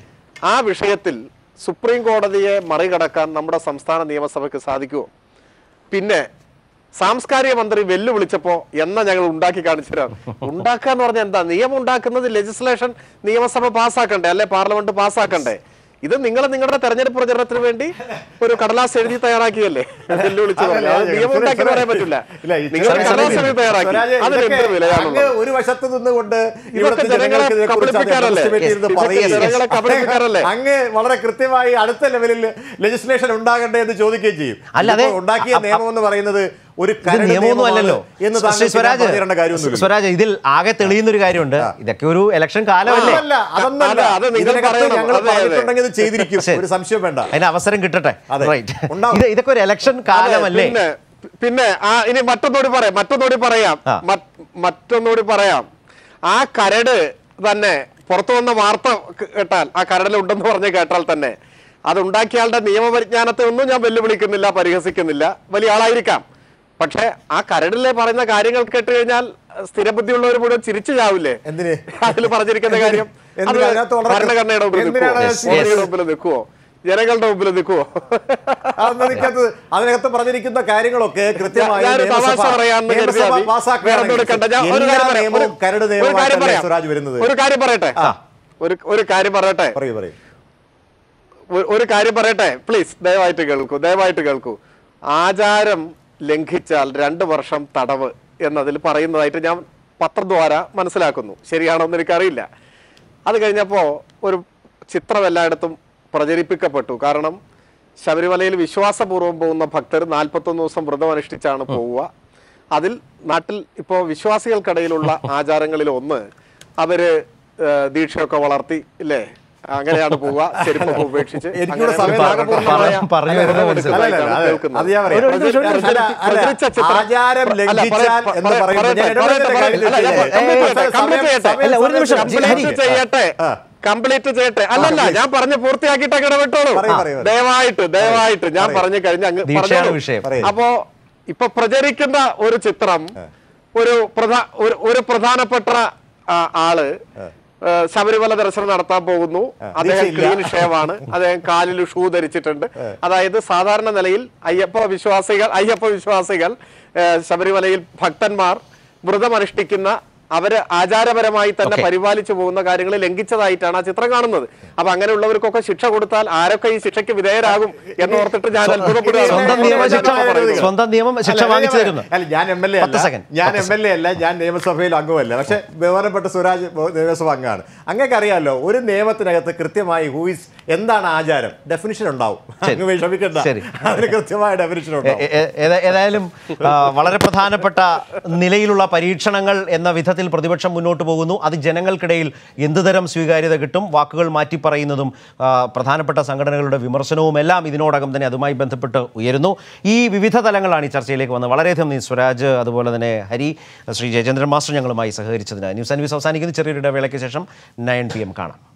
ആ വിഷയത്തിൽ സുപ്രീം കോടതിയെ മറികടക്കാൻ നമ്മുടെ സംസ്ഥാന നിയമസഭയ്ക്ക് സാധിക്കുമോ പിന്നെ സാംസ്കാരിക മന്ത്രി വെല്ലുവിളിച്ചപ്പോ എന്നാ ഞങ്ങൾ ഉണ്ടാക്കി കാണിച്ചു തരാം ഉണ്ടാക്കുക എന്ന് പറഞ്ഞാൽ എന്താ നിയമം ഉണ്ടാക്കുന്നത് ലെജിസ്ലേഷൻ നിയമസഭ പാസ്സാക്കണ്ടേ അല്ലെ പാർലമെന്റ് പാസ്സാക്കണ്ടേ ഇത് നിങ്ങൾ നിങ്ങളുടെ തെരഞ്ഞെടുപ്പ് പ്രചരണത്തിന് വേണ്ടി ഒരു കടലാസ് എഴുതി തയ്യാറാക്കിയല്ലേ വെല്ലുവിളിച്ച് പറഞ്ഞു അത് നിയമം ഉണ്ടാക്കി പറയാൻ പറ്റില്ല ഇല്ല, ഈ നിങ്ങൾ സ്വരാജ് കടലാസ് എഴുതി തയ്യാറാക്കി സ്വരാജ് അതിന് എന്ത് ഇതൊക്കെ വിലയാണുള്ളത് അങ്ങ് ഒരു വശത്ത് നിന്നുകൊണ്ട് ഇതൊക്കെ ഇവിടുത്തെ ജനങ്ങളെ ജനങ്ങൾക്ക് ഇതിനെക്കുറിച്ച് അത് കബളിപ്പിക്കാറല്ലേ? estimate ചെയ്ത് ഇതൊക്കെ പറയുകയും ജനങ്ങളെ കബളിപ്പിക്കാറല്ലേ? അങ്ങ് വളരെ കൃത്യമായി അടുത്ത ലെവലിൽ ലെജിസ്ലേഷൻ ഉണ്ടാകണ്ടേ എന്ന് ചോദിക്കുകയും ചെയ്യും അല്ല, അതെ. ഇതിപ്പോ ഉണ്ടാക്കിയ അ- അ- നിയമം എന്ന് പറയുന്നത് ഒരു ഇത് കരട് നിയമമൊന്നും നിയമമാണ് അല്ലല്ലോ എന്ന് ശ്രീ താങ്കൾ സ്വരാജ് തരേണ്ട കാര്യമൊന്നുമില്ല സ്വരാജ് ഇതിൽ ആകെ തെളിയുന്ന ഒരു കാര്യമുണ്ട് ഇതൊക്കെ ഒരു ഇലക്ഷൻ കാലമല്ലേ അതല്ല അതൊന്നല്ല അതെ, അത് നിങ്ങൾ ഇതിനകത്ത് പറയണം. ഞങ്ങൾ അതെ, അതെ. പറഞ്ഞിട്ടുണ്ടെങ്കിൽ ഇത് ചെയ്തിരിക്കും ശരി. ഒരു സംശയം വേണ്ട അതിന് അവസരം കിട്ടട്ടെ അതെ. റൈറ്റ് ഉണ്ടാവും. ഇത് ഇതൊക്കെ ഒരു ഇലക്ഷൻ കാലമല്ലേ പിന്നെ പിന്നെ ആ ഇനി മറ്റൊന്നുകൂടി പറയാം മറ്റൊന്നുകൂടി പറയാം ആ. മറ്റ്- മറ്റൊന്നുകൂടി പറയാം ആ കരട് തന്നെ പുറത്തു വന്ന വാർത്ത ക- കേട്ടാൽ ആ കരടിൽ ഉണ്ടെന്ന് പറഞ്ഞ് കേട്ടാൽ തന്നെ അത് ഉണ്ടാക്കിയാളുടെ നിയമപരിജ്ഞാനത്തെ ഒന്നും ഞാൻ വെല്ലുവിളിക്കുന്നില്ല പരിഹസിക്കുന്നില്ല വലിയ ആളായിരിക്കാം പക്ഷെ ആ കരടിലെ പറയുന്ന കാര്യങ്ങൾ കേട്ട് കഴിഞ്ഞാൽ സ്ഥിരബുദ്ധിയുള്ളവർ മുഴുവൻ ചിരിച്ചു ചാവില്ലേ എന്തിന്? അതിൽ പറഞ്ഞിരിക്കുന്ന കാര്യം അത് എന്തിന്? അതിനകത്ത് വളരെ ഭരണഘടനയുടെ മുമ്പിൽ എന്തിനാണ് നിൽക്കുവോ? അത് കോടതിയുടെ മുമ്പിൽ നിൽക്കുവോ ജനങ്ങളുടെ മുമ്പിൽ നിൽക്കുവോ അതിനകത്ത് അതിനകത്ത് പറഞ്ഞിരിക്കുന്ന കാര്യങ്ങളൊക്കെ കൃത്യമായി ഞാൻ- ഞാനൊരു തമാശ നിയമസഭ- പറയാമെന്ന് നിയമസഭ കരുതിയാൽ മതി. പാസ്സാക്കുകയാണെങ്കിൽ വേറെ ഒന്നും എടുക്കണ്ട. ഞാൻ ഒരു എല്ലാ കാര്യം പറയാം. നിയമവും ഒരു- കരട് ഒരു കാര്യം നിയമമായിട്ടല്ലേ പറയാം. സ്വരാജ് വരുന്നത് ഒരു കാര്യം പറയട്ടെ ഒരു ഒരു കാര്യം പറയട്ടെ പറയൂ പറയൂ ഒരു- ഒരു കാര്യം പറയട്ടെ പ്ലീസ് ദയവായിട്ട് കേൾക്കൂ ദയവായിട്ട് കേൾക്കൂ ആചാരം ലംഘിച്ചാൽ രണ്ട് വർഷം തടവ് എന്നതിൽ പറയുന്നതായിട്ട് ഞാൻ പത്രദ്വാര മനസ്സിലാക്കുന്നു ശരിയാണോ എന്ന് എനിക്കറിയില്ല അത് കഴിഞ്ഞപ്പോൾ ഒരു ചിത്രം എല്ലായിടത്തും പ്രചരിപ്പിക്കപ്പെട്ടു കാരണം ശബരിമലയിൽ വിശ്വാസപൂർവ്വം പോകുന്ന ഭക്തർ നാൽപ്പത്തൊന്ന് ദിവസം വ്രതം അനുഷ്ഠിച്ചാണ് പോവുക അതിൽ നാട്ടിൽ ഇപ്പോൾ വിശ്വാസികൾക്കിടയിലുള്ള ആചാരങ്ങളിൽ ഒന്ന് അവര് ഏഹ്, ദീക്ഷയൊക്കെ വളർത്തി ഇല്ലേ അങ്ങനെയാണ് പോവുക ചെരുപ്പൊക്കെ ഉപേക്ഷിച്ച് എനിക്കൂടെ അങ്ങനെ സമയം ത്യാഗപൂർണ്ണമായ പറഞ്ഞു അല്ല, വരുന്നത് അല്ല, അല്ല, അല്ല, അല്ല, കേൾക്കുന്നത്. അത് ഞാൻ പറയാം. ഒരു നിമിഷം, ഒരു നിമിഷം. അല്ല, അല്ല, പ്രചരിച്ച ചിത്രം- ആചാരം അല്ല, ലംഘിച്ചാൽ പറയട്ടെ, എന്ന് പറയുമ്പോൾ ഞാൻ പറയട്ടെ, ഇടപെടേണ്ട പറയട്ടെ, കാര്യം അല്ല, ഞാൻ ഇല്ലേ? complete ചെയ്യട്ടെ, സമയം- complete ചെയ്യട്ടെ. സമയം- അല്ല, ഒരു നിമിഷം, സമയം- ഹരി. കംപ്ലീറ്റ് ചെയ്യട്ടെ ആ. കംപ്ലീറ്റ് ചെയ്യട്ടെ അല്ലല്ല ഞാൻ പറഞ്ഞ് പൂർത്തിയാക്കിയിട്ട് അങ്ങനെ വിട്ടോളൂ പറയൂ, പറയൂ, പറയൂ. ദയവായിട്ട് ദയവായിട്ട് ഞാൻ പറയൂ. പറഞ്ഞു കഴിഞ്ഞ് അങ്ങ് ദീക്ഷയാണ് പറഞ്ഞോളൂ. വിഷയം. പറയൂ. അപ്പോ ഇപ്പൊ പ്രചരിക്കുന്ന ഒരു ചിത്രം ഒരു പ്രധാ ഒരു- ഒരു പ്രധാനപ്പെട്ട ആ, ആള് ഏ, ശബരിമല ദർശനം നടത്താൻ പോകുന്നു അദ്ദേഹം ദീക്ഷയില്ല. ക്ലീൻ ഷേവാണ് അദ്ദേഹം കാലിൽ ഷൂ ധരിച്ചിട്ടുണ്ട് അതായത് സാധാരണ നിലയിൽ അയ്യപ്പ വിശ്വാസികൾ അയ്യപ്പ വിശ്വാസികൾ ഏ, ശബരിമലയിൽ ഭക്തന്മാർ വ്രതം അനുഷ്ഠിക്കുന്ന അവര് ആചാരപരമായി തന്നെ Okay. പരിപാലിച്ചു പോകുന്ന കാര്യങ്ങൾ ലംഘിച്ചതായിട്ടാണ് ആ ചിത്രം കാണുന്നത് അപ്പൊ അങ്ങനെയുള്ളവർക്കൊക്കെ ശിക്ഷ കൊടുത്താൽ ആരൊക്കെ ഈ ശിക്ഷയ്ക്ക് വിധേയരാകും എന്നോർത്തിട്ട് ഞാൻ അത്ഭുതപ്പെടുകയാണ് സ്വന്തം നിയമശിക്ഷ സ്വന്തം നിയമം ശിക്ഷ അല്ല, വാങ്ങിച്ചു ഞാൻ- തരുന്നു അല്ല ഞാൻ എം എൽ എ പത്ത് സെക്കൻഡ്, ഞാൻ പത്ത് എം എൽ എ അല്ല ഞാൻ നിയമസഭയിൽ അംഗമല്ല പക്ഷെ ബഹുമാനപ്പെട്ട സ്വരാജ് ബഹു- നിയമസഭ അംഗമാണ് അങ്ങക്ക് അറിയാലോ ഒരു നിയമത്തിനകത്ത് കൃത്യമായി ഹൂയിസ് എന്താണ് ആചാരം ഡെഫിനിഷൻ ഉണ്ടാവും ശരി. അങ്ങ് വിഷമിക്കണ്ട ശരി. അതിന് കൃത്യമായ ഡെഫിനിഷൻ എ- ഉണ്ടാവും എ- ഏത- ഏതായാലും ആ, വളരെ പ്രധാനപ്പെട്ട നിലയിലുള്ള പരീക്ഷണങ്ങൾ എന്ന വിധത്തിൽ പ്രതിപക്ഷം മുന്നോട്ട് പോകുന്നു അത് ജനങ്ങൾക്കിടയിൽ എന്തുതരം സ്വീകാര്യത കിട്ടും വാക്കുകൾ മാറ്റി പറയുന്നതും ആ, പ്രധാനപ്പെട്ട സംഘടനകളുടെ വിമർശനവും എല്ലാം ഇതിനോടകം തന്നെ അതുമായി ബന്ധപ്പെട്ട് ഉയരുന്നു ഈ വിവിധ തലങ്ങളാണ് ഈ ചർച്ചയിലേക്ക് വന്നത് വളരെയധികം നന്ദി സ്വരാജ് അതുപോലെ തന്നെ ഹരി ശ്രീ ജയചന്ദ്രൻ മാസ്റ്റർ ഞങ്ങളുമായി സഹകരിച്ചതിന് ന്യൂസ് ആൻഡ് വ്യൂസ് അവസാനിക്കുന്ന ചെറിയൊരു ഇടവേളയ്ക്ക് ശേഷം നയൻ പി എം കാണാം